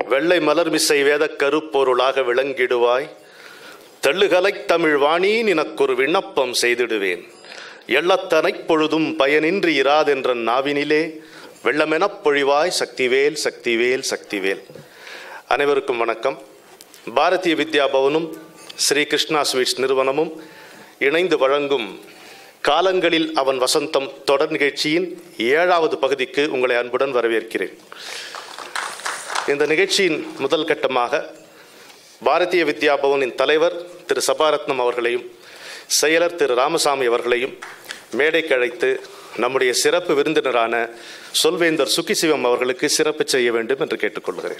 வெள்ளை மலர்மிசை வேதக் கருப்பொருளாக விளங்கிடுவாய் தெள்ளுகலைத் தமிழ் வாணி நினக்கொரு விண்ணப்பம் செய்திடுவேன் எள்ளத்தனைப் பொழுதும் பயனின்றி இராதென்ற நாவினிலே வெள்ளமெனப் பொழிவாய் சக்திவேல் சக்திவேல் சக்திவேல் அனைவருக்கும் வணக்கம் பாரதிய வித்யா பவனும் ஸ்ரீ கிருஷ்ணா ஸ்வீட்ஸ் நிறுவனமும் இணைந்து வழங்கும் காலங்களில் அவன் வசந்தம் தொடர் நிகழ்ச்சியின் ஏழாவது பகுதிக்கு உங்களை அன்புடன் வரவேற்கிறேன் இந்த நிகழ்ச்சியின் முதல் கட்டமாக பாரதிய வித்யா பவனின் தலைவர் திரு சபாரத்னம் அவர்களையும் செயலர் திரு ராமசாமி அவர்களையும் மேடைக்கு அழைத்து நம்முடைய சிறப்பு விருந்தினரான சொல்வேந்தர் சுக்கிசிவம் அவர்களுக்கு சிறப்பு செய்ய வேண்டும் என்று கேட்டுக்கொள்கிறேன்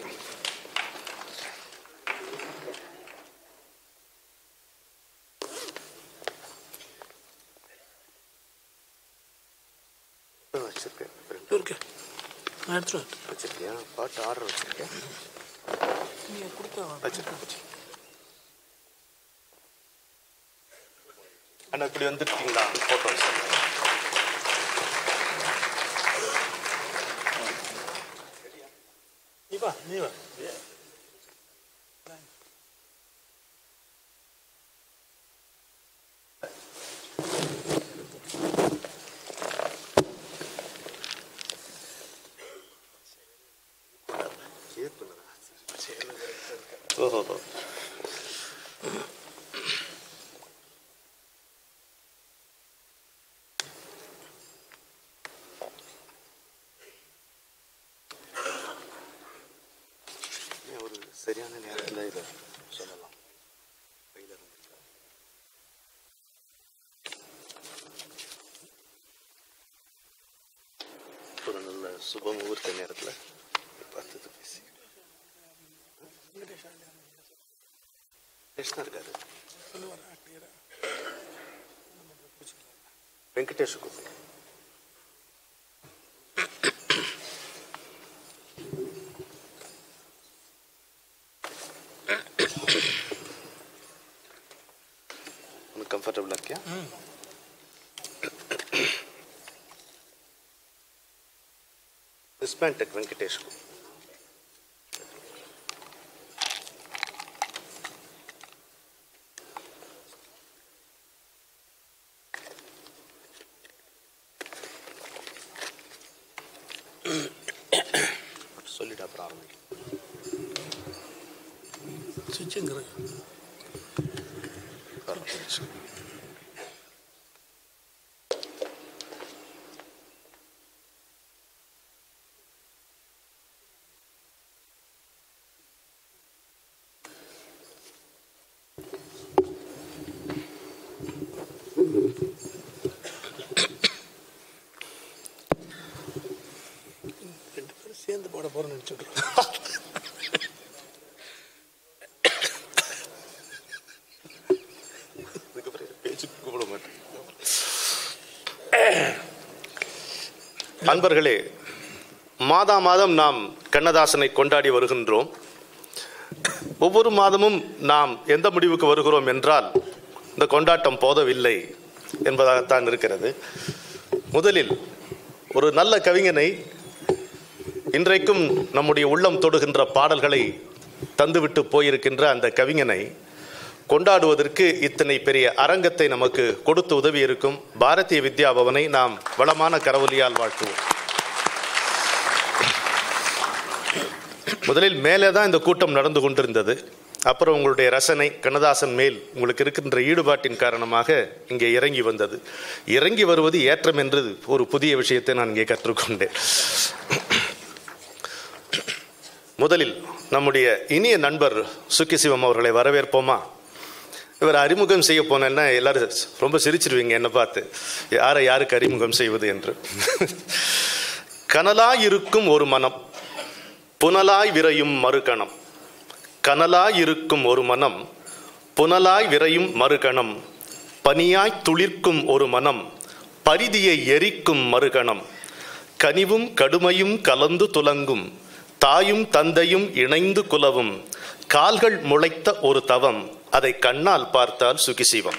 இருக்கு நான் எடுத்துட்டு வரேன். வச்சிருக்கியா பாட்டு ஆர்டர் வச்சிருக்கேன் நீங்க கொடுத்தா வச்சிருக்கேன் அண்ணா இப்படி வந்துருக்கீங்களா போட்டோ நீ வா நீ வா ஓஹோ ஒரு சரியான நேரத்தில் இதை சொல்லலாம் கையில இருந்துச்சா? ஒரு நல்ல சுப முகூர்த்த நேரத்தில் பார்த்து பேசி கிருஷ்ணா இருக்காரு வெங்கடேஷ் கூப்பிடு உனக்கு கம்ஃபர்டபுளாக இருக்கியா விஸ்பான்டெக் வெங்கடேஷ் சொல்லிட்டு அப்புறம் ஆரம்பிக்கும் சுவிட்சுங்கிறேன் ரெண்டு பேரும் சேர்ந்து போட போறேன்னு நினைச்சுட்ருக்கோம் அதுக்கப்புறம் பேச்சுக்கு கூப்பிட மாட்டேன் அன்பர்களே மாதா மாதம் நாம் கண்ணதாசனை கொண்டாடி வருகின்றோம் ஒவ்வொரு மாதமும் நாம் எந்த முடிவுக்கு வருகிறோம் என்றால் இந்த கொண்டாட்டம் போதவில்லை என்பதாகத்தான் இருக்கிறது முதலில் ஒரு நல்ல கவிஞனை இன்றைக்கும் நம்முடைய உள்ளம் தொடுகின்ற பாடல்களை தந்துவிட்டு போயிருக்கின்ற அந்த கவிஞனை கொண்டாடுவதற்கு இத்தனை பெரிய அரங்கத்தை நமக்கு கொடுத்து உதவி இருக்கும் பாரதிய வித்யா பவனை நாம் வளமான கரவொலியால் வாழ்த்துவோம் முதலில் மேலே தான் இந்த கூட்டம் நடந்து கொண்டிருந்தது அப்புறம் உங்களுடைய ரசனை கண்ணதாசன் மேல் உங்களுக்கு இருக்கின்ற ஈடுபாட்டின் காரணமாக இங்கே இறங்கி வந்தது இறங்கி வருவது ஏற்றம் என்று ஒரு புதிய விஷயத்தை நான் இங்கே கற்றுக்கொண்டேன் முதலில் நம்முடைய இனிய நண்பர் சுக்கிசிவம் அவர்களை வரவேற்போமா இவர் அறிமுகம் செய்ய போனேன்னா எல்லாரும் ரொம்ப சிரிச்சிருவீங்க என்னை பார்த்து யாரை யாருக்கு அறிமுகம் செய்வது என்று கனலாய் இருக்கும் ஒரு மனம் புனலாய் விரையும் மறுகணம் கனலாய் இருக்கும் ஒரு மனம் புனலாய் விரையும் மறுகணம் பனியாய் துளிர்க்கும் ஒரு மனம் பரிதியை எரிக்கும் மறுகணம் கனிவும் கடுமையும் கலந்து துலங்கும் தாயும் தந்தையும் இணைந்து குலவும் கால்கள் முளைத்த ஒரு தவம் அதை கண்ணால் பார்த்தால் சுகிசிவம்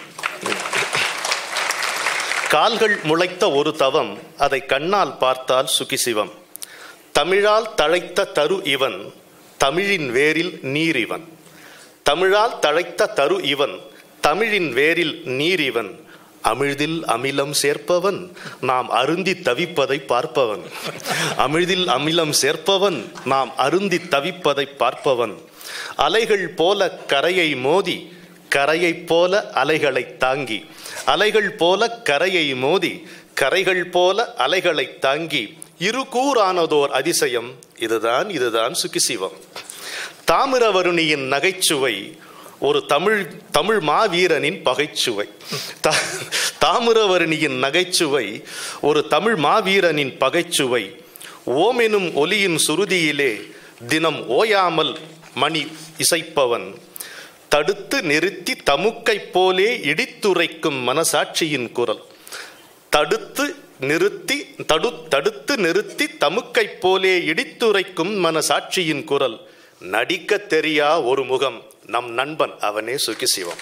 கால்கள் முளைத்த ஒரு தவம் அதை கண்ணால் பார்த்தால் சுகிசிவம் தமிழால் தழைத்த தரு இவன் தமிழின் வேரில் நீர் இவன் தமிழால் தழைத்த தரு இவன் தமிழின் வேரில் நீர் இவன் அமிழ்தில் அமிலம் சேர்ப்பவன் நாம் அருந்தி தவிப்பதை பார்ப்பவன் அமிழ்தில் அமிலம் சேர்ப்பவன் நாம் அருந்தி தவிப்பதை பார்ப்பவன் அலைகள் போல கரையை மோதி கரையைப் போல அலைகளை தாங்கி அலைகள் போல கரையை மோதி கரைகள் போல அலைகளை தாங்கி இருகூறானதோர் அதிசயம் இதுதான் இதுதான் சுகிசிவம் தாமிரவருணியின் நகைச்சுவை ஒரு தமிழ் தமிழ் மாவீரனின் பகைச்சுவை தா- தாமிரவருணியின் நகைச்சுவை ஒரு தமிழ் மாவீரனின் பகைச்சுவை ஓமெனும் ஒலியின் சுருதியிலே தினம் ஓயாமல் மணி இசைப்பவன் தடுத்து நிறுத்தி தமுக்கைப் போலே இடித்துரைக்கும் மனசாட்சியின் குரல் தடுத்து நிறுத்தி தடு தடுத்து நிறுத்தி தமுக்கைப் போலே இடித்துரைக்கும் மனசாட்சியின் குரல் நடிக்க தெரியா ஒரு முகம் நம் நண்பன் அவனே சுகிசிவம்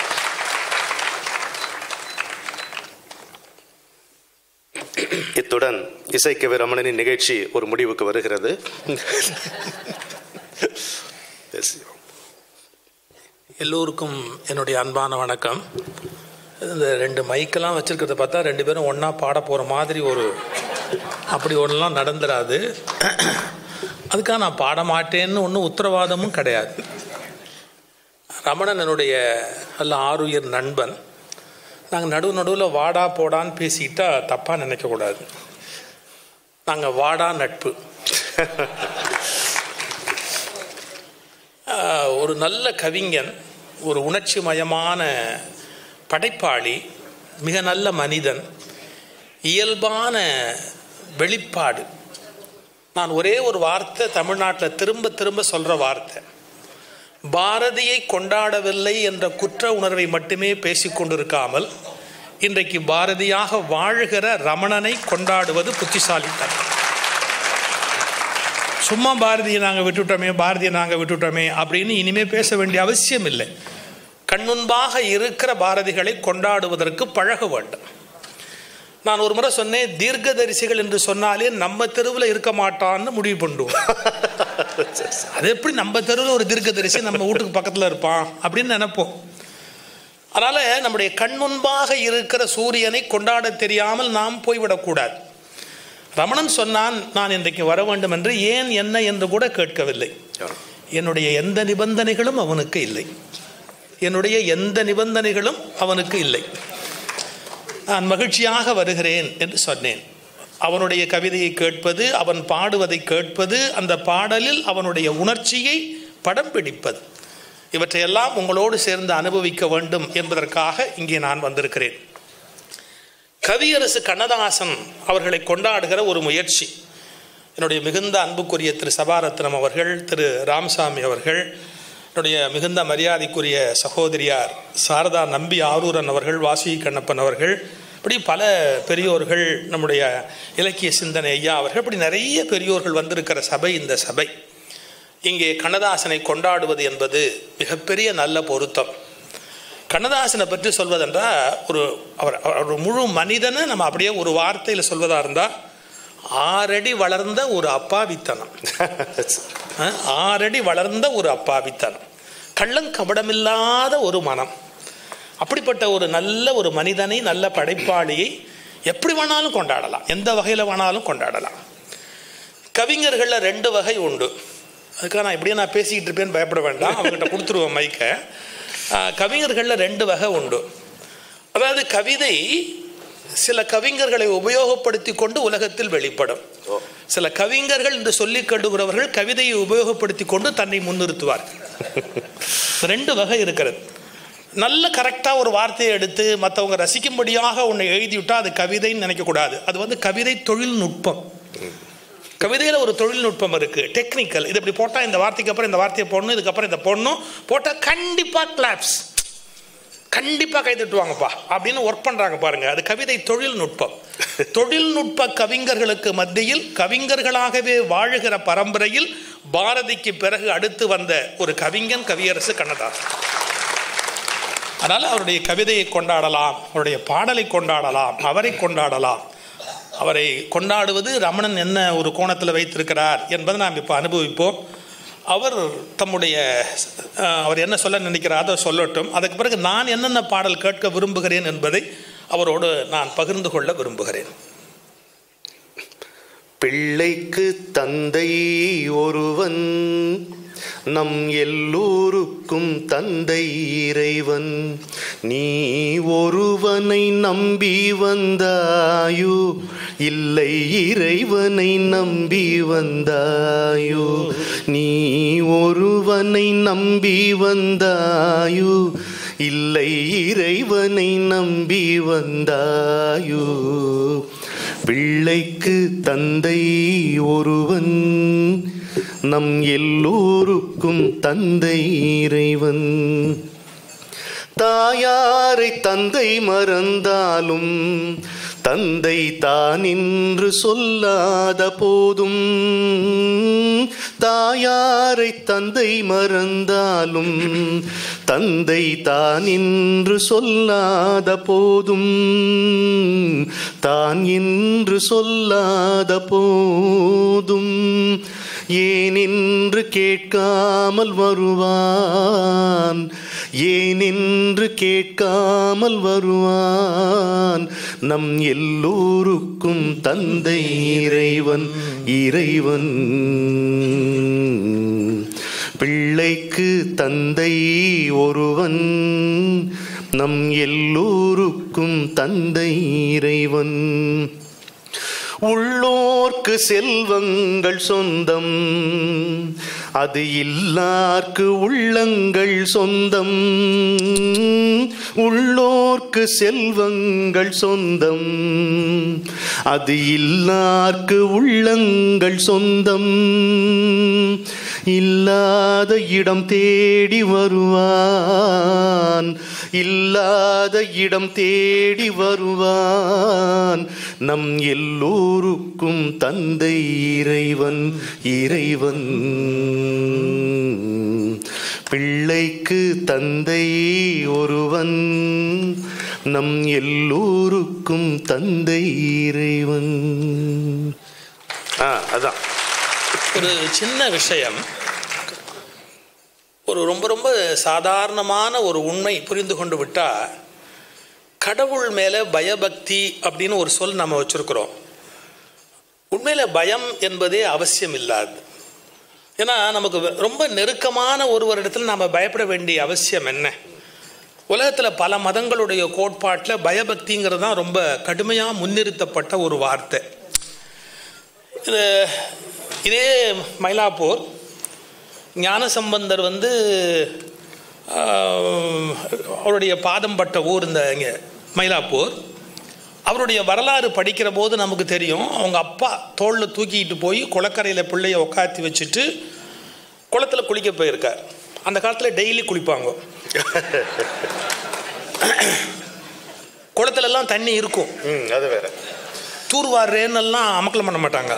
இத்துடன் இசைக்கவி ரமணனின் நிகழ்ச்சி ஒரு முடிவுக்கு வருகிறது பேசுவோம். எல்லோருக்கும் என்னுடைய அன்பான வணக்கம் இந்த ரெண்டு மைக்கெல்லாம் வச்சிருக்கிறத பார்த்தா ரெண்டு பேரும் ஒன்றா பாட போகிற மாதிரி ஒரு அப்படி ஒன்றெல்லாம் நடந்துராது அதுக்காக நான் பாட மாட்டேன்னு ஒன்றும் உத்தரவாதமும் கிடையாது ரமணன் என்னுடைய நல்ல ஆருயிர் நண்பன் நாங்கள் நடுவு நடுவில் வாடா போடான்னு பேசிக்கிட்டா தப்பாக நினைக்கக்கூடாது நாங்கள் வாடா நட்பு ஆஹ், ஒரு நல்ல கவிஞன் ஒரு உணர்ச்சி மயமான படைப்பாளி மிக நல்ல மனிதன் இயல்பான வெளிப்பாடு நான் ஒரே ஒரு வார்த்தை தமிழ்நாட்டில் திரும்ப திரும்ப சொல்கிற வார்த்தை பாரதியை கொண்டாடவில்லை என்ற குற்ற உணர்வை மட்டுமே பேசிக்கொண்டிருக்காமல் இன்றைக்கு பாரதியாக வாழ்கிற ரமணனை கொண்டாடுவது புத்திசாலித்தனம் சும்மா பாரதியை நாங்கள் விட்டுட்டோமே பாரதியை நாங்கள் விட்டுட்டோமே அப்படின்னு இனிமே பேச வேண்டிய அவசியம் இல்லை கண்முன்பாக இருக்கிற பாரதிகளை கொண்டாடுவதற்கு பழக வேண்டும் நான் ஒரு முறை சொன்னேன் தீர்க்கதரிசிகள் என்று சொன்னாலே நம்ம தெருவில் இருக்க மாட்டான்னு முடிவு பண்ணுவோம் அது எப்படி நம்ம தெருவில் ஒரு தீர்க்கதரிசி நம்ம வீட்டுக்கு பக்கத்தில் இருப்பான் அப்படின்னு நினைப்போம் அதனால் நம்முடைய கண் முன்பாக இருக்கிற சூரியனை கொண்டாட தெரியாமல் நாம் போய்விடக்கூடாது ரமணன் சொன்னான் நான் இன்றைக்கு வர வேண்டும் என்று ஏன் என்ன என்று கூட கேட்கவில்லை என்னுடைய எந்த நிபந்தனைகளும் அவனுக்கு இல்லை என்னுடைய எந்த நிபந்தனைகளும் அவனுக்கு இல்லை நான் மகிழ்ச்சியாக வருகிறேன் என்று சொன்னேன் அவனுடைய கவிதையை கேட்பது அவன் பாடுவதை கேட்பது அந்த பாடலில் அவனுடைய உணர்ச்சியை படம் பிடிப்பது இவற்றையெல்லாம் உங்களோடு சேர்ந்து அனுபவிக்க வேண்டும் என்பதற்காக இங்கே நான் வந்திருக்கிறேன் கவியரசு கண்ணதாசன் அவர்களை கொண்டாடுகிற ஒரு முயற்சி என்னுடைய மிகுந்த அன்புக்குரிய திரு சபாரத்னம் அவர்கள் திரு ராமசாமி அவர்கள் என்னுடைய மிகுந்த மரியாதைக்குரிய சகோதரியார் சாரதா நம்பி ஆரூரன் அவர்கள் வாசி கண்ணப்பன் அவர்கள் இப்படி பல பெரியோர்கள் நம்முடைய இலக்கிய சிந்தனை ஐயா அவர்கள் இப்படி நிறைய பெரியோர்கள் வந்திருக்கிற சபை இந்த சபை இங்கே கண்ணதாசனை கொண்டாடுவது என்பது மிகப்பெரிய நல்ல பொருத்தம் கண்ணதாசனை பற்றி சொல்வதென்றால் ஒரு அவர் அவர் ஒரு முழு மனிதனை நம்ம அப்படியே ஒரு வார்த்தையில் சொல்வதாக இருந்தால் ஆறடி வளர்ந்த ஒரு அப்பாவித்தனம் அஹ், ஆறடி வளர்ந்த ஒரு அப்பாவித்தனம் கள்ளங்கபடமில்லாத ஒரு மனம் அப்படிப்பட்ட ஒரு நல்ல ஒரு மனிதனை நல்ல படைப்பாளியை எப்படி வேணாலும் கொண்டாடலாம் எந்த வகையில் வேணாலும் கொண்டாடலாம் கவிஞர்களில் ரெண்டு வகை உண்டு அதுக்காக நான் இப்படியே நான் பேசிக்கிட்டு இருப்பேன்னு பயப்பட வேண்டாம் அவங்ககிட்ட கொடுத்துருவேன் மைக்கை ஆஹ், கவிஞர்களில் ரெண்டு வகை உண்டு அதாவது கவிதை சில கவிஞர்களை உபயோகப்படுத்தி கொண்டு உலகத்தில் வெளிப்படும் சில கவிஞர்கள் என்று சொல்லிக் கண்டுகிறவர்கள் கவிதையை உபயோகப்படுத்தி கொண்டு தன்னை முன்னிறுத்துவார்கள் ரெண்டு வகை இருக்கிறது நல்ல கரெக்டாக ஒரு வார்த்தையை எடுத்து மற்றவங்க ரசிக்கும்படியாக ஒன்று எழுதிவிட்டா அது கவிதைன்னு நினைக்கக்கூடாது அது வந்து கவிதை தொழில்நுட்பம் கவிதையில் ஒரு தொழில்நுட்பம் இருக்கு டெக்னிக்கல் இது இப்படி போட்டால் இந்த வார்த்தைக்கு அப்புறம் இந்த வார்த்தையை போடணும் இதுக்கப்புறம் இதை போடணும் போட்டால் கண்டிப்பாக கிளாப்ஸ் கண்டிப்பாக கை தட்டுவாங்கப்பா அப்படின்னு ஒர்க் பண்ணுறாங்க பாருங்க அது கவிதை தொழில்நுட்பம் தொழில்நுட்ப கவிஞர்களுக்கு மத்தியில் கவிஞர்களாகவே வாழுகிற பரம்பரையில் பாரதிக்கு பிறகு அடுத்து வந்த ஒரு கவிஞன் கவியரசு கண்ணதாசன் அதனால் அவருடைய கவிதையை கொண்டாடலாம் அவருடைய பாடலை கொண்டாடலாம் அவரை கொண்டாடலாம் அவரை கொண்டாடுவது ரமணன் என்ன ஒரு கோணத்தில் வைத்திருக்கிறார் என்பதை நாம் இப்போ அனுபவிப்போம் அவர் தம்முடைய அஹ், அவர் என்ன சொல்ல நினைக்கிறாரோ அதை சொல்லட்டும் அதுக்கு பிறகு நான் என்னென்ன பாடல் கேட்க விரும்புகிறேன் என்பதை அவரோடு நான் பகிர்ந்து கொள்ள விரும்புகிறேன் பிள்ளைக்கு தந்தை ஒருவன் நம் எல்லோருக்கும் தந்தை இறைவன் நீ ஒருவனை நம்பி வந்தாயோ இல்லை இறைவனை நம்பி வந்தாயோ நீ ஒருவனை நம்பி வந்தாயோ இல்லை இறைவனை நம்பி வந்தாயோ பிள்ளைக்கு தந்தை ஒருவன் நம் எல்லோருக்கும் தந்தை இறைவன் தாயாரை தந்தை மறந்தாலும் தந்தை தான் என்று சொல்லாத போதும் தாயாரை தந்தை மறந்தாலும் தந்தை தான் என்று சொல்லாத போதும் தான் என்று சொல்லாத போதும் ஏனென்று கேட்காமல் வருவான் ஏனென்று கேட்காமல் வருவான் நம் எல்லோருக்கும் தந்தை இறைவன் இறைவன் பிள்ளைக்கு தந்தை ஒருவன் நம் எல்லோருக்கும் தந்தை இறைவன் உள்ளோர்க்கு செல்வங்கள் சொந்தம் அது இல்லார்க்கு உள்ளங்கள் சொந்தம் உள்ளோர்க்கு செல்வங்கள் சொந்தம் அது இல்லார்க்கு உள்ளங்கள் சொந்தம் இல்லாத இடம் தேடி வருவான் இல்லாத இடம் தேடி வருவான் நம் எல்லோருக்கும் தந்தை இறைவன் இறைவன் பிள்ளைக்கு தந்தை ஒருவன் நம் எல்லோருக்கும் தந்தை இறைவன் ஆ அதான் ஒரு சின்ன விஷயம் ஒரு ரொம்ப ரொம்ப சாதாரணமான ஒரு உண்மை புரிந்து கொண்டு விட்டால் கடவுள் மேலே பயபக்தி அப்படின்னு ஒரு சொல் நம்ம வச்சுருக்கிறோம் உண்மையில் பயம் என்பதே அவசியம் இல்லாது ஏன்னா நமக்கு ரொம்ப நெருக்கமான ஒருவரிடத்தில் நாம் பயப்பட வேண்டிய அவசியம் என்ன உலகத்தில் பல மதங்களுடைய கோட்பாட்டில் பயபக்திங்கிறது தான் ரொம்ப கடுமையாக முன்னிறுத்தப்பட்ட ஒரு வார்த்தை இது இதே மயிலாப்பூர் ஞானசம்பந்தர் வந்து ஆஹ், அவருடைய பாதம் பட்ட ஊர் இந்த இங்கே மயிலாப்பூர் அவருடைய வரலாறு படிக்கிற போது நமக்கு தெரியும் அவங்க அப்பா தோளில் தூக்கிட்டு போய் குளக்கரையில் பிள்ளைய உட்காத்தி வச்சுட்டு குளத்துல குளிக்க போயிருக்கார் அந்த காலத்தில் டெய்லி குளிப்பாங்க குளத்துலலாம் தண்ணி இருக்கும் ம் அது வேற தூர்வாருன்னெல்லாம் அமக்கலம் பண்ண மாட்டாங்க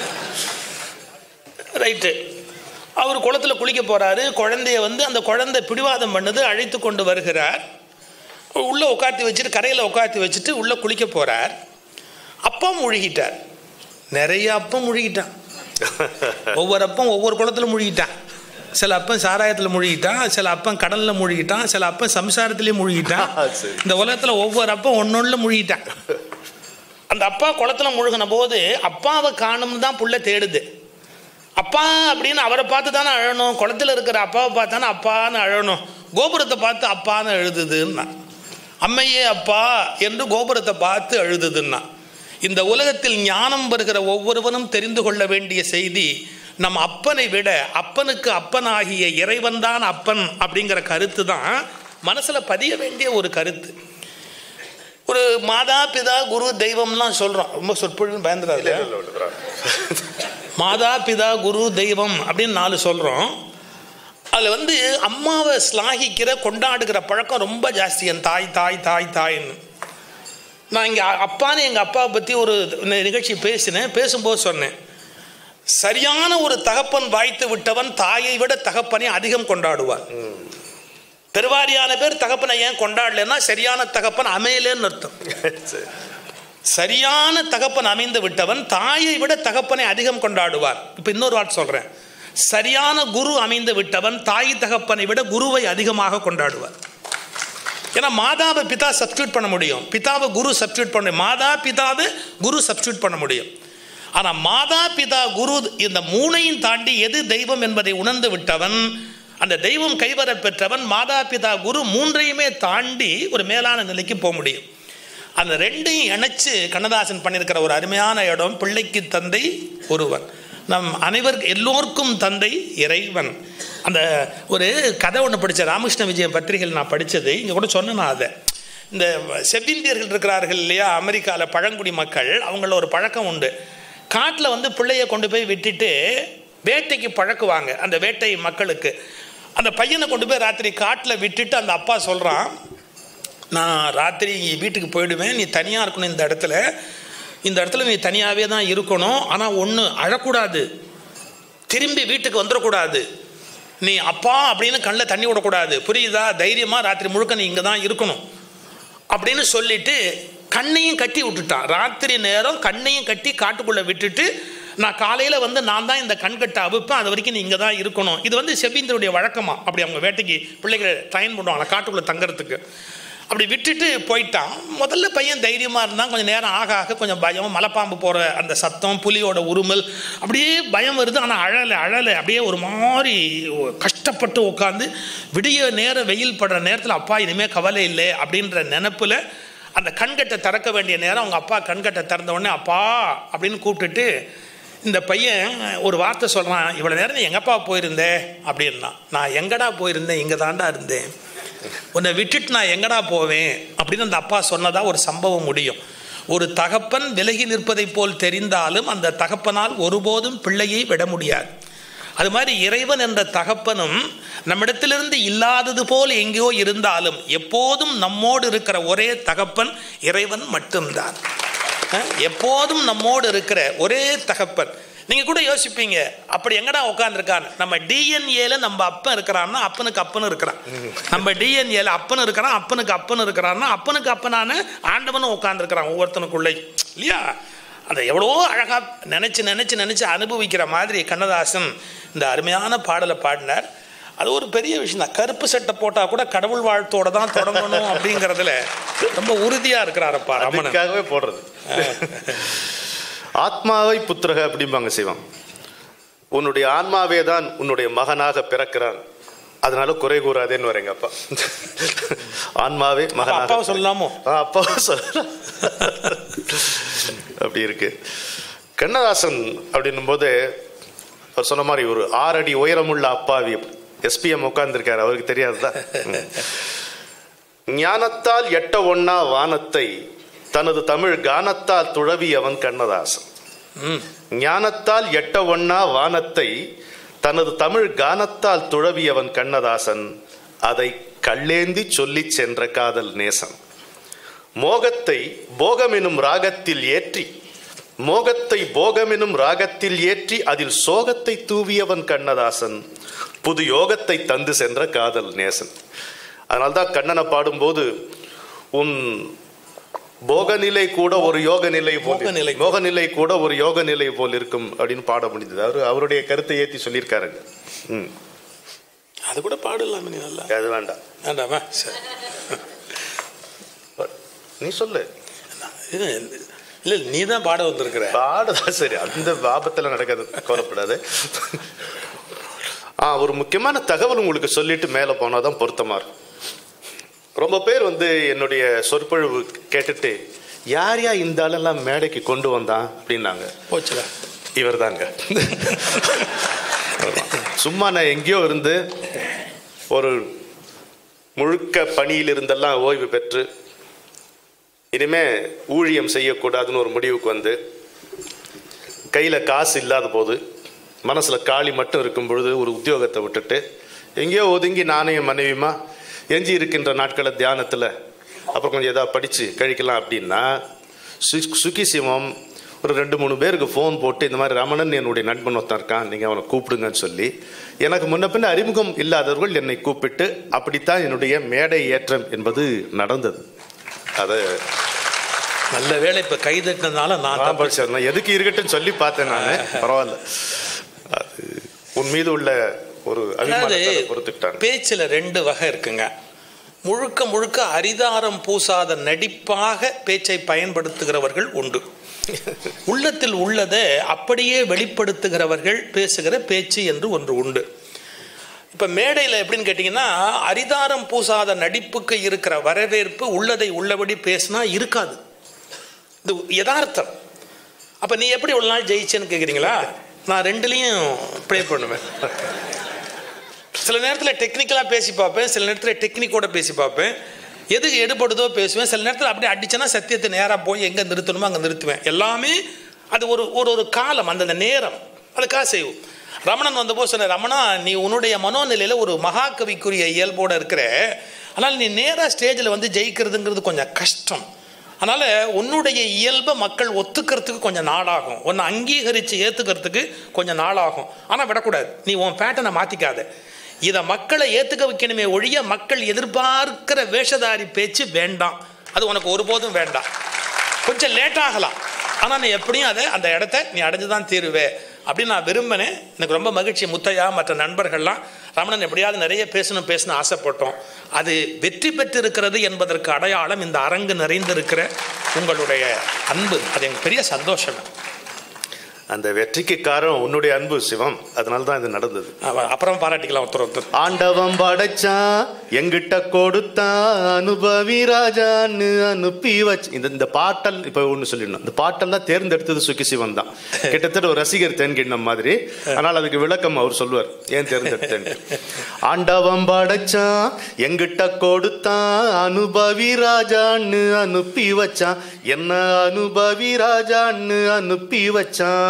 ரைட்டு அவர் குளத்துல குளிக்க போறாரு குழந்தைய வந்து அந்த குழந்தை பிடிவாதம் பண்ணுது அழைத்து கொண்டு வருகிறார் உள்ள உட்காத்தி வச்சுட்டு கரையில் உட்காத்தி வச்சுட்டு உள்ள குளிக்க போறார் அப்பா முழுகிட்டார் நிறைய அப்பம் முழுகிட்டான் ஒவ்வொரு அப்பம் ஒவ்வொரு குளத்துல முழுகிட்டான் சில அப்பன் சாராயத்தில் முழுகிட்டான் சில அப்பன் கடலில் முழுகிட்டான் சில அப்பன் சம்சாரத்திலேயே முழுகிட்டான் சரி. இந்த உலகத்தில் ஒவ்வொரு அப்பம் ஒன்னொன்னுல முழுகிட்டான் அந்த அப்பா குளத்துல முழுகின போது அப்பாவை காணும் தான் புள்ள தேடுது அப்பா அப்படின்னு அவரை பார்த்து தானே அழணும் குளத்துல இருக்கிற அப்பாவை பார்த்து தானே அப்பான்னு அழணும் கோபுரத்தை பார்த்து அப்பான்னு எழுதுதுன்னா அம்மையே அப்பா என்று கோபுரத்தை பார்த்து அழுதுதுன்னா இந்த உலகத்தில் ஞானம் வருகிற ஒவ்வொருவனும் தெரிந்து கொள்ள வேண்டிய செய்தி நம் அப்பனை விட அப்பனுக்கு அப்பனாகிய இறைவன் தான் அப்பன் அப்படிங்கிற கருத்து தான் மனசுல பதிய வேண்டிய ஒரு கருத்து ஒரு மாதா பிதா குரு தெய்வம்லாம் சொல்றோம் ரொம்ப சொற்பொழிவு பயந்துடாது மாதா பிதா குரு தெய்வம் அப்படின்னு நாலு சொல்கிறோம் அதில் வந்து அம்மாவை ஸ்லாகிக்கிற கொண்டாடுகிற பழக்கம் ரொம்ப ஜாஸ்தி என் தாய் தாய் தாய் தாய்ன்னு நான் இங்கே அப்பான்னு எங்கள் அப்பாவை பற்றி ஒரு நி- நிகழ்ச்சி பேசினேன் பேசும்போது சொன்னேன் சரியான ஒரு தகப்பன் வாய்த்து விட்டவன் தாயை விட தகப்பனை அதிகம் கொண்டாடுவான் பெருவாரியான பேர் தகப்பனை ஏன் கொண்டாடலைன்னா சரியான தகப்பன் அமையலேன்னு அர்த்தம் சரி சரியான தகப்பன் அமைந்து விட்டவன் தாயை விட தகப்பனை அதிகம் கொண்டாடுவார் இப்போ இன்னொரு வார்த்தை சொல்கிறேன் சரியான குரு அமைந்து விட்டவன் தாய் தகப்பனை விட குருவை அதிகமாக கொண்டாடுவார் ஏன்னா மாதாவை பிதா சப்ஸ்டியூட் பண்ண முடியும் பிதாவை குரு சப்ஸ்டியூட் பண்ண முடியும் மாதா பிதாவை குரு சப்ஸ்டியூட் பண்ண முடியும் ஆனால் மாதா பிதா குரு இந்த மூணையும் தாண்டி எது தெய்வம் என்பதை உணர்ந்து விட்டவன் அந்த தெய்வம் கைவர பெற்றவன் மாதா பிதா குரு மூன்றையுமே தாண்டி ஒரு மேலான நிலைக்கு போக முடியும் அந்த ரெண்டையும் இணைச்சு கண்ணதாசன் பண்ணியிருக்கிற ஒரு அருமையான இடம் பிள்ளைக்கு தந்தை ஒருவன் நம் அனைவர் எல்லோருக்கும் தந்தை இறைவன் அந்த ஒரு கதை ஒன்று படித்தேன் ராமகிருஷ்ண விஜயம் பத்திரிகையில் நான் படித்தது இங்கே கூட சொன்னேன் நான் அதை இந்த செவ்விந்தியர்கள் இருக்கிறார்கள் இல்லையா அமெரிக்காவில் பழங்குடி மக்கள் அவங்கள ஒரு பழக்கம் உண்டு காட்டில் வந்து பிள்ளைய கொண்டு போய் விட்டுட்டு வேட்டைக்கு பழக்குவாங்க அந்த வேட்டை மக்களுக்கு அந்த பையனை கொண்டு போய் ராத்திரி காட்டில் விட்டுட்டு அந்த அப்பா சொல்கிறான் நான் ராத்திரி வீட்டுக்கு போயிடுவேன் நீ தனியாக இருக்கணும் இந்த இடத்துல இந்த இடத்துல நீ தனியாகவே தான் இருக்கணும் ஆனால் ஒன்று அழக்கூடாது திரும்பி வீட்டுக்கு வந்துடக்கூடாது நீ அப்பா அப்படின்னு கண்ணில் தண்ணி விடக்கூடாது புரியுதா தைரியமாக ராத்திரி முழுக்க நீ இங்கே தான் இருக்கணும் அப்படின்னு சொல்லிட்டு கண்ணையும் கட்டி விட்டுட்டான் ராத்திரி நேரம் கண்ணையும் கட்டி காட்டுக்குள்ளே விட்டுட்டு நான் காலையில் வந்து நான் தான் இந்த கண்கட்டை அவுப்பேன் அது வரைக்கும் நீ இங்கே தான் இருக்கணும் இது வந்து செவ்வீந்தருடைய வழக்கமா அப்படி அவங்க வேட்டைக்கு பிள்ளைகளை ட்ரைன் பண்ணுவாங்க காட்டுக்குள்ளே தங்கறதுக்கு அப்படி விட்டுட்டு போயிட்டான் முதல்ல பையன் தைரியமாக இருந்தான் கொஞ்சம் நேரம் ஆக ஆக கொஞ்சம் பயம் மலைப்பாம்பு போகிற அந்த சத்தம் புலியோட உருமல் அப்படியே பயம் வருது ஆனால் அழலை அழலை அப்படியே ஒரு மாதிரி கஷ்டப்பட்டு உட்காந்து விடிய நேரம் வெயில் படுற நேரத்தில் அப்பா இனிமேல் கவலை இல்லை அப்படின்ற நினப்பில் அந்த கண்கட்டை திறக்க வேண்டிய நேரம் அவங்க அப்பா கண்கட்டை திறந்த உடனே அப்பா அப்படின்னு கூப்பிட்டுட்டு இந்த பையன் ஒரு வார்த்தை சொல்கிறான் இவ்வளோ நேரம் நீ எங்கப்பா போயிருந்தே அப்படின்னா நான் எங்கடா போயிருந்தேன் இங்கே தாண்டா இருந்தேன் உன்னை விட்டுட்டு நான் எங்கடா போவேன் அப்படின்னு அந்த அப்பா சொன்னதா ஒரு சம்பவம் முடியும் ஒரு தகப்பன் விலகி நிற்பதைப் போல் தெரிந்தாலும் அந்த தகப்பனால் ஒருபோதும் பிள்ளையை விட முடியாது அது மாதிரி இறைவன் என்ற தகப்பனும் நம்மிடத்திலிருந்து இல்லாதது போல் எங்கேயோ இருந்தாலும் எப்போதும் நம்மோடு இருக்கிற ஒரே தகப்பன் இறைவன் மட்டும்தான் அஹ், எப்போதும் நம்மோடு இருக்கிற ஒரே தகப்பன் நீங்கள் கூட யோசிப்பீங்க அப்படி எங்கடா உட்காந்துருக்கான் நம்ம டிஎன்ஏல நம்ம அப்பன் இருக்கிறான்னா அப்பனுக்கு அப்பனும் இருக்கிறான் நம்ம டிஎன்ஏல அப்பன் இருக்கிறான் அப்பனுக்கு அப்பன் இருக்கிறான்னா அப்பனுக்கு அப்பனான ஆண்டவனும் உட்காந்துருக்கிறான் ஒவ்வொருத்தனுக்குள்ளே இல்லையா அந்த எவ்வளோ அழகாக நினச்சி நினச்சி நினச்சி அனுபவிக்கிற மாதிரி கண்ணதாசன் இந்த அருமையான பாடலை பாடினார் அது ஒரு பெரிய விஷயம் தான் கருப்பு சட்டை போட்டால் கூட கடவுள் வாழ்த்தோட தான் தொடங்கணும் அப்படிங்கிறதுல ரொம்ப உறுதியாக இருக்கிறாரப்பா ரமணன் அதுக்காகவே போடுறது ஆத்மாவை புத்திரக அப்படிம்பாங்க சிவம் உன்னுடைய ஆன்மாவே தான் உன்னுடைய மகனாக பிறக்கிறான் அதனால குறை கூறாதேன்னு வரேங்க அப்பா ஆன்மாவே மகனாக அப்பாவை சொல்லலாமோ ஆ, அப்பாவை சொல்ல அப்படி இருக்கு கண்ணதாசன் அப்படின்னும் போது அவர் சொன்ன மாதிரி ஒரு ஆறு அடி உயரமுள்ள அப்பாவி எஸ்பிஎம் உட்கார்ந்துருக்காரு அவருக்கு தெரியாதுதான் ம். ஞானத்தால் எட்ட ஒண்ணா வானத்தை தனது தமிழ் கானத்தால் துழவியவன் கண்ணதாசன் ம் ஞானத்தால் எட்ட ஒண்ணா வானத்தை தனது தமிழ் கானத்தால் துழவியவன் கண்ணதாசன் அதை கள்ளேந்தி சொல்லிச் சென்ற காதல் நேசன் மோகத்தை போகமெனும் ராகத்தில் ஏற்றி மோகத்தை போகமெனும் ராகத்தில் ஏற்றி அதில் சோகத்தை தூவியவன் கண்ணதாசன் புது யோகத்தை தந்து சென்ற காதல் நேசன் அதனால்தான் கண்ணனை பாடும்போது உன் போகநிலை கூட ஒரு யோக நிலை போல் மோகநிலை. மோகநிலை கூட ஒரு யோக நிலை போல் இருக்கும் அப்படின்னு பாட முடிந்தது அவர் அவருடைய கருத்தை ஏத்தி சொல்லியிருக்காருங்க ம் அது கூட பாடலாமே நீ நல்லா அது வேண்டாம் வேண்டாமா சரி நீ சொல்லு இது இல்லை நீ தான் பாட வந்திருக்கிற பாடுதா சரி அந்த ஆபத்துல நடக்கிறது கவலைப்படாது ஆ ஒரு முக்கியமான தகவல் உங்களுக்கு சொல்லிட்டு மேலே போனாதான் பொருத்தமா இருக்கும் ரொம்ப பேர் வந்து என்னுடைய சொற்பொழிவு கேட்டுட்டு யார் யா இந்த ஆளெல்லாம் மேடைக்கு கொண்டு வந்தான் அப்படின்னாங்க போச்சுடா இவர் தாங்க சும்மா நான் எங்கேயோ இருந்து ஒரு முழுக்க பணியில் இருந்தெல்லாம் ஓய்வு பெற்று இனிமே ஊழியம் செய்யக்கூடாதுன்னு ஒரு முடிவுக்கு வந்து கையில் காசு இல்லாத போது மனசில் காளி மட்டும் இருக்கும் பொழுது ஒரு உத்தியோகத்தை விட்டுட்டு எங்கேயோ ஒதுங்கி நானே என் மனைவியுமா எஞ்சி இருக்கின்ற நாட்களை தியானத்தில் அப்புறம் கொஞ்சம் ஏதாவது படித்து கழிக்கலாம் அப்படின்னா சு- சுகி சிவம் ஒரு ரெண்டு மூணு பேருக்கு ஃபோன் போட்டு இந்த மாதிரி ரமணன் என்னுடைய நண்பன் ஒருத்தன் இருக்கான் நீங்கள் அவனை கூப்பிடுங்கன்னு சொல்லி எனக்கு முன்ன பின்ன அறிமுகம் இல்லாதவர்கள் என்னை கூப்பிட்டு அப்படித்தான் என்னுடைய மேடை ஏற்றம் என்பது நடந்தது அதை நல்ல வேளை இப்போ கை தட்டினதுனால நான் நான் தப்பு படிச்சேன் நான் எதுக்கு இருக்கட்டும் சொல்லி பார்த்தேன் நான் பரவாயில்ல அது உன் மீது உள்ள ஒரு அதாவது அபிமானத்தை பொறுத்துக்கிட்டாங்க பேச்சில் ரெண்டு வகை இருக்குங்க முழுக்க முழுக்க அரிதாரம் பூசாத நடிப்பாக பேச்சை பயன்படுத்துகிறவர்கள் உண்டு உள்ளத்தில் உள்ளதை அப்படியே வெளிப்படுத்துகிறவர்கள் பேசுகிற பேச்சு என்று ஒன்று உண்டு இப்போ மேடையில் எப்படின்னு கேட்டிங்கன்னா அரிதாரம் பூசாத நடிப்புக்கு இருக்கிற வரவேற்பு உள்ளதை உள்ளபடி பேசினா இருக்காது இது யதார்த்தம் அப்போ நீ எப்படி ஒரு நாள் ஜெயிச்சேன்னு கேட்குறீங்களா நான் ரெண்டுலேயும் ப்ளே பண்ணுவேன் சில நேரத்தில் டெக்னிக்கலாக பேசி பார்ப்பேன் சில நேரத்தில் டெக்னிக்கோட பேசி பார்ப்பேன் எதுக்கு எடுபடுதோ பேசுவேன் சில நேரத்தில் அப்படியே அடிச்சேன்னா சத்தியத்தை நேராக போய் எங்கே நிறுத்தணுமோ அங்கே நிறுத்துவேன் எல்லாமே அது ஒரு ஒரு ஒரு காலம் அந்தந்த நேரம் அதுக்காக செய்வோம் ரமணன் வந்தபோது சொன்ன ரமணா நீ உன்னுடைய மனோநிலையில் ஒரு மகாகவிக்குரிய இயல்போடு இருக்கிற ஆனால் நீ நேராக ஸ்டேஜில் வந்து ஜெயிக்கிறதுங்கிறது கொஞ்சம் கஷ்டம் அதனால் உன்னுடைய இயல்பை மக்கள் ஒத்துக்கிறதுக்கு கொஞ்சம் நாளாகும் உன்னை அங்கீகரித்து ஏற்றுக்கிறதுக்கு கொஞ்சம் நாளாகும் ஆனால் விடக்கூடாது நீ உன் பேட்டனை மாற்றிக்காத இதை மக்களை ஏற்றுக்க வைக்கணுமே ஒழிய மக்கள் எதிர்பார்க்கிற வேஷதாரி பேச்சு வேண்டாம் அது உனக்கு ஒருபோதும் வேண்டாம் கொஞ்சம் லேட் ஆகலாம் ஆனால் நீ எப்படியும் அதை அந்த இடத்த நீ அடைஞ்சு தான் தீருவே அப்படின்னு நான் விரும்பினேன் எனக்கு ரொம்ப மகிழ்ச்சி முத்தையா மற்ற நண்பர்கள்லாம் ரமணன் எப்படியாவது நிறைய பேசணும் பேசணும் ஆசைப்பட்டோம் அது வெற்றி பெற்றிருக்கிறது என்பதற்கு அடையாளம் இந்த அரங்கு நிறைந்திருக்கிற உங்களுடைய அன்பு அது எனக்கு பெரிய சந்தோஷம் அந்த வெற்றிக்கு காரணம் உன்னுடைய அன்பு சிவம் அதனால தான் இது நடந்தது அவ- அப்புறம் பாராட்டிக்கலாம் ஒருத்தர் ஒருத்தர் ஆண்டவன் படைச்சான் எங்கிட்ட கொடுத்தான் அனுபவி ராஜான்னு அனுப்பி வச்சு இந்த இந்த பாட்டல் இப்ப ஒண்ணு சொல்லிடணும் இந்த பாட்டெல்லாம் தேர்ந்தெடுத்தது சுக்கி சிவன் தான் கிட்டத்தட்ட ஒரு ரசிகர் தேன்கிண்ணம் மாதிரி ஆனால் அதுக்கு விளக்கம் அவர் சொல்லுவார் ஏன் தேர்ந்தெடுத்தேன் ஆண்டவன் படைச்சான் எங்கிட்ட கொடுத்தான் அனுபவி ராஜான்னு அனுப்பி வச்சான் என்ன அனுபவி ராஜான்னு அனுப்பி வச்சான்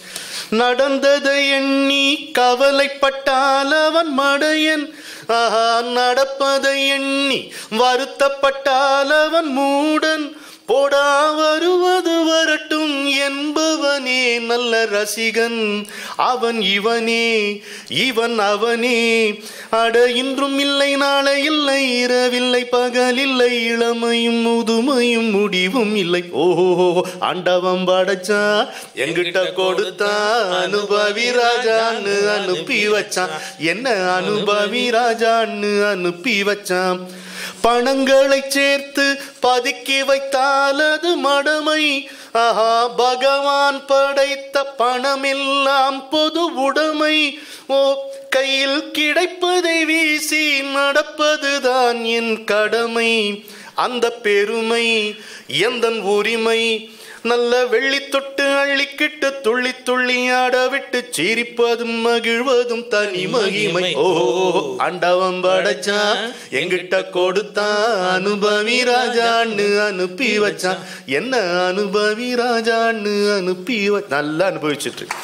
நடந்ததை எண்ணி கவலைப்பட்டால் அவன் மடையன் ஆஹா நடப்பதை எண்ணி வருத்தப்பட்டால் அவன் மூடன் போடா வருவது வரட்டும் என்பவனே நல்ல ரசிகன் அவன் இவனே இவன் அவனே அட இன்றும் இல்லை நாளை இல்லை இரவில்லை பகலில்லை இளமையும் முதுமையும் முடிவும் இல்லை ஓஹோ ஆண்டவன் படைச்சா எங்கிட்ட கொடுத்தா அனுபவி ராஜான்னு அனுப்பி வச்சான் என்ன அனுபவி ராஜான்னு அனுப்பி வச்சான் பணங்களை சேர்த்து பதுக்கி வைத்தால் அது மடமை ஆஹா பகவான் படைத்த பணமெல்லாம் பொது உடைமை ஓ கையில் கிடைப்பதை வீசி நடப்பதுதான் என் கடமை அந்த பெருமை எந்தன் உரிமை நல்ல வெள்ளி தொட்டு அள்ளிக்கிட்டு துள்ளி துள்ளி ஆட விட்டு சிரிப்பதும் மகிழ்வதும் தனி மகிமை ஓ ஆண்டவன் படைச்சான் எங்கிட்ட கொடுத்தான் அனுபவி ராஜான்னு அனுப்பி வச்சான் என்ன அனுபவி ராஜான்னு அனுப்பி வ நல்லா அனுபவிச்சுட்டு இருக்கு.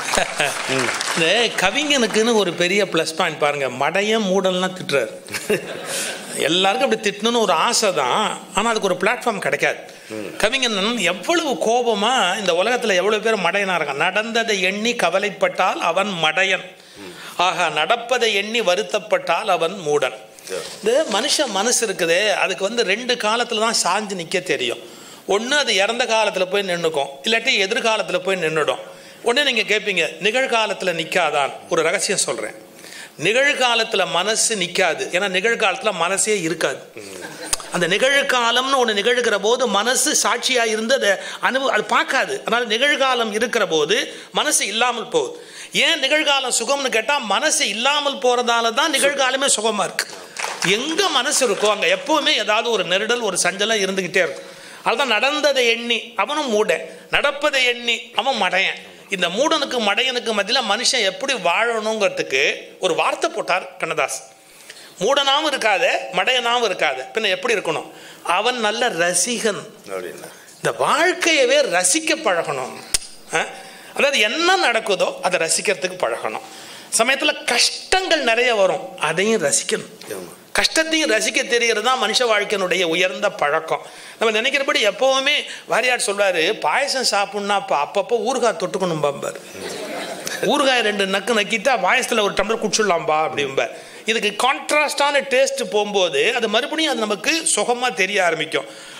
இந்த கவிஞனுக்குன்னு ஒரு பெரிய ப்ளஸ் பாயிண்ட் பாருங்க மடையன் மூடல்லாம் திட்டுறாரு எல்லாருக்கும் அப்படி திட்டணும்னு ஒரு ஆசை தான் ஆனால் அதுக்கு ஒரு பிளாட்ஃபார்ம் கிடைக்காது கவிஞன் எவ்வளவு கோபமா இந்த உலகத்தில் எவ்வளவு பேர் மடையனா இருக்கான் நடந்ததை எண்ணி கவலைப்பட்டால் அவன் மடையன் ஆகா நடப்பதை எண்ணி வருத்தப்பட்டால் அவன் மூடன் இந்த மனுஷ மனசு இருக்குதே அதுக்கு வந்து ரெண்டு காலத்தில் தான் சாஞ்சு நிற்க தெரியும் ஒன்று அது இறந்த காலத்தில் போய் நின்றுக்கும் இல்லாட்டி எதிர்காலத்தில் போய் நின்றுடும் உடனே நீங்கள் கேட்பீங்க நிகழ்காலத்தில் நிற்காதான் ஒரு ரகசியம் சொல்கிறேன் நிகழ்காலத்தில் மனசு நிற்காது ஏன்னா நிகழ்காலத்தில் மனசே இருக்காது அந்த நிகழ்காலம்னு ஒன்று நிகழ்கிற போது மனசு சாட்சியாக இருந்து அதை அனுபவ அது பார்க்காது அதனால் நிகழ்காலம் இருக்கிற போது மனசு இல்லாமல் போகுது ஏன் நிகழ்காலம் சுகம்னு கேட்டால் மனசு இல்லாமல் போகிறதால தான் நிகழ்காலமே சுகமாக இருக்கு எங்கே மனசு இருக்கோ அங்கே எப்போவுமே ஏதாவது ஒரு நெருடல் ஒரு சஞ்சலம் இருந்துக்கிட்டே இருக்கும் அதுதான் நடந்ததை எண்ணி அவனும் மூட நடப்பதை எண்ணி அவன் மடையன் இந்த மூடனுக்கு மடையனுக்கு மத்தியில் மனுஷன் எப்படி வாழணுங்கிறதுக்கு ஒரு வார்த்தை போட்டார் கண்ணதாஸ் மூடனாவும் இருக்காத மடையனாவும் இருக்காத பின்ன எப்படி இருக்கணும் அவன் நல்ல ரசிகன் அப்படின்னா இந்த வாழ்க்கையவே ரசிக்க பழகணும் ஆ? அதாவது என்ன நடக்குதோ அதை ரசிக்கிறதுக்கு பழகணும் சமயத்தில் கஷ்டங்கள் நிறைய வரும் அதையும் ரசிக்கணும் ஆமா. கஷ்டத்தையும் ரசிக்க தெரியறது தான் மனுஷ வாழ்க்கையினுடைய உயர்ந்த பழக்கம் நம்ம நினைக்கிறபடி எப்போவுமே வாரியார் சொல்வாரு பாயசம் சாப்பிட்ணுன்னா அப்போ அப்பப்போ ஊறுகாய் தொட்டுக்கணும் பாம்பார் ஊறுகாய் ரெண்டு நக்கு நக்கிட்டா பாயசத்தில் ஒரு டம்ளர் குடிச்சிடலாம்பா அப்படிம்பார் இதுக்கு கான்ட்ராஸ்டான டேஸ்ட் போகும்போது அது மறுபடியும் அது நமக்கு சுகமாக தெரிய ஆரம்பிக்கும்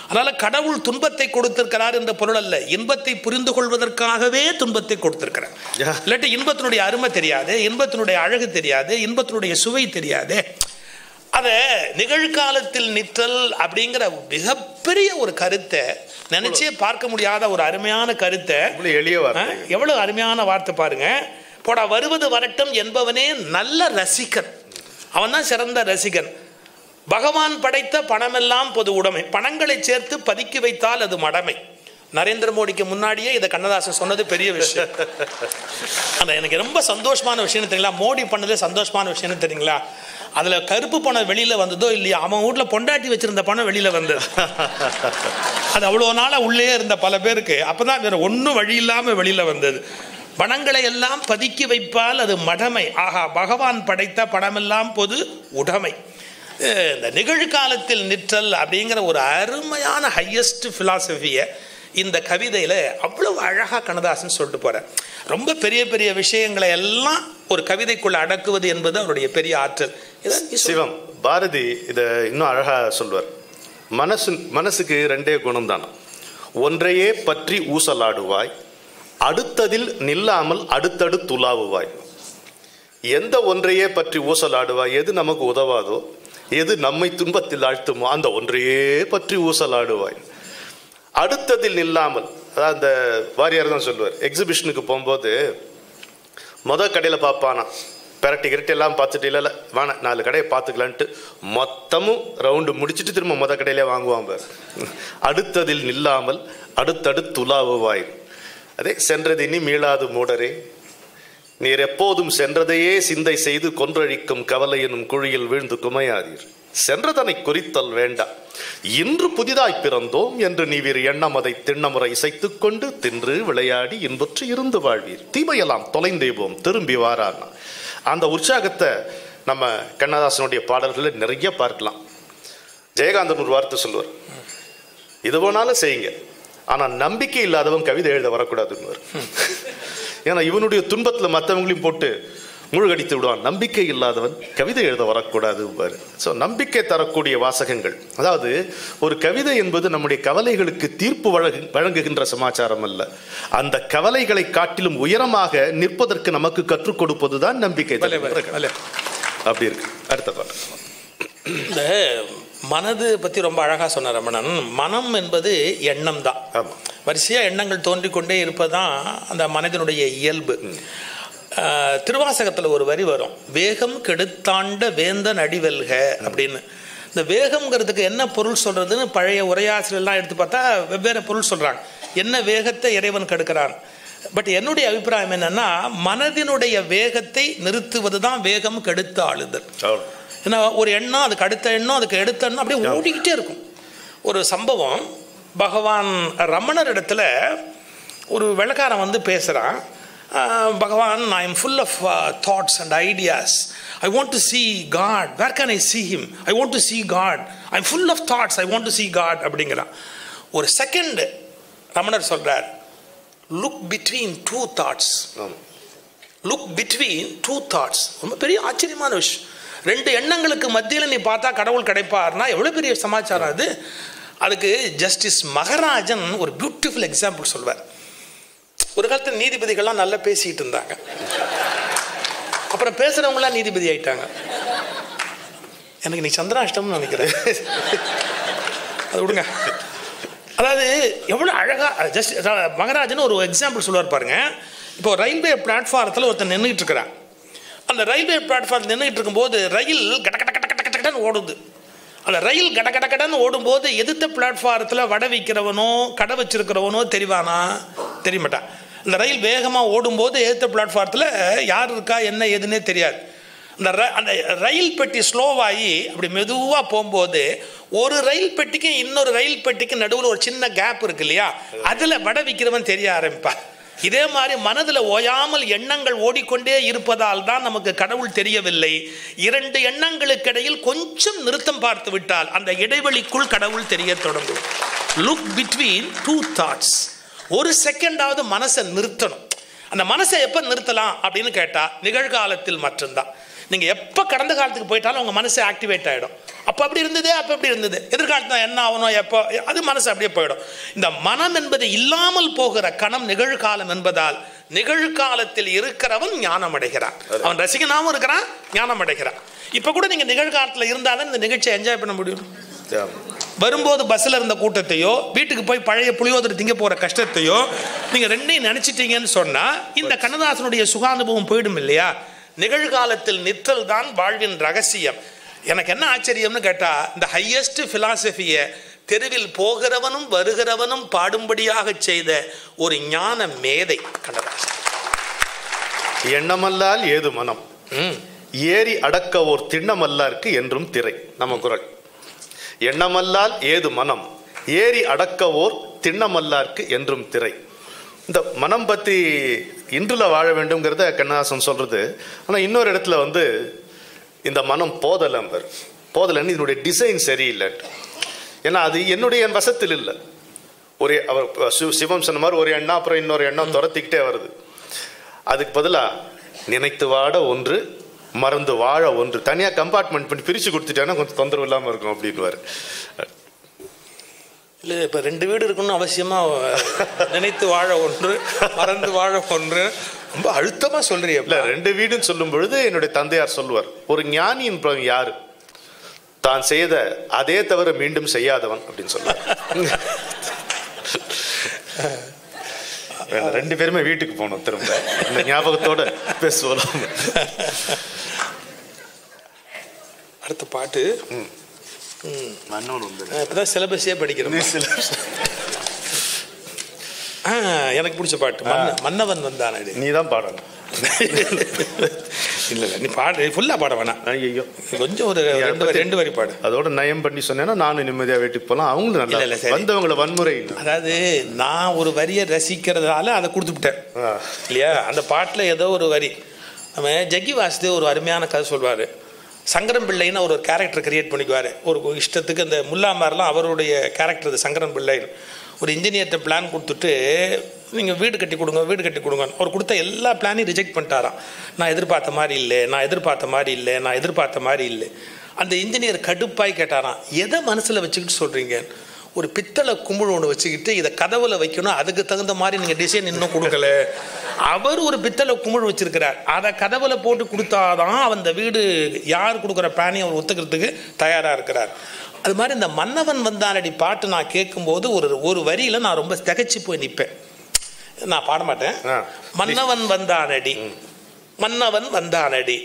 அதனால கடவுள் துன்பத்தை கொடுத்திருக்கிறார் என்ற பொருள் அல்ல இன்பத்தை புரிந்து கொள்வதற்காகவே துன்பத்தை கொடுத்திருக்கிறார் Yeah. இல்லாட்டி இன்பத்தினுடைய அருமை தெரியாது இன்பத்தினுடைய அழகு தெரியாது இன்பத்தினுடைய சுவை தெரியாது அதை நிகழ்காலத்தில் நிற்றல் அப்படிங்கிற மிகப்பெரிய ஒரு கருத்தை நினைச்சே பார்க்க முடியாத ஒரு அருமையான கருத்தை இவ்வளவு எளிய வார்த்தை ஆ, எவ்வளவு அருமையான வார்த்தை பாருங்க போடா வருவது வரட்டும் என்பவனே நல்ல ரசிகன் அவன் தான் சிறந்த ரசிகன் பகவான் படைத்த பணமெல்லாம் பொது உடைமை பணங்களை சேர்த்து பதுக்கி வைத்தால் அது மடமை நரேந்திர மோடிக்கு முன்னாடியே இதை கண்ணதாசன் சொன்னது பெரிய விஷயம் அந்த எனக்கு ரொம்ப சந்தோஷமான விஷயம் தெரியுங்களா மோடி பண்ணதே சந்தோஷமான விஷயம் தெரியுங்களா அதுல கருப்பு பணம் வெளியில வந்ததோ இல்லையா அவன் வீட்ல பொண்டாட்டி வச்சிருந்த பணம் வெளியில வந்தது அது அவ்வளோ நாளா உள்ளே இருந்த பல பேருக்கு அப்பதான் வேற ஒன்றும் வழி இல்லாம வெளியில வந்தது பணங்களை எல்லாம் பதுக்கி வைப்பால் அது மடமை ஆகா பகவான் படைத்த பணமெல்லாம் பொது உடைமை அஹ் இந்த நிகழ்காலத்தில் நிற்றல் அப்படிங்கிற ஒரு அருமையான ஹையஸ்ட் ஃபிலாசபியை இந்த கவிதையில் அவ்வளவு அழகாக கண்ணதாசன் சொல்லிட்டு போகிறார் ரொம்ப பெரிய பெரிய விஷயங்களை எல்லாம் ஒரு கவிதைக்குள்ள அடக்குவது என்பது அவருடைய பெரிய ஆற்றல் இதை நீ சொல்லு. சிவம் பாரதி இதை இன்னும் அழகா சொல்வார் மனசு மனசுக்கு ரெண்டே குணம் தானா ஒன்றையே பற்றி ஊசலாடுவாய் அடுத்ததில் நில்லாமல் அடுத்தடுத்துலாவுவாய் எந்த ஒன்றையே பற்றி ஊசலாடுவாய் எது நமக்கு உதவாதோ எது நம்மை துன்பத்தில் ஆழ்த்துமோ அந்த ஒன்றையே பற்றி ஊசலாடுவாய் அடுத்ததில் நில்லாமல் அதான் அந்த வாரியார் தான் சொல்லுவார் எக்ஸிபிஷனுக்கு போகும்போது மொதல் கடையில் பார்ப்பானா பெரட்டி கிரட்டி எல்லாம் பார்த்துட்டு இல்லை வேணாம் நாலு கடையை பார்த்துக்கலான்ட்டு மொத்தமும் ரவுண்டு முடிச்சிட்டு திரும்ப மொதல் கடையிலே வாங்குவான் பார் அடுத்ததில் நில்லாமல் அடுத்தடுத்து உலாவுவாய் அதே சென்றது இனி மீளாது மூடரே நீர் எப்போதும் சென்றதையே சிந்தை செய்து கொன்றழிக்கும் கவலை எனும் குழியில் வீழ்ந்து குமையாதீர் சென்றதனை குறித்தல் வேண்டாம் இன்று புதிதாய் பிறந்தோம் என்று நீவீர் எண்ணம் அதை திண்ணமுறை இசைத்துக் கொண்டு தின்று விளையாடி இன்புற்று இருந்து வாழ்வீர் தீமையெல்லாம் தொலைந்தே போம் திரும்பி வாரான்னா அந்த உற்சாகத்தை நம்ம கண்ணதாசனுடைய பாடல்களில் நிறைய பார்க்கலாம் ஜெயகாந்தன் ஒரு வார்த்தை சொல்லுவார் இது வேணாலும் செய்யுங்க ஆனா நம்பிக்கை இல்லாதவன் கவிதை எழுத வரக்கூடாதுன்னு ஏன்னா இவனுடைய துன்பத்துல மற்றவங்களையும் போட்டு மூழ்கடித்து விடுவான் நம்பிக்கை இல்லாதவன் கவிதை எழுத வரக்கூடாது ஸோ நம்பிக்கை தரக்கூடிய வாசகங்கள் அதாவது ஒரு கவிதை என்பது நம்முடைய கவலைகளுக்கு தீர்ப்பு வழங்கு வழங்குகின்ற சமாச்சாரம் அல்ல அந்த கவலைகளை காட்டிலும் உயரமாக நிற்பதற்கு நமக்கு கற்றுக் கொடுப்பதுதான் நம்பிக்கை பலே, தருகின்ற பலே, பலே. அப்படி இருக்கு அடுத்த பாட்டு இந்த மனது பற்றி ரொம்ப அழகாக சொன்னார் ரமணன் மனம் என்பது எண்ணம் தான் ஆமா வரிசையாக எண்ணங்கள் தோன்றிக்கொண்டே இருப்பதான் அந்த மனதினுடைய இயல்பு ஆஹ், திருவாசகத்தில் ஒரு வரி வரும் வேகம் கெடுத்தாண்ட வேந்தன் அடிவெல்க அப்படின்னு இந்த வேகம்ங்கிறதுக்கு என்ன பொருள் சொல்றதுன்னு பழைய உரையாசிரியர்லாம் எடுத்து பார்த்தா வெவ்வேறு பொருள் சொல்றாங்க என்ன வேகத்தை இறைவன் கெடுக்கிறான் பட் என்னுடைய அபிப்பிராயம் என்னன்னா மனதினுடைய வேகத்தை நிறுத்துவது தான் வேகம் கெடுத்து ஆளுதல் அவ்வளவு. ஏன்னா ஒரு எண்ணம் அதுக்கு அடுத்த எண்ணம் அதுக்கு அடுத்த எண்ணம் அப்படியே ஓடிக்கிட்டே இருக்கும் ஒரு சம்பவம் பகவான் ரமணர் இடத்துல ஒரு வெள்ளக்காரன் வந்து பேசுகிறான் Bhagavan I am full of thoughts and ideas I want to see God where can I see him I want to see God I am full of thoughts I want to see God அப்படிங்கிறான் ஒரு second ரமணர் சொல்கிறார் look between two thoughts ஆமா look between two thoughts ரொம்ப பெரிய ஆச்சரியமான விஷயம் ரெண்டு எண்ணங்களுக்கு மத்தியில் நீ பார்த்தா கடவுள் கிடைப்பார்னா எவ்வளோ பெரிய சமாச்சாரம் அது அதுக்கு ஜஸ்டிஸ் மகராஜன் ஒரு பியூட்டிஃபுல் எக்ஸாம்பிள் சொல்வார் ஒரு காலத்தில் நீதிபதிகள்லாம் நல்லா பேசிக்கிட்டு இருந்தாங்க அப்புறம் பேசுகிறவங்களாம் நீதிபதி ஆயிட்டாங்க எனக்கு நீ சந்திராஷ்டம்னு நினைக்கிறேன் அது விடுங்க அதாவது எவ்வளோ அழகாக ஜஸ்ட் மகராஜன் ஒரு எக்ஸாம்பிள் சொல்லுவார் பாருங்க இப்போ ரயில்வே பிளாட்ஃபாரத்தில் ஒருத்தன் நின்றுட்டு இருக்கிறான் அந்த ரயில்வே பிளாட்ஃபார்ம் நின்றுட்டு இருக்கும்போது ரயில் கட கட கட கட கட கடன்னு ஓடுது அந்த ரயில் கட கட கடன்னு ஓடும்போது எதிர்த்த பிளாட்ஃபாரத்தில் வடை விற்கிறவனோ கடை வச்சிருக்கிறவனோ தெரிவானா தெரிய மாட்டான் இந்த ரயில் வேகமாக ஓடும்போது எதிர்த்த பிளாட்ஃபாரத்தில் யார் இருக்கா என்ன ஏதுன்னே தெரியாது அந்த ர அந்த ரயில் பெட்டி ஸ்லோவாகி அப்படி மெதுவாக போகும்போது ஒரு ரயில் பெட்டிக்கும் இன்னொரு ரயில் பெட்டிக்கும் நடுவில் ஒரு சின்ன கேப் இருக்கு இல்லையா அதில் வடை விற்கிறவன் தெரிய ஆரம்பிப்பான் இதே மாதிரி மனதில் ஓயாமல் எண்ணங்கள் ஓடிக்கொண்டே இருப்பதால் தான் நமக்கு கடவுள் தெரியவில்லை இரண்டு எண்ணங்களுக்கு இடையில் கொஞ்சம் நிறுத்தம் பார்த்து விட்டால் அந்த இடைவெளிக்குள் கடவுள் தெரிய தொடங்கும் லுக் பிட்வீன் டூ தாட்ஸ் ஒரு செகண்டாவது மனசை நிறுத்தணும் அந்த மனசை எப்போ நிறுத்தலாம் அப்படின்னு கேட்டால் நிகழ்காலத்தில் மட்டும்தான் நீங்கள் எப்போ கடந்த காலத்துக்கு போயிட்டாலும் உங்கள் மனசு ஆக்டிவேட் ஆகிடும் அப்போ அப்படி இருந்தது அப்போ அப்படி இருந்தது எதிர்காலத்தில் என்ன ஆகணும் எப்போ அது மனசு அப்படியே போயிடும் இந்த மனம் என்பது இல்லாமல் போகிற கணம் நிகழ்காலம் என்பதால் நிகழ்காலத்தில் இருக்கிறவன் ஞானம் அடைகிறான் அவன் ரசிகனாகவும் இருக்கிறான் ஞானம் அடைகிறான் இப்போ கூட நீங்கள் நிகழ்காலத்தில் இருந்தால் தான் இந்த நிகழ்ச்சியை என்ஜாய் பண்ண முடியும் வரும்போது பஸ்ஸில் இருந்த கூட்டத்தையோ வீட்டுக்கு போய் பழைய புளியோதரை திங்க போகிற கஷ்டத்தையோ நீங்கள் ரெண்டையும் நினச்சிட்டீங்கன்னு சொன்னால் இந்த கண்ணதாசனுடைய சுகானுபவம் போயிடும் இல்லையா நிகழ்காலத்தில் நிற்றல் தான் வாழ்வின் ரகசியம் எனக்கு என்ன ஆச்சரியம்னு கேட்டால் இந்த ஹையஸ்ட் ஃபிலாசபியை தெருவில் போகிறவனும் வருகிறவனும் பாடும்படியாக செய்த ஒரு ஞான மேதை கண்ணதாசன் எண்ணமல்லால் ஏது மனம் ம் ஏறி அடக்க ஓர் திண்ணமல்லார்க்கு என்றும் திரை நம்ம குரல் எண்ணமல்லால் ஏது மனம் ஏறி அடக்க ஓர் திண்ணமல்லார்க்கு என்றும் திரை இந்த மனம் பத்தி இன்றுல வாழ வேண்டும்ங்கிறத கண்ணதாசன் சொல்றது ஆனா இன்னொரு இடத்துல வந்து இந்த மனம் போதலம்பர் போதலன்னு இதனுடைய டிசைன் சரியில்லை ஏன்னா அது என்னுடைய என் வசத்தில் இல்லை ஒரு அவர் சிவ- சிவம் சொன்ன மாதிரி ஒரு எண்ணம் அப்புறம் இன்னொரு எண்ணம் துரத்திக்கிட்டே வருது அதுக்கு பதிலா நினைத்து வாட ஒன்று மறந்து வாழ ஒன்று தனியா கம்பார்ட்மெண்ட் பண்ணி பிரிச்சு கொடுத்துட்டேன்னா கொஞ்சம் தொந்தரவு இல்லாம இருக்கும் அப்படின்னுவாரு இல்லை இப்போ ரெண்டு வீடு இருக்கணும்னு அவசியமாக நினைத்து வாழ ஒன்று மறந்து வாழ ஒன்று ரொம்ப அழுத்தமாக இல்ல சொல்றிய ரெண்டு வீடுன்னு சொல்லும் பொழுது என்னுடைய தந்தையார் சொல்லுவார் ஒரு ஞானி என்பவன் யாரு தான் செய்த அதே தவிர மீண்டும் செய்யாதவன் அப்படின்னு சொல்லுவார் வேண்டாம், ரெண்டு பேருமே வீட்டுக்கு போகணும் திரும்ப இந்த ஞாபகத்தோட பேசுவோம் அடுத்த பாட்டு மன்னன் வந்து நான் இப்பதான் சிலபஸே படிக்கிறேன் ஆ, எனக்கு பிடிச்ச பாட்டு மன்ன- மன்னவன் வந்தானடி நீ தான் பாடணும் இல்ல இல்ல நீ பாடு ஃபுல்லா பாட வேணாம் ஐயோ கொஞ்சம் ஒரு ரெண்டு வரி- ரெண்டு வரி பாடு அதோட நயம் பண்ணி சொன்னேன்னா நானும் நிம்மதியா வீட்டுக்கு போலாம் அவங்களும் இல்ல, இல்ல, நல்லா சரி. வந்தவங்கள வன்முறை இல்லை அதாவது நான் ஒரு வரியை ரசிக்கிறதால அதை கொடுத்துட்டேன் ஆ. இல்லையா அந்த பாட்டில் ஏதோ ஒரு வரி நம்ம ஜக்கி வாசுதேவ் ஒரு அருமையான கதை சொல்வார் சங்கரன் பிள்ளைன்னு அவர் ஒரு கேரக்டர் கிரியேட் பண்ணிக்குவார் ஒரு இஷ்டத்துக்கு அந்த முல்லா மாதிரிலாம் அவருடைய கேரக்டர் அது சங்கரன் பிள்ளைன்னு ஒரு இன்ஜினியர்கிட்ட பிளான் கொடுத்துட்டு நீங்கள் வீடு கட்டி கொடுங்க வீடு கட்டி கொடுங்க அவர் கொடுத்த எல்லா பிளானையும் ரிஜெக்ட் பண்ணிட்டாராம் நான் எதிர்பார்த்த மாதிரி இல்லை நான் எதிர்பார்த்த மாதிரி இல்லை நான் எதிர்பார்த்த மாதிரி இல்லை அந்த இன்ஜினியர் கடுப்பாய் கேட்டாராம் எதை மனசில் வச்சுக்கிட்டு சொல்கிறீங்க ஒரு பித்தளை குமிழ் ஒன்று வச்சுக்கிட்டு இதை கதவுல வைக்கணும் அதுக்கு தகுந்த மாதிரி நீங்கள் டிசைன் இன்னும் கொடுக்கல அவர் ஒரு பித்தளை குமிழ் வச்சிருக்கிறார் அதை கதவுல போட்டு கொடுத்தாதான் அந்த வீடு யார் கொடுக்குற பிளானையும் அவர் ஒத்துக்கிறதுக்கு தயாராக இருக்கிறார் அது மாதிரி இந்த மன்னவன் வந்தானடி பாட்டு நான் கேட்கும்போது ஒரு ஒரு வரியில நான் ரொம்ப திகைச்சு போய் நிற்பேன் நான் பாட மாட்டேன் ஆ. மன்னவன் வந்தானடி மன்னவன் வந்தானடி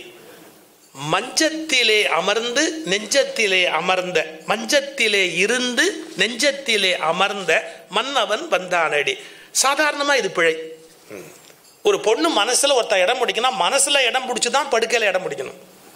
மஞ்சத்திலே அமர்ந்து நெஞ்சத்திலே அமர்ந்த மஞ்சத்திலே இருந்து நெஞ்சத்திலே அமர்ந்த மன்னவன் வந்தானடி சாதாரணமா இது பிழை ஒரு பொண்ணு மனசுல ஒருத்த இடம் பிடிக்கணும் மனசுல இடம் பிடிச்சி தான் படுக்கையில இடம் பிடிக்கணும்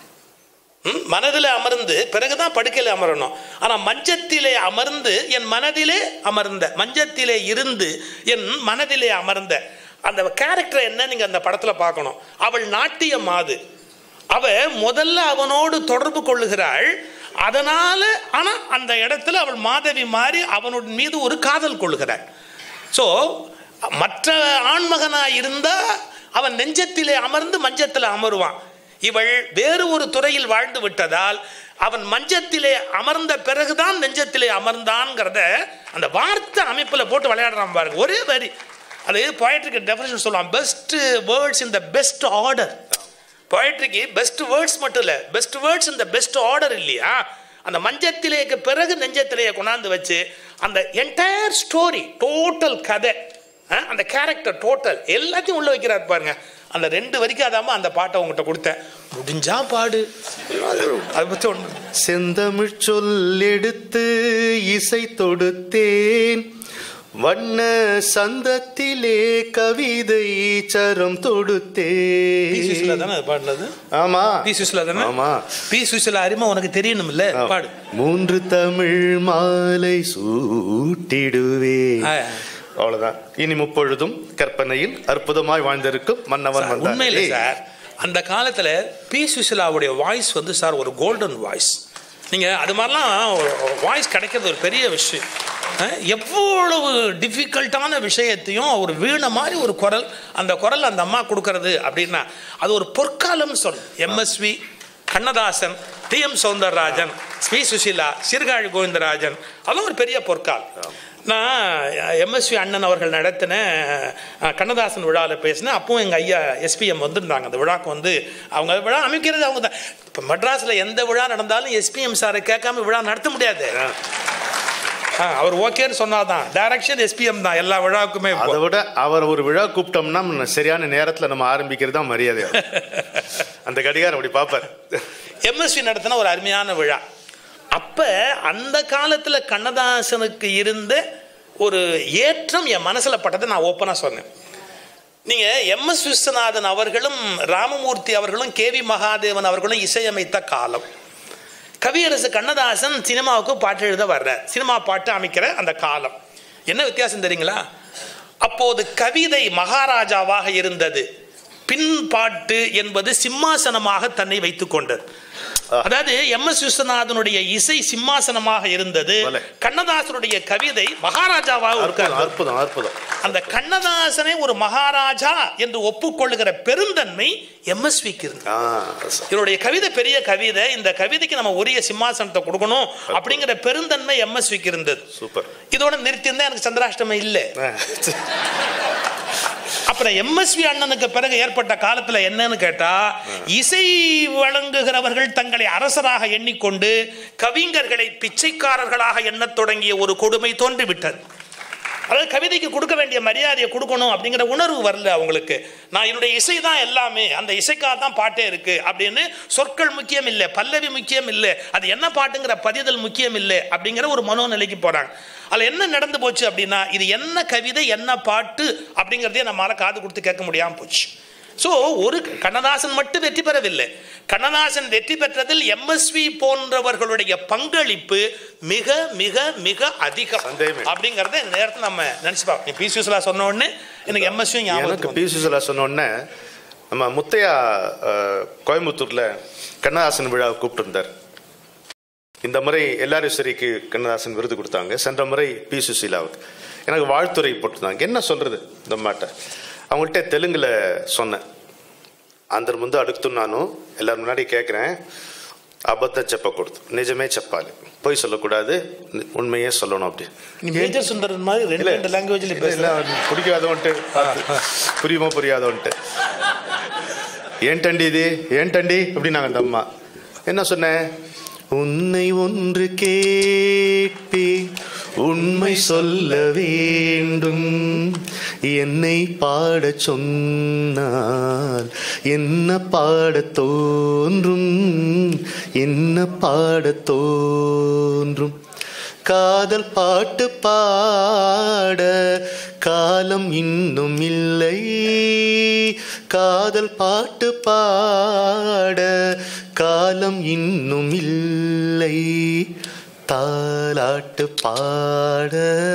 ம், மனதிலே அமர்ந்து பிறகுதான் படுக்கையில் அமரணும் ஆனா மஞ்சத்திலே அமர்ந்து என் மனதிலே அமர்ந்த மஞ்சத்திலே இருந்து என் மனதிலே அமர்ந்த அந்த கேரக்டர் என்ன நீங்க அந்த படத்துல பார்க்கணும் அவள் நாட்டிய மாது அவ முதல்ல அவனோடு தொடர்பு கொள்ளுகிறாள் அதனால ஆனா அந்த இடத்துல அவள் மாதவி மாறி அவனோட மீது ஒரு காதல் கொள்ளுகிறாள் ஸோ மற்ற ஆண்மகனா இருந்தா அவன் நெஞ்சத்திலே அமர்ந்து மஞ்சத்தில் அமருவான் இவள் வேறு ஒரு துறையில் வாழ்ந்து விட்டதால் அவன் மஞ்சத்திலே அமர்ந்த பிறகுதான் நெஞ்சத்திலே அமர்ந்தான்ங்கிறத அந்த வார்த்தை அமைப்பில் போட்டு விளையாடுறான் பாருங்க ஒரே வரி அது போயட்ரிக்கு டெஃபினேஷன் சொல்லலாம் best words in the best order போயட்ரிக்கு பெஸ்ட் வேர்ட்ஸ் மட்டும் இல்லை பெஸ்ட் வேர்ட்ஸ் இந்த பெஸ்ட் ஆர்டர் இல்லையா அந்த மஞ்சத்திலேக்கு பிறகு நெஞ்சத்திலேயே கொண்டாந்து வச்சு அந்த என்டையர் ஸ்டோரி டோட்டல் கதை அஹ், அந்த கேரக்டர் டோட்டல் எல்லாத்தையும் உள்ள வைக்கிறார் பாருங்க அந்த ரெண்டு வரைக்கும் அதாம அந்த பாட்டை உங்ககிட்ட கொடுத்தேன் முடிஞ்சா பாடு அதை பற்றி ஒன்று செந்தமிழ் சொல்லெடுத்து இசை தொடுத்தேன் வண்ண சந்தத்திலே கவிதை சரம் பி சுசிலா தொடுத்தேன் தானே அது பாடினது ஆமா பி சுசிலா தானே ஆமா பி சுசிலா அருமை உனக்கு தெரியணும்ல பாடு மூன்று தமிழ் மாலை சூட்டிடுவே ஆ. அவ்வளவுதான் இனி முப்பொழுதும் கற்பனையில் அற்புதமாய் வாழ்ந்திருக்கும் மன்னவன் சார், உண்மையில வந்தான் சார் அந்த காலத்துல பி சுசிலாவுடைய வாய்ஸ் வந்து சார் ஒரு கோல்டன் வாய்ஸ் நீங்க அது மாதிரிலாம் வாய்ஸ் கிடைக்கிறது ஒரு பெரிய விஷயம் அஹ், எவ்வளவு டிஃபிகல்ட்டான விஷயத்தையும் ஒரு வீணை மாதிரி ஒரு குரல் அந்த குரல் அந்த அம்மா கொடுக்கறது அப்படின்னா அது ஒரு பொற்காலம்னு சொல்லணும் MSV Kannadasan T M Soundararajan Sri Susheela Sirkazhi Govindarajan அதெல்லாம் ஒரு பெரிய பொற்கால் நான் எம்எஸ்வி அண்ணன் அவர்கள் நடத்தின அஹ், கண்ணதாசன் விழாவில் பேசினேன் அப்பவும் எங்கள் ஐயா எஸ்பிஎம் வந்திருந்தாங்க அந்த விழாக்கு வந்து அவங்க விழா அமைக்கிறது அவங்க தான் இப்போ மெட்ராஸில் எந்த விழா நடந்தாலும் எஸ்பிஎம் சாரை கேட்காம விழா நடத்த முடியாது ஆ, அவர் ஓகேன்னு சொன்னாதான் டைரக்ஷன் எஸ்பிஎம் தான் எல்லா விழாவுக்குமே இப்போ. அதை விட அவர் ஒரு விழா கூப்பிட்டோம்னா நம்ம சரியான நேரத்துல நம்ம ஆரம்பிக்கிறது தான் மரியாதை அந்த கடிகாரம் அப்படி பார்ப்பார் எம்எஸ்வி நடத்தின ஒரு அருமையான விழா அப்ப அந்த காலத்துல கண்ணதாசனுக்கு இருந்த ஒரு ஏற்றம் என் மனசுல பட்டதை நான் ஓப்பனா சொன்னேன் நீங்க எம் எஸ் விஸ்வநாதன் அவர்களும் ராமமூர்த்தி அவர்களும் கே வி மகாதேவன் அவர்களும் இசையமைத்த காலம் கவியரசு கண்ணதாசன் சினிமாவுக்கு பாட்டு எழுத வர்றார் சினிமா பாட்டு அமைக்கிற அந்த காலம் என்ன வித்தியாசம் தெரியுங்களா அப்போது கவிதை மகாராஜாவாக இருந்தது பின் பாட்டு என்பது சிம்மாசனமாக தன்னை வைத்துக் கொண்டது அதாவது எம் எஸ் விஸ்வநாதனுடைய இசை சிம்மாசனமாக இருந்தது பலே. கண்ணதாசனுடைய கவிதை மகாராஜாவாக அற்புதம் உட்கார்ந்தது அற்புதம் அற்புதம் அந்த கண்ணதாசனை ஒரு மகாராஜா என்று ஒப்புக்கொள்ளுகிற பெருந்தன்மை எம்எஸ்விக்கு இருந்தது ஆ, இவருடைய கவிதை பெரிய கவிதை இந்த கவிதைக்கு நம்ம உரிய சிம்மாசனத்தை கொடுக்கணும் அப்படிங்கிற பெருந்தன்மை எம்எஸ்விக்கு இருந்தது சூப்பர் இதோட நிறுத்தியிருந்தா எனக்கு சந்திராஷ்டமம் இல்லை ஆ, அப்புறம் எம்எஸ்வி அண்ணனுக்கு பிறகு ஏற்பட்ட காலத்துல என்னன்னு கேட்டா இசை வழங்குகிறவர்கள் தங்களை அரசராக எண்ணிக்கொண்டு கவிஞர்களை பிச்சைக்காரர்களாக எண்ணத் தொடங்கிய ஒரு கொடுமை தோன்றிவிட்டது அதாவது கவிதைக்கு கொடுக்க வேண்டிய மரியாதையை கொடுக்கணும் அப்படிங்கிற உணர்வு வரல அவங்களுக்கு நான் என்னுடைய இசை தான் எல்லாமே அந்த இசைக்காக தான் பாட்டே இருக்கு அப்படின்னு சொற்கள் முக்கியம் இல்லை பல்லவி முக்கியம் இல்லை அது என்ன பாட்டுங்கிற பதிதல் முக்கியம் இல்லை அப்படிங்கிற ஒரு மனோநிலைக்கு போறாங்க அதில் என்ன நடந்து போச்சு அப்படின்னா இது என்ன கவிதை என்ன பாட்டு அப்படிங்கிறதே நம்மளால காது கொடுத்து கேட்க முடியாமல் போச்சு ஸோ ஒரு கண்ணதாசன் மட்டும் வெற்றி பெறவில்லை கண்ணதாசன் வெற்றி பெற்றதில் எம்எஸ்வி போன்றவர்களுடைய பங்களிப்பு மிக மிக மிக அதிகம் சந்தேகமே இல்லை. அப்படிங்கறத இந்த நேரத்தில் நம்ம நினைச்சு பார்ப்போம் நீ பி சுசலா சொன்ன உடனே எனக்கு எம்எஸ்வி எனக்கு ஞாபகம் பி சுசலா சொன்ன உடனே நம்ம முத்தையா அஹ், கோயம்புத்தூர்ல கண்ணதாசன் விழா கூப்பிட்டிருந்தார் இந்த முறை எல்லாரேஸ்வரிக்கு கண்ணதாசன் விருது கொடுத்தாங்க சென்ற முறை பி சுசீலாவுக்கு எனக்கு வாழ்த்துறை போட்டிருந்தாங்க என்ன சொல்றது இந்த மாட்ட அவங்கள்ட்ட தெலுங்குல சொன்னேன் అందరి ముందు అడుగుతున్నాను எல்லாரும் முன்னாடி கேட்குறேன் அபத்தம் చెప్పకూడదు நிஜமே చెప్పాలి பொய் சொல்லக்கூடாது உண்மையே சொல்லணும் அப்படி நீ மேஜர் சுந்தரன் மாதிரி ரெண்டு ரெண்டு லாங்குவேஜ்ல இல்ல, பேசல இல்ல, அவனுக்கு புரியாதவன்ட்டு புரியுமோ புரியாதவன்ட்டு ஏன்டண்டி இது ஏன்டண்டி அப்படின்னாங்க அந்த அம்மா என்ன சொன்னேன் உன்னை ஒன்று கேட்பி உண்மை சொல்ல வேண்டும் என்னை பாடச் சொன்னால் என்ன பாடத் தோன்றும் என்ன பாடத் தோன்றும் காதல் பாட்டு பாட காலம் இன்னும் இல்லை காதல் பாட்டு பாட காலம் இன்னும் இல்லை தாலாட்டு பாட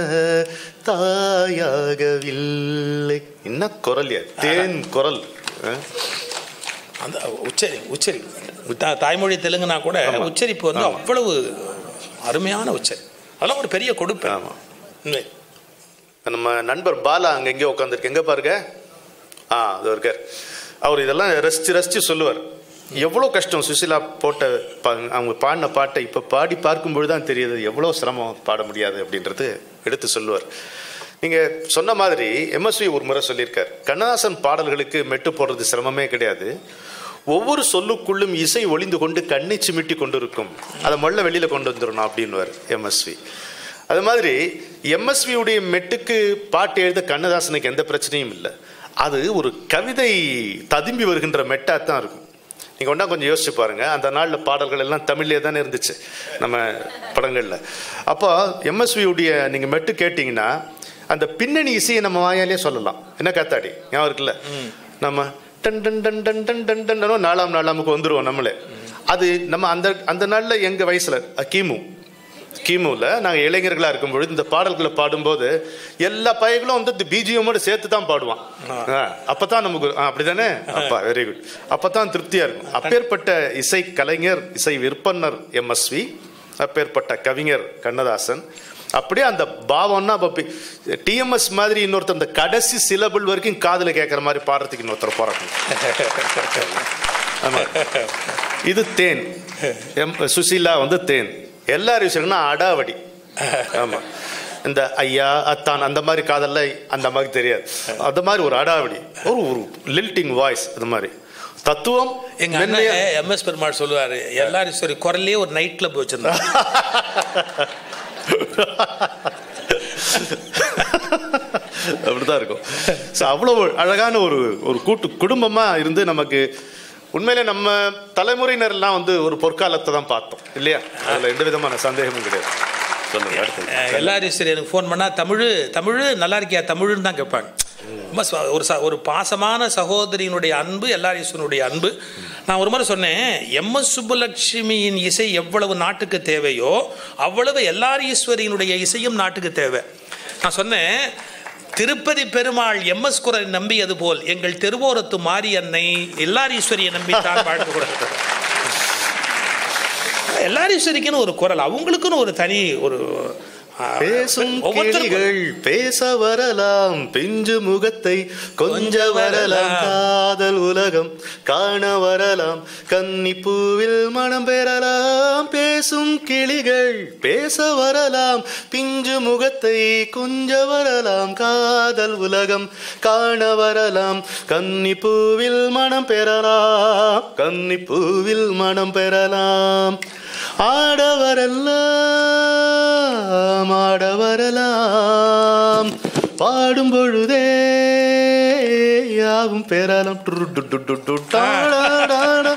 தாயாகவில்லை என்ன குரல்யா தேன் குரல் அஹ்? அந்த உச்சரி உச்சரி தா- தாய்மொழி தெலுங்குனா கூட உச்சரிப்பு வந்து அவ்வளவு அருமையான உச்சரி அதெல்லாம் ஒரு பெரிய கொடுப்பு ஆமா. உண்மை. நம்ம நண்பர் பாலா அங்க எங்கேயோ உட்காந்துருக்கு எங்க பாருங்க ஆ அது இருக்கார் அவர் இதெல்லாம் ரசிச்சு ரசிச்சு சொல்லுவார் எவ்வளோ கஷ்டம் சுசிலா போட்ட பா- அவங்க பாடின பாட்டை இப்போ பாடி பார்க்கும்பொழுது தான் தெரியுது எவ்வளோ சிரமம் பாட முடியாது அப்படின்றது எடுத்து சொல்லுவார் நீங்கள் சொன்ன மாதிரி எம்எஸ்வி ஒரு முறை சொல்லியிருக்கார் கண்ணதாசன் பாடல்களுக்கு மெட்டு போடுறது சிரமமே கிடையாது ஒவ்வொரு சொல்லுக்குள்ளும் இசை ஒளிந்து கொண்டு கண்ணை சிமிட்டி கொண்டு இருக்கும் அதை முதல்ல வெளியில கொண்டு வந்துடணும் அப்படின்னுவார் எம்எஸ்வி அது மாதிரி எம்எஸ்வி உடைய மெட்டுக்கு பாட்டு எழுத கண்ணதாசனுக்கு எந்த பிரச்சனையும் இல்லை அது ஒரு கவிதை ததும்பி வருகின்ற மெட்டா தான் இருக்கும் நீங்க ஒன்றா கொஞ்சம் யோசிச்சு பாருங்க அந்த நாளில் பாடல்கள் எல்லாம் தமிழ்லேயே தானே இருந்துச்சு நம்ம படங்கள்ல அப்போ எம்எஸ்வி உடைய நீங்க மெட்டு கேட்டிங்கன்னா அந்த பின்னணி இசையை நம்ம வாயாலே சொல்லலாம் என்ன காத்தாடி ஞாபகம் இருக்குல்ல நம்ம டன் டன் டன் டன் டன் டன் டன் நாலாம் நாளாமுக்கு வந்துருவோம் நம்மளே அது நம்ம அந்த அந்த நாள்ல எங்க வயசுல அஹ், கிமு கிமுல நாங்க இளைஞர்களா இருக்கும் பொழுது இந்த பாடல்களை பாடும்போது எல்லா பையங்களும் வந்து இந்த பிஜிஎம்மோட சேர்த்து தான் பாடுவான் ஆ, அப்பதான் நமக்கு ஆ, அப்படிதானே அப்பா வெரி குட் அப்பதான் திருப்தியா இருக்கும் அப்பேற்பட்ட இசை கலைஞர் இசை விற்பனர் எம்எஸ்வி அப்பேற்பட்ட கவிஞர் கண்ணதாசன் அப்படியே அந்த பாவம்னா அப்போ டிஎம்எஸ் மாதிரி இன்னொருத்தர் அந்த கடைசி சிலபிள் வரைக்கும் காதுல கேட்குற மாதிரி பாடுறதுக்கு இன்னொருத்தர் போறாங்க ஆமா இது தேன் எம் சுசீலா வந்து தேன் எல்லாரும் விஷயம்னா அடாவடி ஆமா இந்த ஐயா அத்தான் அந்த மாதிரி காதல்ல அந்த மாதிரி தெரியாது அந்த மாதிரி ஒரு அடாவடி ஒரு ஒரு லில்ட்டிங் வாய்ஸ் அது மாதிரி தத்துவம் எங்க மென்மையா- அண்ணன் எம்எஸ் பெருமாள் சொல்லுவாரு எல்லாரும் சரி குரல்லே ஒரு நைட் கிளப் வச்சிருந்தாங்க அப்படிதான் இருக்கும் ஸோ அவ்வளோ அழகான ஒரு ஒரு கூட்டு குடும்பமா இருந்து நமக்கு உண்மையிலே நம்ம தலைமுறையினர்லாம் வந்து ஒரு பொற்காலத்தை தான் பார்த்தோம் இல்லையா அதுல எந்த விதமான சந்தேகமும் கிடையாது சொல்லுங்க அடுத்தது. அஹ் எல்லாரும் சரி எனக்கு ஃபோன் பண்ணால் தமிழ் தமிழ் நல்லா இருக்கியா தமிழ்னு தான் கேட்பாங்க ரொம்ப ச- ஒரு ச ஒரு பாசமான சகோதரியினுடைய அன்பு எல்லாரீஸ்வரனுடைய அன்பு நான் ஒரு முறை சொன்னேன் எம்எஸ் சுப்புலட்சுமியின் இசை எவ்வளவு நாட்டுக்கு தேவையோ அவ்வளவு எல்லாரீஸ்வரியினுடைய இசையும் நாட்டுக்கு தேவை நான் சொன்னேன் திருப்பதி பெருமாள் எம்எஸ் குரலை நம்பியது போல் எங்கள் திருவோரத்து மாரியன்னை எல்லாரீஸ்வரியை நம்பித்தான் வாழ்ந்து கொடுக்கிறது எல்லாரீஸ்வரிக்குன்னு ஒரு குரல் அவங்களுக்குன்னு ஒரு தனி ஒரு ஆ, பேசும் ஒவ்வொருத்தருக்கும் கிளிகள் பேச வரலாம் பிஞ்சு முகத்தை கொஞ்ச வரலாம் காதல் உலகம் காண வரலாம் கன்னி பூவில் மனம் பெறலாம் பேசும் கிளிகள் பேச வரலாம் பிஞ்சு முகத்தை கொஞ்ச வரலாம் காதல் உலகம் காண வரலாம் கன்னி பூவில் மனம் பெறலாம் கன்னி பூவில் மனம் பெறலாம் ஆடவரெல்லாம் ஆட வரலாம் பாடும் பொழுதே யாவும் பெறலாம் டுரு டு டு டு டு டாடாடாடா,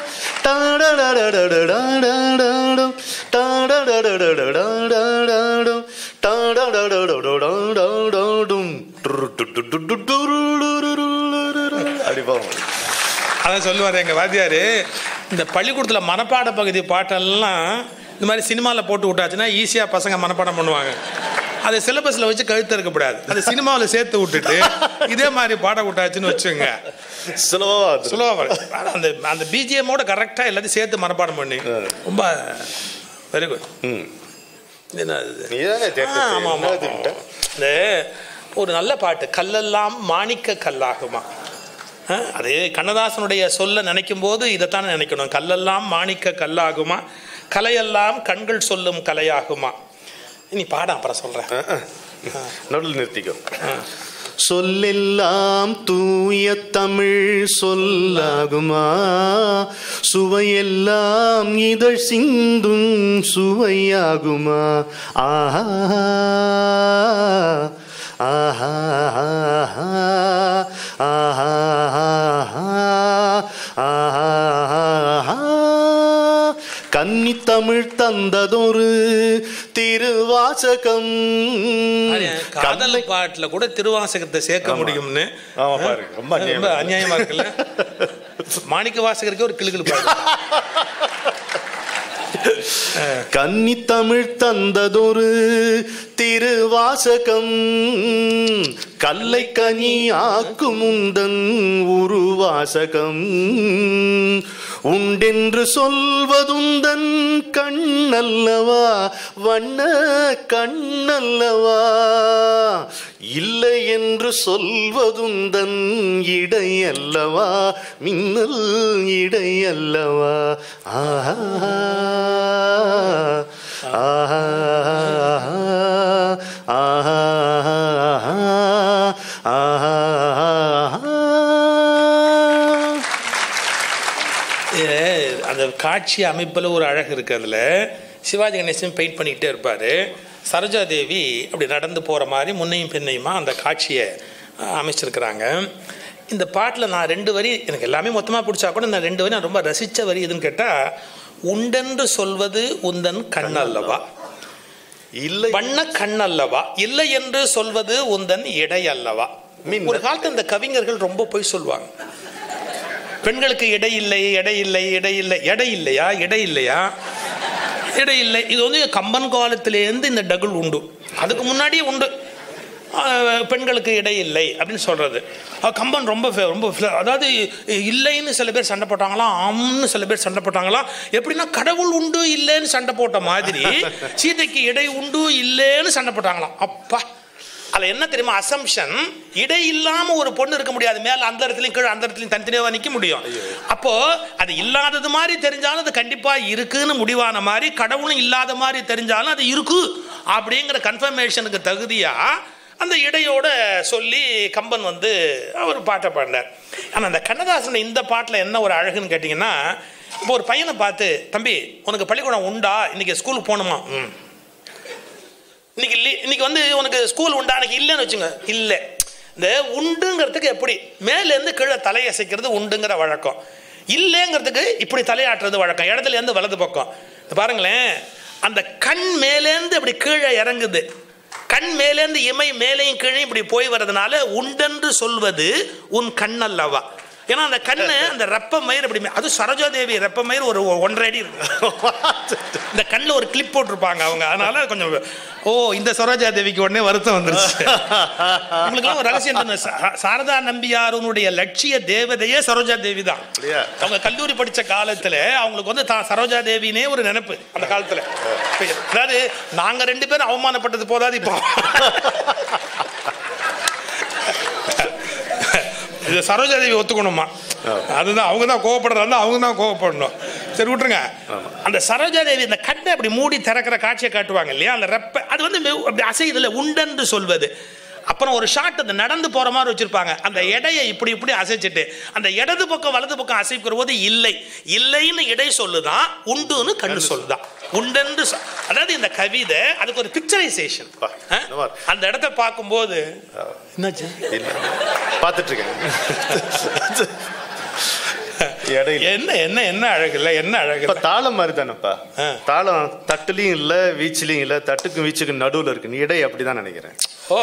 டாடாடாடாடாடாடாடாடாடும், டாடாடாடாடாடாடாடாடும், டாடாடாடாடாடாடாடாடும், டுரு டு டு டு டு டுருருருருருருரு. அப்படி போவோம் அதான் சொல்லுவார் எங்கள் வாத்தியார் இந்த பள்ளிக்கூடத்தில் மனப்பாட பகுதி பாட்டெல்லாம் இந்த மாதிரி சினிமாவில் போட்டு விட்டாச்சுன்னா ஈஸியாக பசங்க மனப்பாடம் பண்ணுவாங்க அதை சிலபஸில் வச்சு கழுத்து இருக்கக்கூடாது அது சினிமாவில் சேர்த்து விட்டுட்டு இதே மாதிரி பாட விட்டாச்சுன்னு வச்சுங்க ஸ்லோவா சுலபமாக அந்த அந்த பிஜிஎம்மோட கரெக்டாக எல்லாத்தையும் சேர்த்து மனப்பாடம் பண்ணி ரொம்ப வெரி குட் ம் என்ன இது நீதானே ஆ, தேர்ந்தெடுத்தது. ஆமா, ஆமா, என்னது ஆமா. கிட்ட? இந்த ஒரு நல்ல பாட்டு கல்லெல்லாம் மாணிக்க கல்லாகுமா ஆ, அது கண்ணதாசனுடைய சொல்ல நினைக்கும் போது இதைத்தான் நினைக்கணும் கல்லெல்லாம் மாணிக்க கல்லாகுமா கலையெல்லாம் கண்கள் சொல்லும் கலையாகுமா நீ பாட அப்புறம் சொல்றேன் நடுவில் நிறுத்திக்கோ சொல்லெல்லாம் தூய தமிழ் சொல்லாகுமா சுவையெல்லாம் இதழ் சிந்தும் சுவையாகுமா ஆஹா ஆஹா ஆஹா ஆஹா கன்னி தமிழ் தந்ததொரு திருவாசகம் காதல் பாட்டுல கூட திருவாசகத்தை சேர்க்க முடியும்னு ஆமா பாருங்க, ரொம்ப அநியாயமா ரொம்ப இருக்கு. அநியாயமா இருக்குல்ல மாணிக்க வாசகருக்கே ஒரு கிளுகிழு பாடு கன்னி தமிழ் தந்ததொரு திருவாசகம் கல்லை கனி ஆக்கும் உந்தன் உருவாசகம் உண்டென்று சொல்வதுந்தன் கண்ணல்லவா வண்ண கண்ணல்லவா இல்லை என்று சொல்வதுந்தன் இடை அல்லவா மின்னல் இடை அல்லவா ஆஹா ஆஹா ஆஹா ஆஹா ஏ, அந்த காட்சி அமைப்பில் ஒரு அழகு இருக்கு அதில் சிவாஜி கணேசன் பெயிண்ட் பண்ணிக்கிட்டே இருப்பார் சரோஜா தேவி அப்படி நடந்து போகிற மாதிரி முன்னையும் பின்னையுமா அந்த காட்சியை அஹ், அமைச்சிருக்கிறாங்க இந்த பாட்டில் நான் ரெண்டு வரி எனக்கு எல்லாமே மொத்தமாக பிடிச்சா கூட நான் ரெண்டு வரி நான் ரொம்ப ரசித்த வரி எதுன்னு கேட்டால் உண்டென்று சொல்வது உந்தன் கண் அல்லவா இல்லை வண்ண கண் அல்லவா இல்லை என்று சொல்வது உந்தன் இடை அல்லவா மீன் ஒரு காலத்து இந்த கவிஞர்கள் ரொம்ப போய் சொல்லுவாங்க பெண்களுக்கு எடை இல்லை எடை இல்லை எடை இல்லை எடை இல்லையா எடை இல்லையா எடை இல்லை இது வந்து கம்பன் காலத்திலேருந்து இந்த டகுல் உண்டு அதுக்கு முன்னாடியே உண்டு ஆஹ், பெண்களுக்கு இடை இல்லை அப்படின்னு சொல்றது அஹ் கம்பன் ரொம்ப fe- ரொம்ப fe- அதாவது இல்லைன்னு சில பேர் சண்டை போட்டாங்களாம் ஆம்னு சில பேர் சண்டை போட்டாங்களாம் எப்படின்னா கடவுள் உண்டு இல்லைன்னு சண்டை போட்ட மாதிரி சீதைக்கு இடை உண்டு இல்லைன்னு சண்டை போட்டாங்களாம் அப்பா அதுல என்ன தெரியுமா அசம்ஷன் இடை இல்லாம ஒரு பொண்ணு இருக்க முடியாது மேல அந்த இடத்துலயும் கீழே அந்த இடத்துலயும் தனித்தனியாக நிக்க முடியும் அப்போ அது இல்லாதது மாதிரி தெரிஞ்சாலும் அது கண்டிப்பா இருக்குன்னு முடிவான மாதிரி கடவுளும் இல்லாத மாதிரி தெரிஞ்சாலும் அது இருக்கு அப்படிங்கிற கன்ஃபர்மேஷனுக்கு தகுதியா அந்த இடையோட சொல்லி கம்பன் வந்து அவர் பாட்டை பாடினார் ஆனால் அந்த கண்ணதாசன் இந்த பாட்டில் என்ன ஒரு அழகுன்னு கேட்டிங்கன்னா இப்போ ஒரு பையனை பார்த்து தம்பி உனக்கு பள்ளிக்கூடம் உண்டா இன்னைக்கு ஸ்கூலுக்கு போகணுமா ம் இன்னைக்கு இல்லை இன்னைக்கு வந்து உனக்கு ஸ்கூல் உண்டா அன்னைக்கு இல்லைன்னு வச்சுங்க இல்லை இந்த உண்டுங்கிறதுக்கு எப்படி மேலேருந்து கீழே தலையசைக்கிறது உண்டுங்கிற வழக்கம் இல்லைங்கிறதுக்கு இப்படி தலையாட்டுறது வழக்கம் இடத்துல இருந்து வலது பக்கம் இந்த பாருங்களேன் அந்த கண் மேலேருந்து இப்படி கீழே இறங்குது கண் மேலேருந்து இமை மேலேயும் கீழே இப்படி போய் வர்றதுனால உண்டென்று சொல்வது உன் கண் அல்லவா ஏன்னா அந்த கண்ணு அந்த ரெப்ப மயிர் அப்படி மே- அது சரோஜாதேவி ரெப்ப மயிர் ஒரு ஒன்றரை அடி இருக்கு இந்த கண்ணில் ஒரு கிளிப் போட்டிருப்பாங்க அவங்க அதனால கொஞ்சம் ஓ இந்த சரோஜா தேவிக்கு உடனே வருத்தம் வந்துருச்சு உங்களுக்குலாம் ஒரு ரகசியம் தெரியும். சா- சாரதா நம்பியாருனுடைய லட்சிய தேவதையே சரோஜா தேவி தான் அப்படியா? அவங்க கல்லூரி படிச்ச காலத்துல அவங்களுக்கு வந்து தான் சரோஜா தேவினே ஒரு நினைப்பு அந்த காலத்துல அதாவது நாங்க ரெண்டு பேரும் அவமானப்பட்டது போதாது இப்போ இது சரோஜா தேவி ஒத்துக்கணுமா அதுதான் அவங்க தான் கோவப்படுறாங்க அவங்க தான் கோவப்படணும் சரி விட்டுருங்க அந்த சரோஜா தேவி இந்த கண்ணை அப்படி மூடி திறக்கிற காட்சியை காட்டுவாங்க இல்லையா அந்த ரெப்ப அது வந்து மெ- அப்படி அசையுதுல உண்டென்று சொல்வது அப்புறம் ஒரு ஷாட் அந்த நடந்து போற மாதிரி வச்சிருப்பாங்க அந்த எடையை இப்படி இப்படி அசைச்சிட்டு அந்த இடது பக்கம் வலது பக்கம் அசைக்கிற போது இல்லை இல்லைன்னு இடை சொல்லுதான் உண்டுன்னு கண்ணு சொல்லுதான் உண்டென்று சொ- அதாவது இந்த கவிதை அதுக்கு ஒரு பிக்சரைசேஷன் பா, என்னவா இருக்கு? அந்த இடத்த பார்க்கும்போது என்னாச்சு இல்ல பார்த்துட்டு இருக்கேன் இடையில என்ன என்ன என்ன அழகு இல்லை என்ன அழகு இப்ப இல்ல? தாளம் மாதிரி தானேப்பா ஆ. தாளம் தட்டுலயும் இல்ல வீச்சுலயும் இல்ல தட்டுக்கும் வீச்சுக்கும் நடுவுல இருக்கு நீ இடை அப்படிதான் நினைக்கிறேன் ஓ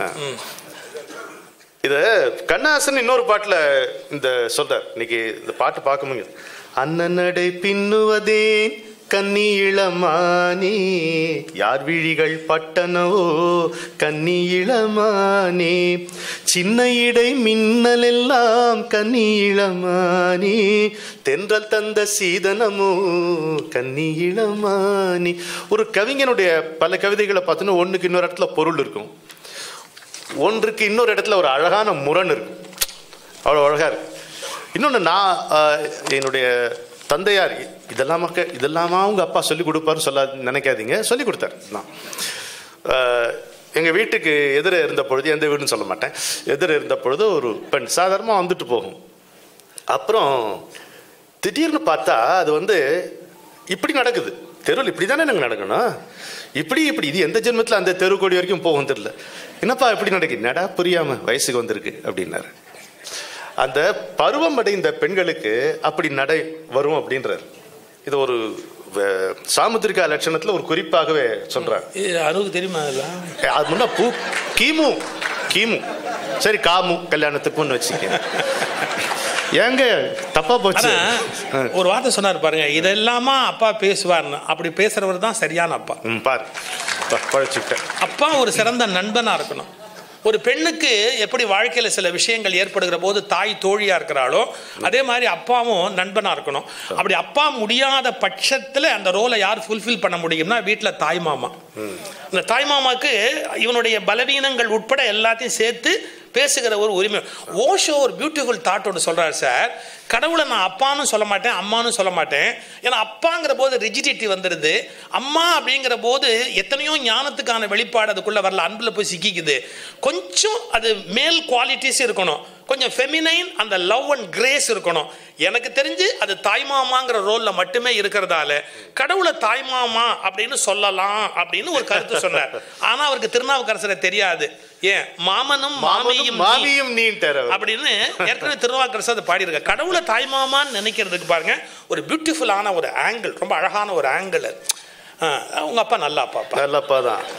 இது கண்ணாசன் இன்னொரு பாட்டுல இந்த சொல்றார் இன்னைக்கு இந்த பாட்டு பார்க்க முடியும் அண்ணனடை பின்னுவதேன் கன்னி இளமானே யார் விழிகள் பட்டனவோ கன்னி இளமானே சின்ன இடை மின்னல் எல்லாம் கன்னி இளமானே தென்றல் தந்த சீதனமோ கன்னி இளமானே ஒரு கவிஞனுடைய பல கவிதைகளை பார்த்தோன்னா ஒண்ணுக்கு இன்னொரு இடத்துல பொருள் இருக்கும் ஒன்றுக்கு இன்னொரு இடத்துல ஒரு அழகான முரண் இருக்கும் அவ்வளோ அழகா இருக்கு இன்னொன்று நான் ஆஹ், என்னுடைய தந்தையார் இதெல்லாமா க- இதெல்லாமா அவங்க அப்பா சொல்லி கொடுப்பாரு சொல்ல நினைக்காதீங்க சொல்லி கொடுத்தாரு நான் ஆஹ், எங்க வீட்டுக்கு எதிர இருந்த பொழுது எந்த வீடுன்னு சொல்ல மாட்டேன் எதிர இருந்த பொழுது ஒரு பெண் சாதாரணமாக வந்துட்டு போகும் அப்புறம் திடீர்னு பார்த்தா அது வந்து இப்படி நடக்குது தெருவில் இப்படி தானே நாங்கள் நடக்கணும் இப்படி இப்படி இது எந்த ஜென்மத்தில் அந்த தெரு கோடி வரைக்கும் போகும் தெரியல என்னப்பா இப்படி நடக்கு என்னடா புரியாம வயசுக்கு வந்திருக்கு அப்படின்னாரு அந்த பருவம் அடைந்த பெண்களுக்கு அப்படி நடை வரும் அப்படின்றார் இது ஒரு வ- சாமுத்திரிகா லட்சணத்துல ஒரு குறிப்பாகவே சொல்றாங்க இது அனுக்கு தெரியுமா அதெல்லாம் அது முன்ன பூ கிமு கிமு சரி காமு கல்யாணத்துக்கு முன்னு வச்சுக்க ஏங்க தப்பா போச்சு ஆனா ஒரு வார்த்தை சொன்னார் பாருங்க இதெல்லாமா அப்பா பேசுவார்னு அப்படி பேசுறவர் தான் சரியான அப்பா ம் பாரு ப- பழச்சுக்கிட்டேன் அப்பா ஒரு சிறந்த நண்பனா இருக்கணும் ஒரு பெண்ணுக்கு எப்படி வாழ்க்கையில் சில விஷயங்கள் ஏற்படுகிற போது தாய் தோழியா இருக்கிறாளோ அதே மாதிரி அப்பாவும் நண்பனா இருக்கணும் அப்படி அப்பா முடியாத பட்சத்தில் அந்த ரோலை யார் ஃபுல்ஃபில் பண்ண முடியும்னா வீட்டில் தாய் மாமா இந்த தாய் மாமாக்கு இவனுடைய பலவீனங்கள் உட்பட எல்லாத்தையும் சேர்த்து பேசுகிற ஒரு உரிமை ஓஷோ ஒரு பியூட்டிஃபுல் தாட் ஒன்று சொல்றாரு சார் கடவுளை நான் அப்பான்னு சொல்ல மாட்டேன் அம்மான்னு சொல்ல மாட்டேன் ஏன்னா அப்பாங்கிற போது ரிஜிடிட்டி வந்துடுது அம்மா அப்படிங்கிற போது எத்தனையோ ஞானத்துக்கான வெளிப்பாடு அதுக்குள்ள வரல அன்புல போய் சிக்கிக்குது கொஞ்சம் அது மேல் குவாலிட்டிஸ் இருக்கணும் கொஞ்சம் ஃபெமினைன் அந்த லவ் அண்ட் கிரேஸ் இருக்கணும் எனக்கு தெரிஞ்சு அது தாய்மாமாங்கிற ரோல்ல மட்டுமே இருக்கிறதால கடவுளை தாய்மாமா அப்படின்னு சொல்லலாம் அப்படின்னு ஒரு கருத்து சொன்னார் ஆனா அவருக்கு திருநாவுக்கரசரை தெரியாது ஏன் மாமனும் மாமியும் மாமனும் நீ. மாமியும் நீன்ட்டார் அவர். அப்படின்னு ஏற்கனவே திருநாவுக்கரசு அதை பாடியிருக்க கடவுளை தாய்மாமான்னு நினைக்கிறதுக்கு பாருங்க ஒரு பியூட்டிஃபுல்லான ஒரு ஆங்கிள் ரொம்ப அழகான ஒரு ஆங்கிள் உங்க அப்பா நல்ல அப்பா அப்பா நல்லப்பா தான்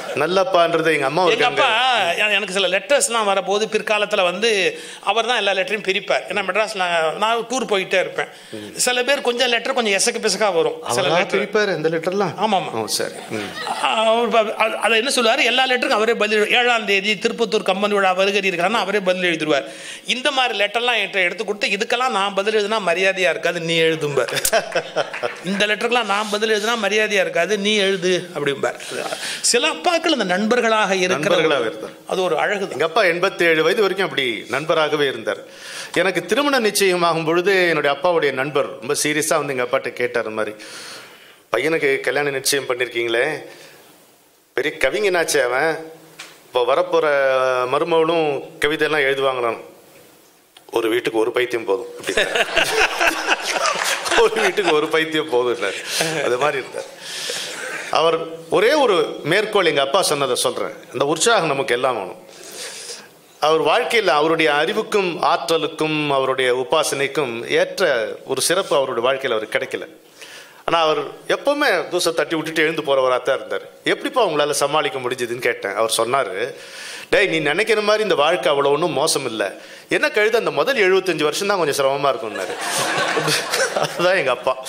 நல்லப்பான்றது எங்க அம்மா எங்க அப்பா இருக்காங்க எ- எனக்கு சில லெட்டர்ஸ்லாம் வரப்போது பிற்காலத்தில் வந்து அவர் தான் எல்லா லெட்டரையும் பிரிப்பார் ஏன்னா மெட்ராஸ்ல நான் டூர் போயிட்டே இருப்பேன் சில பேர் கொஞ்சம் லெட்டர் கொஞ்சம் எசக்கு பிசக்கா வரும் சில அவரா லெட்டர் பிரிப்பாரு இந்த லெட்டர்லாம் ஆமாமா. ஓ சரி ம். அவர் ப- அ- அதை என்ன சொல்லுவார் எல்லா லெட்டருக்கும் அவரே பதில் எழு- ஏழாம் தேதி திருப்பத்தூர் கம்பன் விழா வருகை இருக்கிறான்னு அவரே பதில் எழுதிடுவார் இந்த மாதிரி லெட்டர்லாம் என்கிட்ட எடுத்து கொடுத்து இதுக்கெல்லாம் நான் பதில் எழுதுனா மரியாதையா இருக்காது நீ எழுதும்பார் இந்த லெட்டருக்கெல்லாம் நான் பதில் எழுதுனா மரியாதையா இருக்காது நீ எழுது அப்படிம்பார் சில அப்பாக்கள் இந்த நண்பர்களாக இருக்கிற நண்பர்களாக இருந்தார். அது ஒரு அழகு எங்க அப்பா எண்பத்தி ஏழு வயது வரைக்கும் அப்படி நண்பராகவே இருந்தார் எனக்கு திருமண நிச்சயமாகும் பொழுது என்னுடைய அப்பாவுடைய நண்பர் ரொம்ப சீரியஸா வந்து எங்க அப்பாட்ட கேட்டார் இந்த மாதிரி பையனுக்கு கல்யாணம் நிச்சயம் பண்ணிருக்கீங்களே பெரிய கவிஞனாச்சே அவன் இப்போ வரப்போற மருமகளும் கவிதையெல்லாம் எழுதுவாங்களாம் ஒரு வீட்டுக்கு ஒரு பைத்தியம் போதும் அப்படின்னாரு. ஒரு வீட்டுக்கு ஒரு பைத்தியம் போதும் அது மாதிரி இருந்தார் அவர் ஒரே ஒரு மேற்கோள் எங்க அப்பா சொன்னதை சொல்றேன் அந்த உற்சாகம் நமக்கு எல்லாம் வேணும் அவர் வாழ்க்கையில் அவருடைய அறிவுக்கும் ஆற்றலுக்கும் அவருடைய உபாசனைக்கும் ஏற்ற ஒரு சிறப்பு அவருடைய வாழ்க்கையில் அவருக்கு கிடைக்கல ஆனால் அவர் எப்பவுமே தூசை தட்டி விட்டுட்டு எழுந்து போறவராக தான் இருந்தார் எப்படிப்பா உங்களால சமாளிக்க முடிஞ்சதுன்னு கேட்டேன் அவர் சொன்னாரு டேய் நீ நினைக்கிற மாதிரி இந்த வாழ்க்கை அவ்வளோ ஒன்றும் மோசம் இல்லை என்ன கழுது அந்த முதல் எழுபத்தஞ்சு வருஷம் தான் கொஞ்சம் சிரமமா இருக்கும்னாரு அதுதான் எங்க அப்பா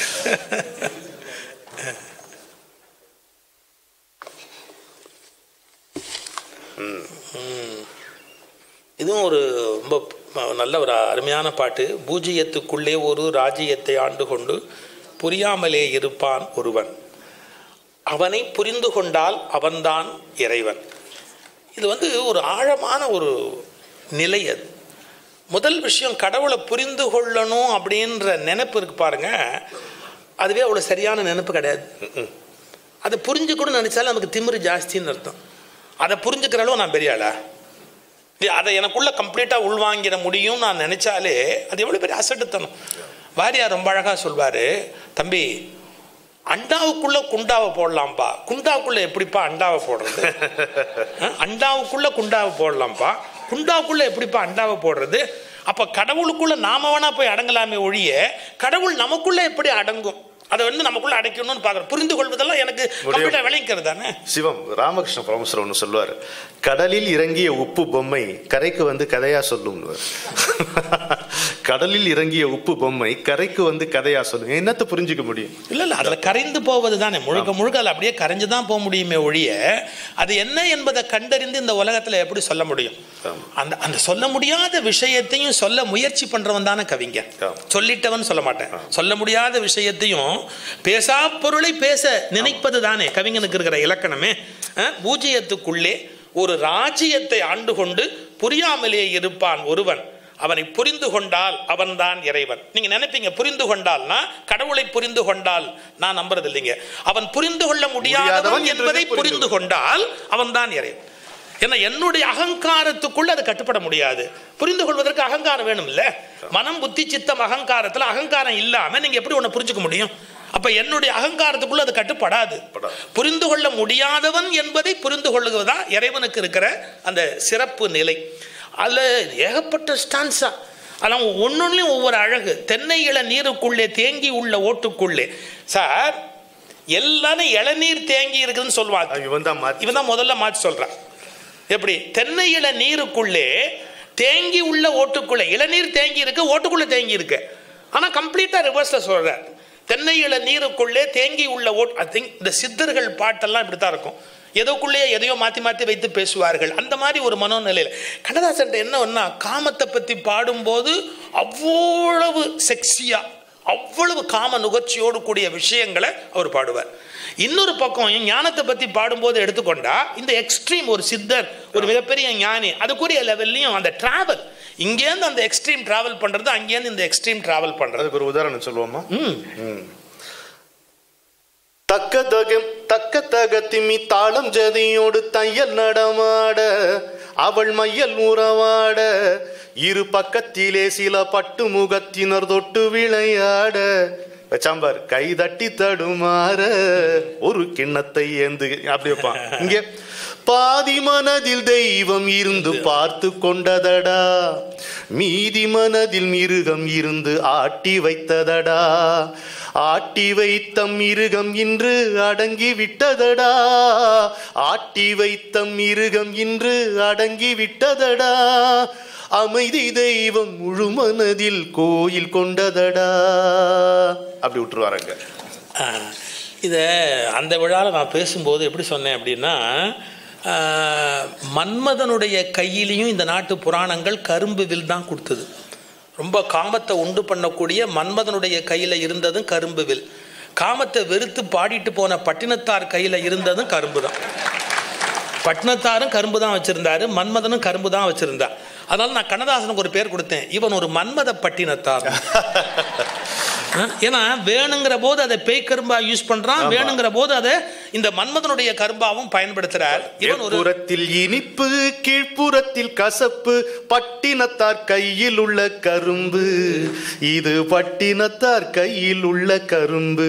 இதுவும் ஒரு ரொம்ப ப- நல்ல ஒரு அருமையான பாட்டு பூஜ்ஜியத்துக்குள்ளே ஒரு ராஜ்யத்தை ஆண்டு கொண்டு புரியாமலே இருப்பான் ஒருவன் அவனை புரிந்து கொண்டால் அவன்தான் இறைவன் இது வந்து ஒரு ஆழமான ஒரு நிலை அது முதல் விஷயம் கடவுளை புரிந்து கொள்ளணும் அப்படின்ற நினைப்பு இருக்கு பாருங்க அதுவே அவ்வளோ சரியான நினைப்பு கிடையாது அதை புரிஞ்சுக்கணும்னு நினைச்சாலும் நமக்கு திமிரு ஜாஸ்தின்னு அர்த்தம் அதை புரிஞ்சுக்கிற அளவு நான் பெரிய ஆளா இது அதை எனக்குள்ள கம்ப்ளீட்டாக உள்வாங்கிட முடியும் நான் நினைச்சாலே அது எவ்வளோ பெரிய அசட்டுத்தனம் வாரியார் ரொம்ப அழகாக சொல்வார் தம்பி அண்டாவுக்குள்ள குண்டாவை போடலாம்ப்பா குண்டாவுக்குள்ள எப்படிப்பா அண்டாவை போடுறது அஹ், அண்டாவுக்குள்ள குண்டாவை போடலாம்ப்பா குண்டாவுக்குள்ள எப்படிப்பா அண்டாவை போடுறது அப்ப கடவுளுக்குள்ள நாம வேணா போய் அடங்கலாமே ஒழிய கடவுள் நமக்குள்ள எப்படி அடங்கும் அதை வந்து நமக்குள்ள அடைக்கணும்னு பார்க்குறேன் புரிந்து கொள்வதெல்லாம் எனக்கு கம்ப்ளீட்டாக விளங்கிக்கிறது தானே சிவம் ராமகிருஷ்ண பரமேஸ்வரர் ஒன்று சொல்லுவார் கடலில் இறங்கிய உப்பு பொம்மை கரைக்கு வந்து கதையா சொல்லும் கடலில் இறங்கிய உப்பு பொம்மை கரைக்கு வந்து கதையா சொல்லும் என்னத்தை புரிஞ்சுக்க முடியும் இல்ல இல்ல அதுல கரைந்து போவது தானே முழுக்க முழுக்க அதுல அப்படியே கரைஞ்சு தான் போக முடியுமே ஒழிய அது என்ன என்பதை கண்டறிந்து இந்த உலகத்துல எப்படி சொல்ல முடியும் ஆமா. அந்த அந்த சொல்ல முடியாத விஷயத்தையும் சொல்ல முயற்சி பண்றவன் தானே கவிஞன் ஆமா. சொல்லிட்டவன் சொல்ல மாட்டேன் சொல்ல முடியாத விஷயத்தையும் பேசா பொருளை பேச நினைப்பது தானே கவிஞனுக்கு இருக்கிற இலக்கணமே அஹ், பூஜ்ஜியத்துக்குள்ளே ஒரு ராஜ்யத்தை ஆண்டு கொண்டு புரியாமலே இருப்பான் ஒருவன் அவனை புரிந்து கொண்டால் அவன்தான் இறைவன் நீங்க நினைப்பீங்க புரிந்து கொண்டால்னா கடவுளை புரிந்து கொண்டால் நான் நம்புறது இல்லைங்க அவன் புரிந்து கொள்ள முடியாதவன் முடியாதவன் என்பதை என்பதை புரிந்து கொண்டால் அவன்தான் இறைவன் ஏன்னா என்னுடைய அகங்காரத்துக்குள்ள அது கட்டுப்பட முடியாது புரிந்து கொள்வதற்கு அகங்காரம் வேணும் இல்ல மனம் புத்தி சித்தம் அகங்காரத்துல அகங்காரம் இல்லாம நீங்க எப்படி ஒண்ணு புரிஞ்சுக்க முடியும் அப்ப என்னுடைய அகங்காரத்துக்குள்ள அது கட்டுப்படாது படாது. புரிந்து கொள்ள முடியாதவன் என்பதை புரிந்து கொள்ளுவதா இறைவனுக்கு இருக்கிற அந்த சிறப்பு நிலை அதுல ஏகப்பட்ட ஸ்டான்ஸா அதெல்லாம் ஒன்னொன்னுலையும் ஒவ்வொரு அழகு தென்னை இள நீருக்குள்ளே தேங்கி உள்ள ஓட்டுக்குள்ளே சார் எல்லாரும் இளநீர் தேங்கி இருக்குதுன்னு சொல்லுவாங்க இவன் தான் மாத்தி இவன் தான் முதல்ல மாற்றி சொல்றான் எப்படி தென்னை இள நீருக்குள்ளே தேங்கி உள்ள ஓட்டுக்குள்ளே இளநீர் தேங்கி இருக்கு ஓட்டுக்குள்ள தேங்கி இருக்கு ஆனா கம்ப்ளீட்டா ரிவர்ஸ்ல சொல்றார் தென்னை இள நீருக்குள்ளே தேங்கி உள்ள ஓட் ஐ திங்க் இந்த சித்தர்கள் பாட்டெல்லாம் இப்படித்தான் இருக்கும் எதோக்குள்ளேயே எதையோ மாத்தி மாத்தி வைத்து பேசுவார்கள் அந்த மாதிரி ஒரு மனோநிலையில் கண்ணதாசன் என்ன ஒன்னா காமத்தை பத்தி பாடும்போது அவ்வளவு செக்ஸியா அவ்வளவு காம நுகர்ச்சியோடு கூடிய விஷயங்களை அவர் பாடுவார் இன்னொரு பக்கம் ஞானத்தை பத்தி பாடும்போது எடுத்துக்கொண்டா இந்த எக்ஸ்ட்ரீம் ஒரு சித்தர் ஒரு மிகப்பெரிய ஞானி அதுக்குரிய லெவல்லையும் அந்த டிராவல் இங்கேருந்து அந்த எக்ஸ்ட்ரீம் டிராவல் பண்றது அங்கேருந்து இந்த எக்ஸ்ட்ரீம் டிராவல் பண்றது அதுக்கு ஒரு உதாரணம் சொல்லுவோமா ம் தக்க தகம் தக்க தக திம்மி தாளம் ஜதியோடு தையல் நடமாட அவள் மையல் உறவாட இரு பக்கத்திலே சில பட்டு முகத்தினர் தொட்டு விளையாட வச்சாம்பார் கை தட்டி தடுமாற ஒரு கிண்ணத்தை ஏந்து அப்படி வைப்பான் இங்கே பாதி மனதில் தெய்வம் இருந்து பார்த்து கொண்டதடா மீதி மனதில் மிருகம் இருந்து ஆட்டி வைத்ததடா ஆட்டி வைத்த மிருகம் இன்று அடங்கி விட்டதடா ஆட்டி வைத்த மிருகம் இன்று அடங்கி விட்டதடா அமைதி தெய்வம் முழு மனதில் கோயில் கொண்டதடா அப்படி விட்டுருவாருங்க இதை அந்த விழாவில் நான் பேசும்போது எப்படி சொன்னேன் அப்படின்னா ஆ, மன்மதனுடைய கையிலையும் இந்த நாட்டு புராணங்கள் கரும்பு வில் தான் கொடுத்தது ரொம்ப காமத்தை உண்டு பண்ணக்கூடிய மன்மதனுடைய கையில் இருந்ததும் கரும்பு வில் காமத்தை வெறுத்து பாடிட்டு போன பட்டினத்தார் கையில் இருந்ததும் கரும்பு தான் பட்டினத்தாரும் கரும்பு தான் வச்சிருந்தாரு மன்மதனும் கரும்பு தான் வச்சிருந்தா அதனால நான் கண்ணதாசனுக்கு ஒரு பேர் கொடுத்தேன் இவன் ஒரு மன்மத பட்டினத்தார் ஆ, ஏன்னா வேணுங்கிற போது அதை பேய் கரும்பா யூஸ் பண்றான் வேணுங்கிற போது அதை இந்த மன்மதனுடைய கரும்பாவும் பயன்படுத்துறார் இவன் ஒரு புறத்தில் இனிப்பு கீழ்ப்புறத்தில் கசப்பு பட்டினத்தார் கையில் உள்ள கரும்பு இது பட்டினத்தார் கையில் உள்ள கரும்பு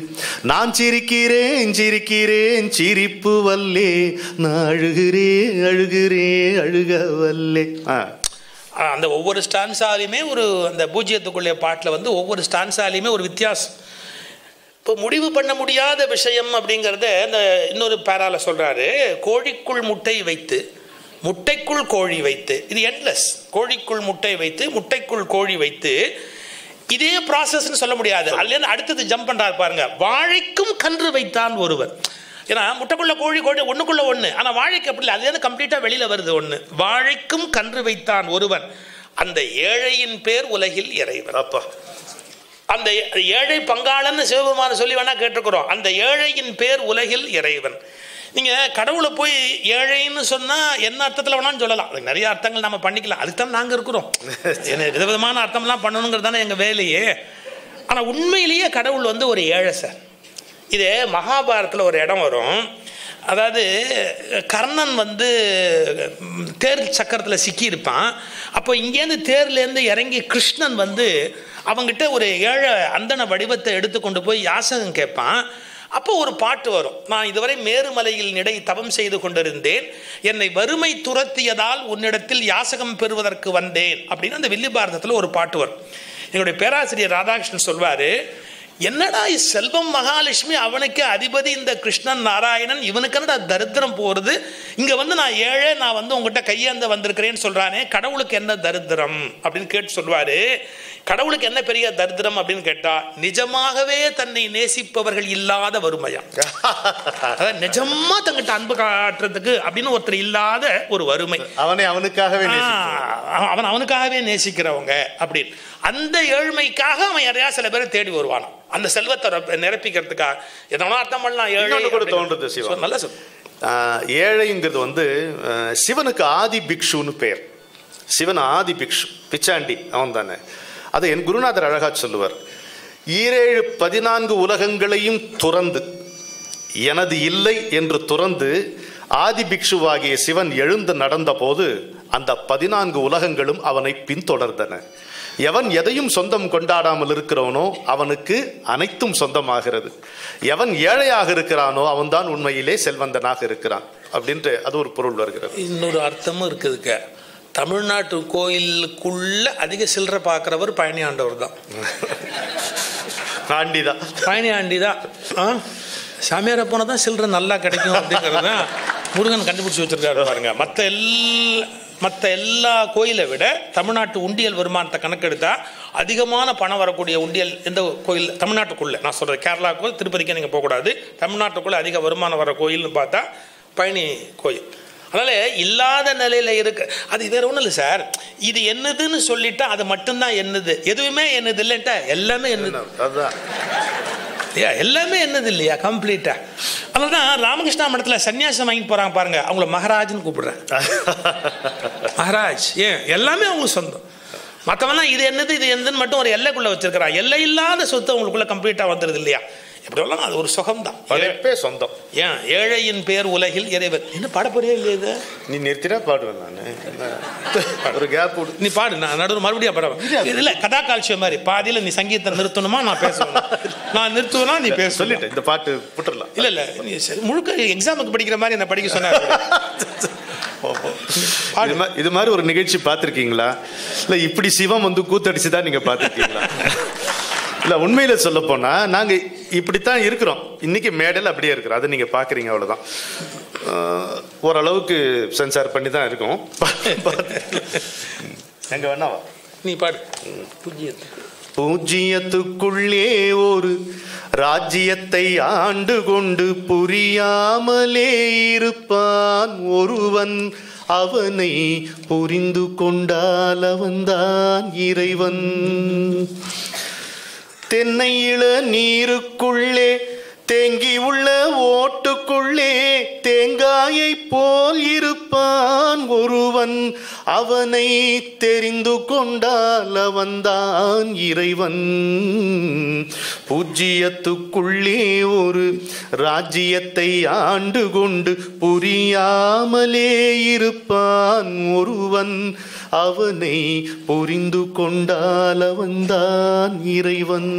நான் சிரிக்கிறேன் சிரிக்கிறேன் சிரிப்பு வல்லே நான் அழுகிறேன் அழுகிறேன் அழுக வல்லே ஆ ஆ, அந்த ஒவ்வொரு ஸ்டான்ஸாலையுமே ஒரு அந்த பூஜ்ஜியத்துக்குள்ளே பாட்டில் வந்து ஒவ்வொரு ஸ்டான்ஸாலையுமே ஒரு வித்தியாசம் இப்போ முடிவு பண்ண முடியாத விஷயம் அப்படிங்கிறத இந்த இன்னொரு பேரால சொல்றாரு கோழிக்குள் முட்டை வைத்து முட்டைக்குள் கோழி வைத்து இது எண்ட்லெஸ் கோழிக்குள் முட்டை வைத்து முட்டைக்குள் கோழி வைத்து இதே ப்ராசஸ்னு சொல்ல முடியாது அதுலேருந்து அடுத்தது ஜம்ப் பண்றாரு பாருங்க வாழைக்கும் கன்று வைத்தான் ஒருவர் ஏன்னா முட்டைக்குள்ள கோழி கோழி ஒண்ணுக்குள்ள ஒண்ணு ஆனா வாழைக்கு அப்படி இல்லை அதுலேருந்து கம்ப்ளீட்டா வெளியில வருது ஒண்ணு வாழைக்கும் கன்று வைத்தான் ஒருவன் அந்த ஏழையின் பேர் உலகில் இறைவன் அப்பா அந்த ஏழை பங்காளன்னு சிவபெருமான சொல்லி வேணா கேட்டுக்கிறோம் அந்த ஏழையின் பேர் உலகில் இறைவன் நீங்க கடவுளை போய் ஏழைன்னு சொன்னா என்ன அர்த்தத்தில் வேணாலும் சொல்லலாம் அதுக்கு நிறைய அர்த்தங்கள் நம்ம பண்ணிக்கலாம் அதுக்கு தான் நாங்க இருக்கிறோம் என்ன விதவிதமான அர்த்தம்லாம் பண்ணணுங்கிறது தானே எங்க வேலையே ஆனா உண்மையிலேயே கடவுள் வந்து ஒரு ஏழை சார் இது மகாபாரத்தில் ஒரு இடம் வரும் அதாவது கர்ணன் வந்து ம், தேர் சக்கரத்தில் சிக்கியிருப்பான் அப்போ இங்கேருந்து தேர்லேருந்து இறங்கி கிருஷ்ணன் வந்து அவங்கிட்ட ஒரு ஏழை அந்தன வடிவத்தை எடுத்து கொண்டு போய் யாசகம் கேட்பான் அப்போ ஒரு பாட்டு வரும் நான் இதுவரை மேருமலையில் நடை தவம் செய்து கொண்டிருந்தேன் என்னை வறுமை துரத்தியதால் உன்னிடத்தில் யாசகம் பெறுவதற்கு வந்தேன் அப்படின்னு அந்த வில்லி பாரதத்தில் ஒரு பாட்டு வரும் எங்களுடைய பேராசிரியர் ராதாகிருஷ்ணன் சொல்வாரு என்னடா இ செல்வம் மகாலட்சுமி அவனுக்கு அதிபதி இந்த கிருஷ்ணன் நாராயணன் இவனுக்கு என்னடா தரித்திரம் போறது இங்க வந்து நான் ஏழை நான் வந்து உங்ககிட்ட கையேந்த வந்திருக்கிறேன்னு சொல்றானே கடவுளுக்கு என்ன தரித்திரம் அப்படின்னு கேட்டு சொல்வாரு கடவுளுக்கு என்ன பெரிய தரித்திரம் அப்படின்னு கேட்டா நிஜமாகவே தன்னை நேசிப்பவர்கள் இல்லாத வறுமையா அதாவது நிஜமா தங்கிட்ட அன்பு காட்டுறதுக்கு அப்படின்னு ஒருத்தர் இல்லாத ஒரு வறுமை அவனை அவனுக்காகவே நேசிப்பான். ஆ, அவன் அவனுக்காகவே நேசிக்கிறவங்க அப்படின்னு அந்த ஏழ்மைக்காக அவன் யாரையா சில பேரை தேடி வருவானாம் அந்த செல்வத்தை ரப்ப- நிரப்பிக்கிறதுக்காக எதனா அர்த்தம் பண்ணலாம் ஏழை இன்னொன்னு கூட அப்படின்னு. தோன்றுது சிவா. சொல், நல்லா சொல் ஆஹ், ஏழைங்கிறது வந்து ஆஹ், சிவனுக்கு ஆதி பிக்ஷுன்னு பேர் சிவன் ஆதி பிக்ஷு பிச்சாண்டி அவன் தானே அதை என் குருநாதர் அழகா சொல்லுவார் ஈரேழு பதினான்கு உலகங்களையும் துறந்து எனது இல்லை என்று துறந்து ஆதி பிக்ஷுவாகிய சிவன் எழுந்து நடந்தபோது அந்த பதினான்கு உலகங்களும் அவனை பின்தொடர்ந்தன எவன் எதையும் சொந்தம் கொண்டாடாமல் இருக்கிறவனோ அவனுக்கு அனைத்தும் சொந்தமாகிறது எவன் ஏழையாக இருக்கிறானோ அவன்தான் உண்மையிலே செல்வந்தனாக இருக்கிறான் அப்படின்ட்டு அது ஒரு பொருள் வருகிறது இன்னொரு அர்த்தமும் இருக்குதுக்க தமிழ்நாட்டு கோயிலுக்குள்ள அதிக சில்லறை பார்க்குறவர் பழனி ஆண்டவர் தான் ஆண்டிதான் பழனி ஆண்டி தான் ஆ சாமியாரை போனால் தான் சில்லறை நல்லா கிடைக்கும் அப்படிங்கிறது தான் முருகன் கண்டுபிடிச்சி வச்சிருக்காரு பாருங்க மற்ற எல்லா மற்ற எல்லா கோயிலை விட தமிழ்நாட்டு உண்டியல் வருமானத்தை கணக்கெடுத்தா அதிகமான பணம் வரக்கூடிய உண்டியல் எந்த கோயில் தமிழ்நாட்டுக்குள்ளே நான் சொல்கிறது கேரளாவுக்கு திருப்பதிக்கு நீங்கள் போகக்கூடாது தமிழ்நாட்டுக்குள்ளே அதிக வருமானம் வர கோயில்னு பார்த்தா பழனி கோயில் அதனால இல்லாத நிலையில இருக்கு அது வேற ஒன்றும் இல்லை சார் இது என்னதுன்னு சொல்லிட்டா அது மட்டும்தான் என்னது எதுவுமே என்னது இல்லைன்ட்டா எல்லாமே என்னது அதுதான் இல்லையா எல்லாமே என்னது இல்லையா கம்ப்ளீட்டா அதனால தான் ராமகிருஷ்ணா மடத்தில் சன்னியாசம் வாங்கிட்டு போறாங்க பாருங்க அவங்கள மகாராஜ்னு கூப்பிடுறேன் மகாராஜ் ஏன் எல்லாமே அவங்க சொந்தம் மற்றவெல்லாம் இது என்னது இது என்னதுன்னு மட்டும் ஒரு எல்லைக்குள்ள வச்சிருக்கிறான் எல்லை இல்லாத சொத்து அவங்களுக்குள்ள கம்ப்ளீட்டாக வந்துடுது இல்லையா எப்படியெல்லாம் அது ஒரு சுகம்தான் படைப்பே சொந்தம் ஏன் ஏழையின் பேர் உலகில் இறைவன் என்ன பாடப்போறியா இல்லையா இது நீ நிறுத்தினா பாடுவேன் நான் ஒரு கேப் விடு நீ பாடு நான் நடுவில் மறுபடியும் பாடுவேன் இல்ல கதா கால்சியம் மாதிரி பாதியில நீ சங்கீதத்தை நிறுத்தணுமா நான் பேசணும் நான் நிறுத்துவேனா நீ பேச சொல்லிட்டேன் இந்த பாட்டு விட்டுறலாம் இல்ல இல்ல நீ சரி, முழுக்க எக்ஸாமுக்கு படிக்கிற மாதிரி என்ன படிக்க சொன்னாரு இது மா- இது மாதிரி ஒரு நிகழ்ச்சி பார்த்துருக்கீங்களா இல்ல இப்படி சிவம் வந்து கூத்தடிச்சு தான் நீங்க பார்த்துருக்கீங்களா இல்ல உண்மையில சொல்ல போனா நாங்க இப்படித்தான் இருக்கிறோம் இன்னைக்கு மேடையில் அப்படியே இருக்கிறோம் அதை நீங்க பாக்குறீங்க அவ்வளவுதான் ஆஹ், ஓரளவுக்கு சென்சார் பண்ணி தான் இருக்கோம் எங்க வேணாவா நீ பாடு புஜ்ஜியத்து பூஜ்ஜியத்துக்குள்ளே ஒரு ராஜ்யத்தை ஆண்டு கொண்டு புரியாமலே இருப்பான் ஒருவன் அவனை புரிந்து கொண்டால் அவன்தான் இறைவன் தென்னை இள நீருக்குள்ளே தேங்கி உள்ள ஓட்டுக்குள்ளே தேங்காயை போல் இருப்பான் ஒருவன் அவனை தெரிந்து கொண்டால் அவன்தான் இறைவன் பூஜ்ஜியத்துக்குள்ளே ஒரு ராஜ்யத்தை ஆண்டு கொண்டு புரியாமலே இருப்பான் ஒருவன் அவனை புரிந்து கொண்டால் அவன்தான் இறைவன்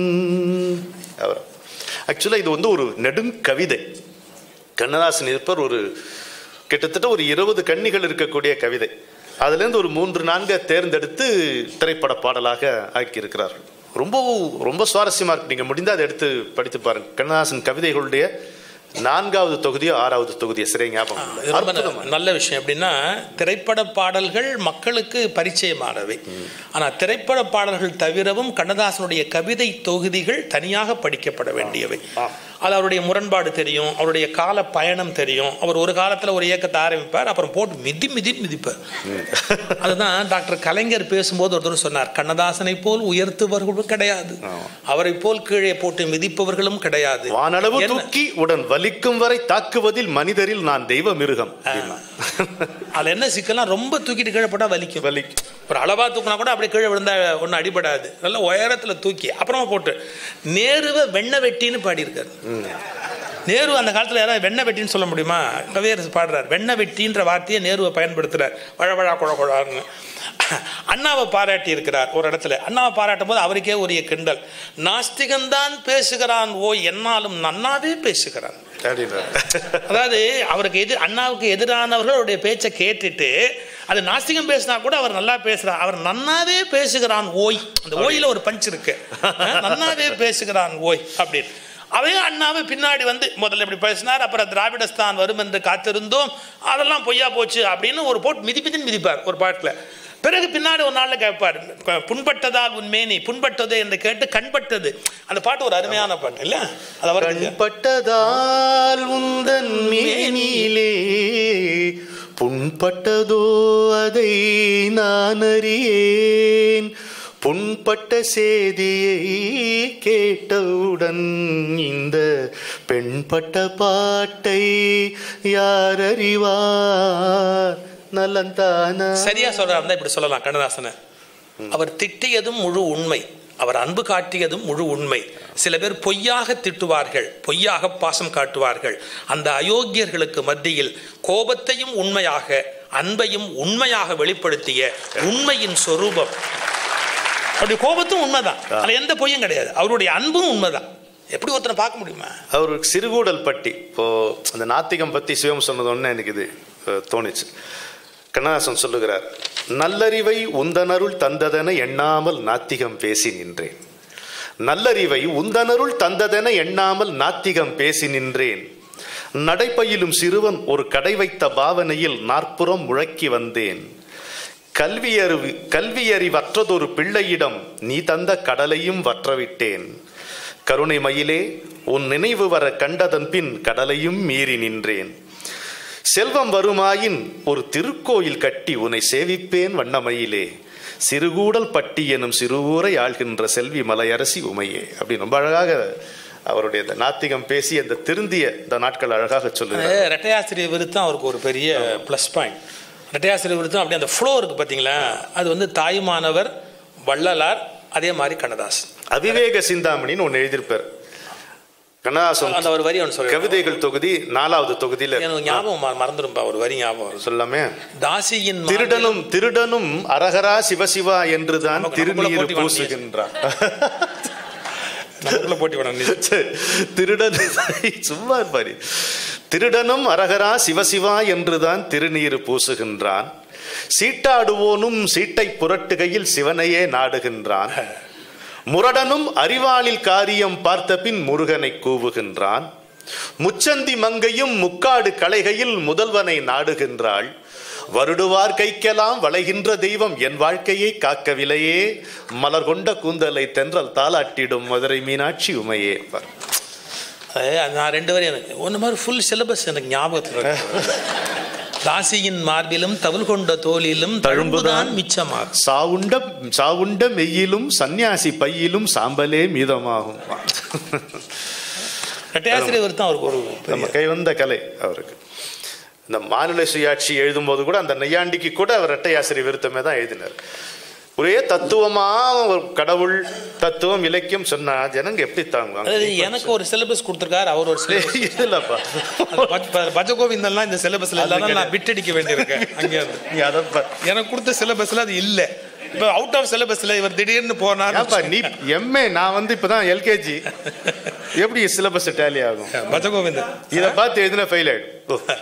அவர் ஆக்சுவலாக இது வந்து ஒரு நெடுங்கவிதை கண்ணதாசன் இருப்பர் ஒரு கிட்டத்தட்ட ஒரு இருபது கன்னிகள் இருக்கக்கூடிய கவிதை அதுலேருந்து ஒரு மூன்று நான்கை தேர்ந்தெடுத்து திரைப்பட பாடலாக ஆக்கியிருக்கிறார்கள் ரொம்ப ரொம்ப சுவாரஸ்யமாக இருக்கு நீங்கள் முடிந்தால் அதை எடுத்து படித்து பாருங்க கண்ணதாசன் கவிதைகளுடைய நான்காவது தொகுதியோ ஆறாவது தொகுதியோ சிறை ஞாபகம் இல்லை. இது ரொம்ப அற்புதமா ந- நல்ல விஷயம் எப்படின்னா திரைப்பட பாடல்கள் மக்களுக்கு பரிச்சயமானவை ஆனால் திரைப்பட பாடல்கள் தவிரவும் கண்ணதாசனுடைய கவிதை தொகுதிகள் தனியாக படிக்கப்பட வேண்டியவை ஆம். அது அவருடைய முரண்பாடு தெரியும் அவருடைய கால பயணம் தெரியும் அவர் ஒரு காலத்தில் ஒரு இயக்கத்தை ஆரம்பிப்பார் அப்புறம் போட்டு மிதி மிதி மிதிப்பார் அதுதான் டாக்டர் கலைஞர் பேசும்போது ஒருத்தர் சொன்னார் கண்ணதாசனை போல் உயர்த்துபவர்களும் கிடையாது அவரை போல் கீழே போட்டு மிதிப்பவர்களும் கிடையாது வானளவு என்ன- தூக்கி உடன் வலிக்கும் வரை தாக்குவதில் மனிதரில் நான் தெய்வ மிருகம் அப்படின்னா. அதுல என்ன சிக்கலாம் ரொம்ப தூக்கிட்டு கீழே போட்டா வலிக்கும் வலிக்கும் ஒரு அளவா தூக்கினா கூட அப்படியே கீழே விழுந்தா ஒன்றும் அடிபடாது நல்ல உயரத்துல தூக்கி அப்புறமா போட்டு நேருவை வெண்ண வெட்டின்னு பாடியிருக்காரு நேரு அந்த காலத்துல யாராவது வெண்ண வெட்டின்னு சொல்ல முடியுமா கவியரசு பாடுறார் வெண்ண வெட்டின்ற வார்த்தையை நேருவை பயன்படுத்துறார் வழவழா குழ குழான்னு அண்ணாவை பாராட்டி இருக்கிறார் ஒரு இடத்துல அண்ணாவை பாராட்டும் போது அவருக்கே உரிய கிண்டல் நாஸ்திகன்தான் பேசுகிறான் ஓ என்னாலும் நன்னாவே பேசுகிறான் அப்படின்னா. அதாவது அவருக்கு எது அண்ணாவுக்கு எதிரானவர்கள் அவருடைய பேச்சை கேட்டுட்டு அது நாஸ்திகம் பேசினா கூட அவர் நல்லா பேசுறார் அவர் நன்னாவே பேசுகிறான் ஓய் அந்த ஓயில ஒரு பஞ்ச் இருக்கு அஹ், நன்னாவே பேசுகிறான் ஓய் அப்படின்னு அவே அண்ணாவை பின்னாடி வந்து முதல்ல இப்படி பேசினார் அப்புறம் திராவிடஸ்தான் வரும் என்று காத்திருந்தோம் அதெல்லாம் பொய்யா போச்சு அப்படின்னு ஒரு போட்டு மிதி மிதின்னு மிதிப்பார் ஒரு பாட்டில் பிறகு பின்னாடி ஒரு நாள்ல கேட்பார் "ப- புண்பட்டதால் உன் மேனி புண்பட்டது என்று கேட்டு கண்பட்டது அந்த பாட்டு ஒரு அருமையான பாட்டு இல்ல அது அவர் கண்பட்டதால் உந்தன் மேனிலே புண்பட்டதோ அதை நான் அறியேன் புண்பட்ட செய்தியை கேட்டவுடன் இந்த பெண்பட்ட பாட்டை யார் அறிவார் நலந்தானா சரியா சொல்றாரு தான் இப்படி சொல்லலாம் கண்ணதாசனை அவர் திட்டியதும் முழு உண்மை அவர் அன்பு காட்டியதும் முழு உண்மை சில பேர் பொய்யாக திட்டுவார்கள் பொய்யாக பாசம் காட்டுவார்கள் அந்த அயோக்கியர்களுக்கு மத்தியில் கோபத்தையும் உண்மையாக அன்பையும் உண்மையாக வெளிப்படுத்திய உண்மையின் சொரூபம் அவருடைய கோபத்தும் உண்மைதான் அதுல எந்த பொய்யும் கிடையாது அவருடைய அன்பும் உண்மைதான் எப்படி ஒருத்தனை பார்க்க முடியுமா அவர் சிறுகூடல் பட்டி இப்போ அந்த நாத்திகம் பத்தி சிவம் சொன்னது ஒன்று எனக்கு இது அஹ், தோணுச்சு கண்ணதாசன் சொல்லுகிறார் நல்லறிவை உந்தனருள் தந்ததென எண்ணாமல் நாத்திகம் பேசி நின்றேன் நல்லறிவை உந்தனருள் தந்ததென எண்ணாமல் நாத்திகம் பேசி நின்றேன் நடைப்பயிலும் சிறுவன் ஒரு கடை வைத்த பாவனையில் நாற்புறம் முழக்கி வந்தேன் கல்வியறிவு கல்வியறிவற்றதொரு பிள்ளையிடம் நீ தந்த கடலையும் வற்றவிட்டேன் கருணை மயிலே உன் நினைவு வர கண்டதன் பின் கடலையும் மீறி நின்றேன் செல்வம் வருமாயின் ஒரு திருக்கோயில் கட்டி உன்னை சேவிப்பேன் வண்ணமயிலே சிறுகூடல் பட்டி எனும் சிறுவூரை ஆள்கின்ற செல்வி மலையரசி உமையே அப்படி ரொம்ப அழகாக அவருடைய இந்த நாத்திகம் பேசி அந்த திருந்திய இந்த நாட்கள் அழகாக சொல்லுகிறார் அது ரெட்டையாசிரியர் விருத்தம் அவருக்கு ஒரு பெரிய ப்ளஸ் பாயிண்ட் ரெட்டையாசிரியர் விருத்தம் அப்படியே அந்த ஃப்ளோ இருக்கு பார்த்தீங்களா அது வந்து தாயுமானவர் வள்ளலார் அதே மாதிரி கண்ணதாசன் அவிவேக சிந்தாமணின்னு ஒன்று எழுதியிருப்பார் கண்ணதாசன் அந்த ஒரு வரி ஒன்று சொல்லுங்க கவிதைகள் தொகுதி நாலாவது தொகுதியில எனக்கு ஞாபகம் ம- மறந்துரும்பா ஒரு வரி ஞாபகம் வரும். சொல்லாமே தாசியின் மார்பில் திருடனும் திருடனும் அரகரா சிவசிவா என்றுதான் நமக்கு- நமக்குள்ள திருநீர் போட்டி வேணும். பூசுகின்றான் நமக்குள்ள போட்டி வேணும் நீ. திருடன் சும்மா இருப்பாரு திருடனும் அரகரா சிவசிவா என்றுதான் திருநீர் பூசுகின்றான் சீட்டாடுவோனும் சீட்டை புரட்டுகையில் சிவனையே நாடுகின்றான் முரடனும் அறிவாளில் காரியம் பார்த்த பின் முருகனை கூவுகின்றான் முச்சந்தி மங்கையும் முக்காடு களைகையில் முதல்வனை நாடுகின்றாள் வருடுவார் கைக்கெல்லாம் வளைகின்ற தெய்வம் என் வாழ்க்கையை காக்கவில்லையே மலர் கொண்ட கூந்தலை தென்றல் தாளாட்டிடும் மதுரை மீனாட்சி உமையே பார். அது நான் ரெண்டு வரையும் எனக்கு ஒன்று மாதிரி ஃபுல் சிலபஸ் எனக்கு ஞாபகத்தில் இருக்கு. தாசியின் மார்பிலும் தவுள் கொண்ட தோலிலும் தழும்புதான் மிச்சமாகும் சாவுண்ட சாவுண்ட மெய்யிலும் சந்நியாசி பையிலும் சாம்பலே மீதமாகும் ரெட்டையாசிரியர் ஒருத்தன் அவருக்கு ஒரு நம்ம கைவந்த கலை அவருக்கு இந்த மாநில சுயாட்சி எழுதும்போது கூட அந்த நெய்யாண்டிக்கு கூட அவர் இரட்டையாசிரியர் விருத்தமே தான் எழுதினார் ஒரே தத்துவமா ஒரு கடவுள் தத்துவம் இலக்கியம் சொன்னா ஜனங்க எப்படி தாங்குவாங்க அதாவது எனக்கு ஒரு சிலபஸ் கொடுத்துருக்காரு அவர் ஒரு சிலபஸ் இல்லப்பா பஜகோவிந்தெல்லாம் இந்த சிலபஸ்ல இல்லாம நான் விட்டடிக்க வேண்டியிருக்கேன் அங்கே இருந்து. நீ அதை பா- எனக்கு கொடுத்த சிலபஸ்ல அது இல்லை இப்போ அவுட் ஆஃப் சிலபஸ்ல இவர் திடீர்னு போனார் ஏன்பா நீ எம்ஏ நான் வந்து இப்பதான் எல்கேஜி எப்படி சிலபஸ் டேலி ஆகும் பஜகோவிந்தன் இதை பார்த்து எழுதின ஃபெயில் ஆயிடும் ஓ.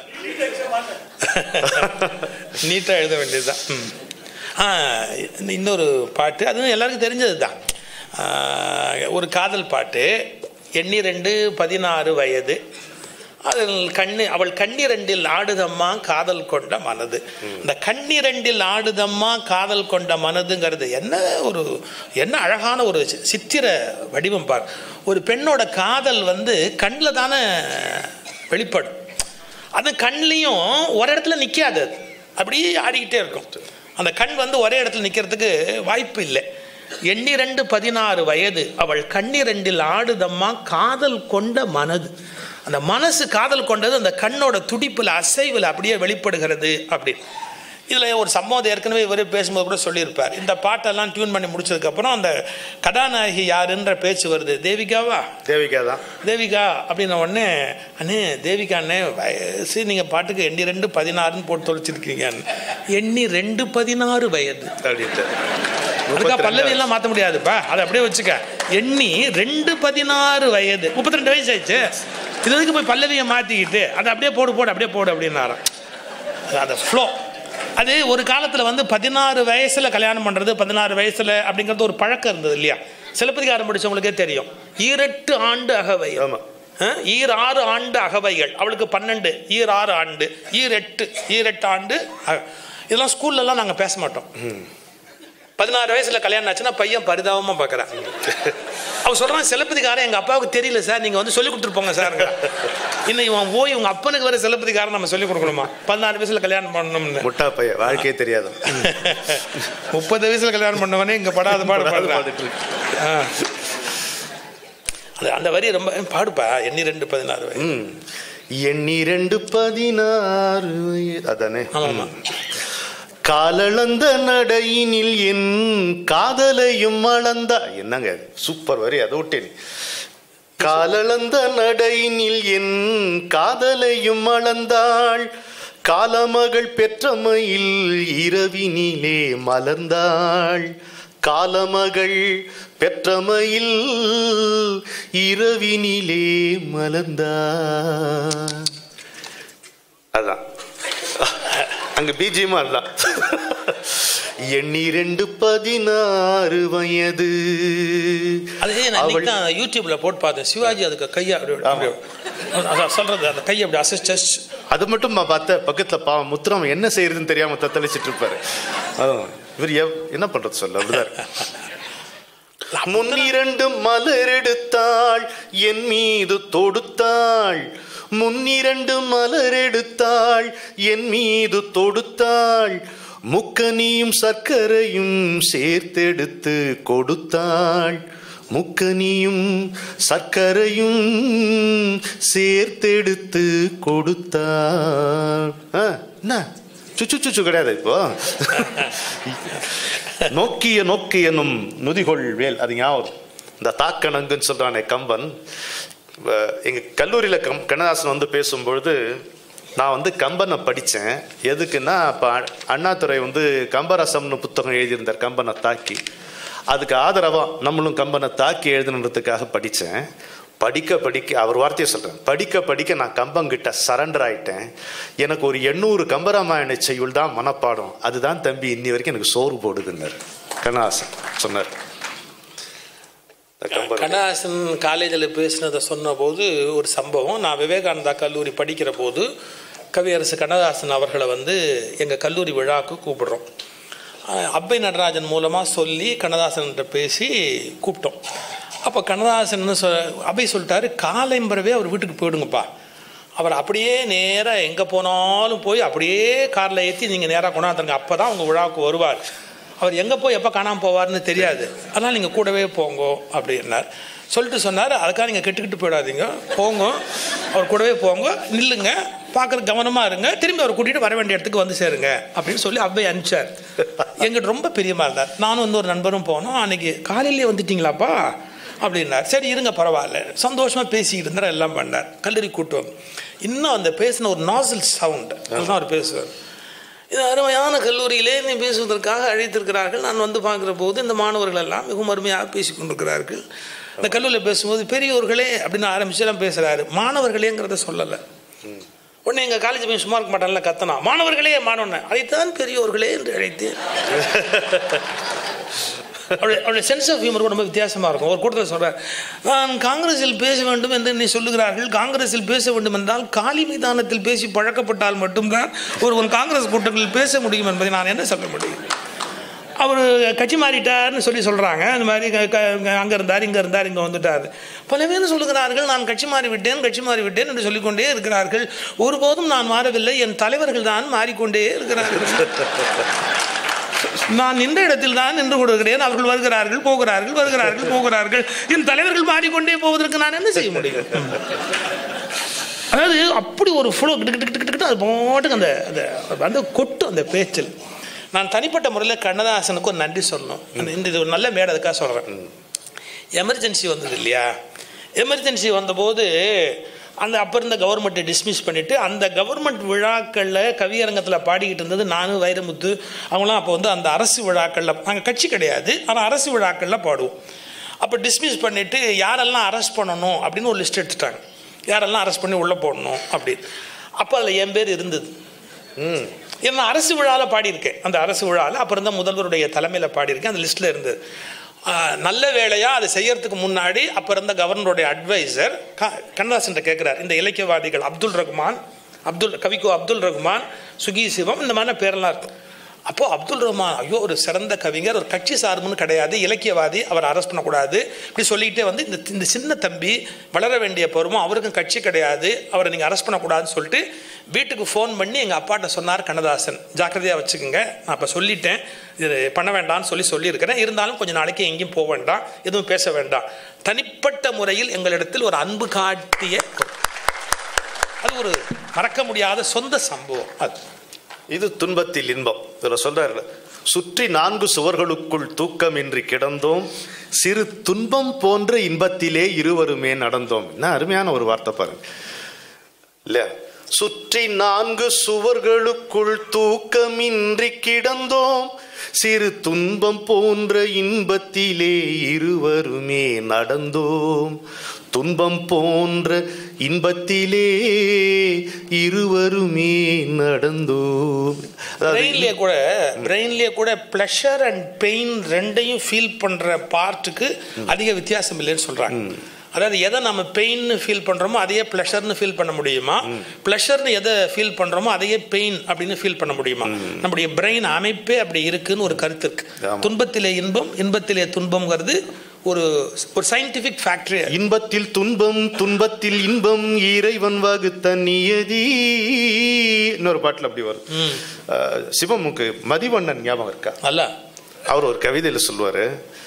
நீட்டா எழுத வேண்டியதுதான் ம். ஆ இன்னொரு பாட்டு அதுவும் எல்லாருக்கும் தெரிஞ்சது தான் ஒரு காதல் பாட்டு எண்ணி ரெண்டு பதினாறு வயது அதில் கண்ணு அவள் கண்ணிரண்டில் ஆடுதம்மா காதல் கொண்ட மனது இந்த கண்ணிரண்டில் ஆடுதம்மா காதல் கொண்ட மனதுங்கிறது என்ன ஒரு என்ன அழகான ஒரு சி- சித்திர வடிவம் பார் ஒரு பெண்ணோட காதல் வந்து கண்ணில் தானே வெளிப்படும் அது கண்லேயும் ஒரு இடத்துல நிற்காது அது அப்படியே ஆடிக்கிட்டே இருக்கும் அந்த கண் வந்து ஒரே இடத்துல நிற்கிறதுக்கு வாய்ப்பு இல்லை எண்ணிரண்டு பதினாறு வயது அவள் கண்ணிரண்டில் ஆடுதம்மா காதல் கொண்ட மனது அந்த மனசு காதல் கொண்டது அந்த கண்ணோட துடிப்பில் அசைவில் அப்படியே வெளிப்படுகிறது அப்படி இதில் ஒரு சம்பவம் ஏற்கனவே இவரே பேசும்போது கூட சொல்லியிருப்பார் இந்த பாட்டெல்லாம் டியூன் பண்ணி முடிச்சதுக்கப்புறம் அந்த கதாநாயகி யாருன்ற பேச்சு வருது தேவிகாவா தேவிகா தான் தேவிகா அப்படின்ன உடனே அண்ணே தேவிகா அண்ணே வயசு நீங்கள் பாட்டுக்கு எண்ணி ரெண்டு பதினாறுன்னு போட்டு தொலைச்சிருக்கீங்க எண்ணி ரெண்டு பதினாறு வயது அப்படின்ட்டு அதுக்கா பல்லவி எல்லாம் மாற்ற முடியாதுப்பா அதை அப்படியே வச்சுக்க எண்ணி ரெண்டு பதினாறு வயது முப்பத்தி ரெண்டு வயசு ஆயிடுச்சு இது எதுக்கு போய் பல்லவியை மாற்றிக்கிட்டு அதை அப்படியே போடு போடு அப்படியே போடு அப்படின்னாராம் அந்த ஃப்ளோ அது ஒரு காலத்தில் வந்து பதினாறு வயசில் கல்யாணம் பண்ணுறது பதினாறு வயசில் அப்படிங்கிறது ஒரு பழக்கம் இருந்தது இல்லையா சிலப்பதிகாரம் படிச்சவங்களுக்கே தெரியும் ஈரெட்டு ஆண்டு அகவை ஆமா அஹ், ஈர் ஆறு ஆண்டு அகவைகள் அவளுக்கு பன்னெண்டு ஈர் ஆறு ஆண்டு ஈர் எட்டு ஈர் எட்டு ஆண்டு அக- இதெல்லாம் ஸ்கூல்லலாம் நாங்கள் பேச மாட்டோம் பதினாறு வயசுல கல்யாணம் ஆச்சுன்னா பையன் பரிதாபமா பார்க்கறான் அவன் சொல்றான் சிலப்பதிகாரம் எங்க அப்பாவுக்கு தெரியல சார் நீங்க வந்து சொல்லி கொடுத்துருப்போங்க சார் இன்னும் இவன் போய் உங்க அப்பனுக்கு வர சிலப்பதிகாரம் நம்ம சொல்லி கொடுக்கணுமா பதினாறு வயசுல கல்யாணம் பண்ணணும்னு முட்டா பைய வாழ்க்கையே தெரியாது முப்பது வயசுல கல்யாணம் பண்ணவனே இங்க படாத பாடு பாடுறான் பாடிட்டு இருக்கு. ஆ. அது அந்த வரி ரொம்ப பாடுப்பா எண்ணி ரெண்டு பதினாறு வயசு ம். எண்ணிரண்டு பதினாறு வய- அதானே ஆமாமா. காலளந்த நடையினில் என் காதலையும் அளந்தா என்னங்க சூப்பர் வரி அதை விட்டேன் காலளந்த நடையினில் என் காதலையும் அளந்தாள் காலமகள் பெற்றமையில் இரவினிலே மலர்ந்தாள் காலமகள் பெற்றமையில் இரவினிலே மலர்ந்தாள் அதான் அங்க பிஜிஎம் அல்ல எண்ணிரண்டு பதினாறு வயது அது நான் அவள் இன்னைக்கு தான் யூடியூப்ல போட்டு பார்த்தேன் சிவாஜி அதுக்கு கையை அப்படி அப்படி அதான் சொல்றது அந்த கையை அப்படி அசிஸ்ட் அது மட்டும் நான் பார்த்த பக்கத்துல பாவம் முத்துராம என்ன செய்யறதுன்னு தெரியாம தத்தளிச்சிட்டு இருப்பாரு அதான். இவர் எவ்- என்ன பண்றது சொல்ல அப்படிதான் இருக்கு. முன்னிரண்டு மலர் எடுத்தாள் என் மீது தொடுத்தாள் முன்னிரண்டு மலர் எடுத்தாள் என் மீது தொடுத்தாள் முக்கனியும் சர்க்கரையும் சேர்த்தெடுத்து கொடுத்தாள் முக்கனியும் சர்க்கரையும் சேர்த்தெடுத்து கொடுத்தாள் ஆ, என்ன சுச்சு சுச்சு கிடையாது இப்போ நோக்கிய நோக்கியனும் நுதிகொள் வேல் அது ஞாபகம் இந்த தாக்கணங்குன்னு சொல்றானே கம்பன் வ- எங்க கல்லூரியில் கம் கண்ணதாசன் வந்து பேசும்பொழுது நான் வந்து கம்பனை படித்தேன் எதுக்குன்னா இப்போ அண்ணாதுரை வந்து கம்பரசம்னு புத்தகம் எழுதியிருந்தார் கம்பனை தாக்கி அதுக்கு ஆதரவாக நம்மளும் கம்பனை தாக்கி எழுதணுன்றதுக்காக படித்தேன் படிக்க படிக்க அவர் வார்த்தையை சொல்கிறேன் படிக்க படிக்க நான் கம்பங்கிட்ட சரண்டர் ஆயிட்டேன் எனக்கு ஒரு எண்ணூறு கம்பராமாயண செய்யுள் தான் மனப்பாடம் அதுதான் தம்பி இன்னி வரைக்கும் எனக்கு சோறு போடுதுன்னார் கண்ணதாசன் சொன்னார் இந்த கம்பன் கண்ணதாசன் காலேஜில் பேசினதை சொன்னபோது ஒரு சம்பவம் நான் விவேகானந்தா கல்லூரி படிக்கிற போது கவியரசு கண்ணதாசன் அவர்களை வந்து எங்கள் கல்லூரி விழாவுக்கு கூப்பிடுறோம் அஹ் அப்பை நடராஜன் மூலமாக சொல்லி கண்ணதாசன்கிட்ட பேசி கூப்பிட்டோம் அப்போ கண்ணதாசன் சொ அபை சொல்லிட்டாரு காலைம்பரவே அவர் வீட்டுக்கு போயிடுங்கப்பா அவர் அப்படியே நேராக எங்கே போனாலும் போய் அப்படியே காரில் ஏற்றி நீங்கள் நேராக கொண்டாந்துருங்க அப்போ தான் உங்கள் விழாவுக்கு வருவார் அவர் எங்கே போய் எப்போ காணாமல் போவார்னு தெரியாது அதனால் நீங்கள் கூடவே போங்கோ அப்படின்னார் சொல்லிட்டு சொன்னார் அதுக்காக நீங்கள் கெட்டுக்கிட்டு போயிடாதீங்க போங்க அவர் கூடவே போங்க நில்லுங்க பார்க்குறது கவனமாக இருங்க திரும்பி அவர் கூட்டிகிட்டு வர வேண்டிய இடத்துக்கு வந்து சேருங்க அப்படின்னு சொல்லி அவ்வை அனுப்பிச்சார் எங்கிட்ட ரொம்ப பிரியமா இருந்தார் நானும் வந்து ஒரு நண்பரும் போனோம் அன்னைக்கு காலையிலேயே வந்துட்டீங்களாப்பா அப்படின்னார் சரி இருங்க பரவாயில்ல சந்தோஷமாக பேசிக்கிட்டு இருந்தார் எல்லாம் பண்ணார் கல்லூரி கூட்டம் இன்னும் அந்த பேசின ஒரு நாசல் சவுண்ட் அதுதான் அவர் பேசுவார் இது அருமையான கல்லூரியிலே நீ பேசுவதற்காக அழைத்திருக்கிறார்கள் நான் வந்து பார்க்குற போது இந்த மாணவர்கள் எல்லாம் மிகவும் அருமையாக பேசி கொண்டிருக்கிறார்கள் இந்த கல்லூரியில் பேசும்போது பெரியோர்களே அப்படின்னு ஆரம்பிச்சு எல்லாம் பேசுகிறாரு மாணவர்களேங்கிறத சொல்லலை உடனே எங்கள் காலேஜ் போய் சும்மா இருக்க மாட்டான்ல கத்தனா மாணவர்களே மாணவன் அதைத்தான் பெரியோர்களே என்று அழைத்தேன் அவருடைய அவருடைய சென்ஸ் ஆஃப் ஹியூமர் ரொம்ப வித்தியாசமாக இருக்கும் ஒரு கூட்டத்தில் சொல்கிறார் நான் காங்கிரஸில் பேச வேண்டும் என்று நீ சொல்லுகிறார்கள் காங்கிரஸில் பேச வேண்டும் என்றால் காலி மைதானத்தில் பேசி பழக்கப்பட்டால் மட்டும்தான் ஒருவன் காங்கிரஸ் கூட்டங்களில் பேச முடியும் என்பதை நான் என்ன சொல்ல முடியும் அவர் கட்சி மாறிட்டார்னு சொல்லி சொல்கிறாங்க அந்த மாதிரி அங்கே இருந்தார் இங்கே இருந்தார் இங்கே வந்துட்டார் பல பேர் சொல்லுகிறார்கள் நான் கட்சி மாறி விட்டேன் கட்சி மாறி விட்டேன் என்று சொல்லிக்கொண்டே இருக்கிறார்கள் ஒருபோதும் நான் மாறவில்லை என் தலைவர்கள் தான் மாறிக்கொண்டே இருக்கிறார்கள் நான் நின்ற இடத்தில் தான் நின்று கொண்டிருக்கிறேன் அவர்கள் வருகிறார்கள் போகிறார்கள் வருகிறார்கள் போகிறார்கள் என் தலைவர்கள் மாறிக்கொண்டே போவதற்கு நான் என்ன செய்ய முடியும் அதாவது அப்படி ஒரு ஃப்ளோ கிட்டு அது பாட்டுக்கு அந்த அந்த அந்த கொட்டு அந்த பேச்சில் நான் தனிப்பட்ட முறையில் கண்ணதாசனுக்கு ஒரு நன்றி சொல்லணும் அந்த- இந்த இது ஒரு நல்ல மேடை அதுக்காக சொல்கிறேன் எமர்ஜென்சி வந்தது இல்லையா எமர்ஜென்சி வந்தபோது அந்த அப்போ இருந்த கவர்மெண்ட்டை டிஸ்மிஸ் பண்ணிவிட்டு அந்த கவர்மெண்ட் விழாக்களில் கவியரங்கத்தில் பாடிக்கிட்டு இருந்தது நானும் வைரமுத்து அவங்களாம் அப்போ வந்து அந்த அரசு விழாக்களில் நாங்கள் கட்சி கிடையாது ஆனால் அரசு விழாக்களில் பாடுவோம் அப்போ டிஸ்மிஸ் பண்ணிவிட்டு யாரெல்லாம் அரெஸ்ட் பண்ணணும் அப்படின்னு ஒரு லிஸ்ட் எடுத்துட்டாங்க யாரெல்லாம் அரெஸ்ட் பண்ணி உள்ளே போடணும் அப்படின்னு அப்போ அதில் என் பேர் இருந்தது ஏன்னா அரசு விழாவில் பாடியிருக்கேன் அந்த அரசு விழாவில் அப்புறம் தான் முதல்வருடைய தலைமையில் பாடியிருக்கேன் அந்த லிஸ்ட்டில் இருந்தது ஆஹ், நல்ல வேலையாக அதை செய்யறதுக்கு முன்னாடி அப்போ இருந்த கவர்னருடைய அட்வைசர் க கண்ணதாசன் கேட்குறார் இந்த இலக்கியவாதிகள் அப்துல் ரஹ்மான் அப்துல் கவிக்கோ அப்துல் ரஹ்மான் சுகி சிவம் இந்த மாதிரி பேரெல்லாம் இருக்கு அப்போது அப்துல் ரஹ்மான் ஐயோ ஒரு சிறந்த கவிஞர் ஒரு கட்சி சார்புன்னு கிடையாது இலக்கியவாதி அவர் அரெஸ்ட் பண்ணக்கூடாது இப்படி சொல்லிக்கிட்டே வந்து இந்த இந்த சின்ன தம்பி வளர வேண்டிய பருவம் அவருக்கும் கட்சி கிடையாது அவரை நீங்கள் அரெஸ்ட் பண்ணக்கூடாதுன்னு சொல்லிட்டு வீட்டுக்கு ஃபோன் பண்ணி எங்கள் அப்பாட்ட சொன்னார் கண்ணதாசன் ஜாக்கிரதையாக வச்சுக்கோங்க நான் இப்போ சொல்லிட்டேன் இது பண்ண வேண்டாம்னு சொல்லி சொல்லியிருக்கிறேன் இருந்தாலும் கொஞ்சம் நாளைக்கு எங்கேயும் போக வேண்டாம் எதுவும் பேச வேண்டாம் தனிப்பட்ட முறையில் எங்களிடத்தில் ஒரு அன்பு காட்டிய அது ஒரு மறக்க முடியாத சொந்த சம்பவம் அது இது துன்பத்தில் இன்பம் இதில் சொல்றாரு சுற்றி நான்கு சுவர்களுக்குள் தூக்கமின்றி கிடந்தோம் சிறு துன்பம் போன்ற இன்பத்திலே இருவருமே நடந்தோம் என்ன அருமையான ஒரு வார்த்தை பாருங்க இல்ல சுற்றி நான்கு சுவர்களுக்குள் தூக்கமின்றி கிடந்தோம் சிறு துன்பம் போன்ற இன்பத்திலே இருவருமே நடந்தோம் துன்பம் போன்ற இன்பத்திலே இருவருமே நடந்தோம் அதாவது பிரெயின்லேயே கூட பிரெயின்லேயே கூட ப்ளஷர் அண்ட் பெயின் ரெண்டையும் ஃபீல் பண்ணுற பார்ட்டுக்கு அதிக வித்தியாசம் இல்லைன்னு சொல்கிறாங்க அதாவது எதை நம்ம பெயின்னு ஃபீல் பண்ணுறோமோ அதையே ப்ளஷர்னு ஃபீல் பண்ண முடியுமா ப்ளஷர்னு எதை ஃபீல் பண்ணுறோமோ அதையே பெயின் அப்படின்னு ஃபீல் பண்ண முடியுமா நம்முடைய பிரெயின் அமைப்பே அப்படி இருக்குன்னு ஒரு கருத்து இருக்கு ஆமா. துன்பத்திலே இன்பம் இன்பத்திலே துன்பம்ங்கிறது ஒரு ஒரு சயின்டிஃபிக் ஃபேக்டரி இன்பத்தில் துன்பம் துன்பத்தில் இன்பம் இறைவன் வகுத்த நியதி இன்னொரு பாட்டில் அப்படி வரும் அஹ், சிவமுக்கு மதிவண்ணன் ஞாபகம் இருக்கா அல்ல அவர் ஒரு கவிதையில் சொல்லுவார்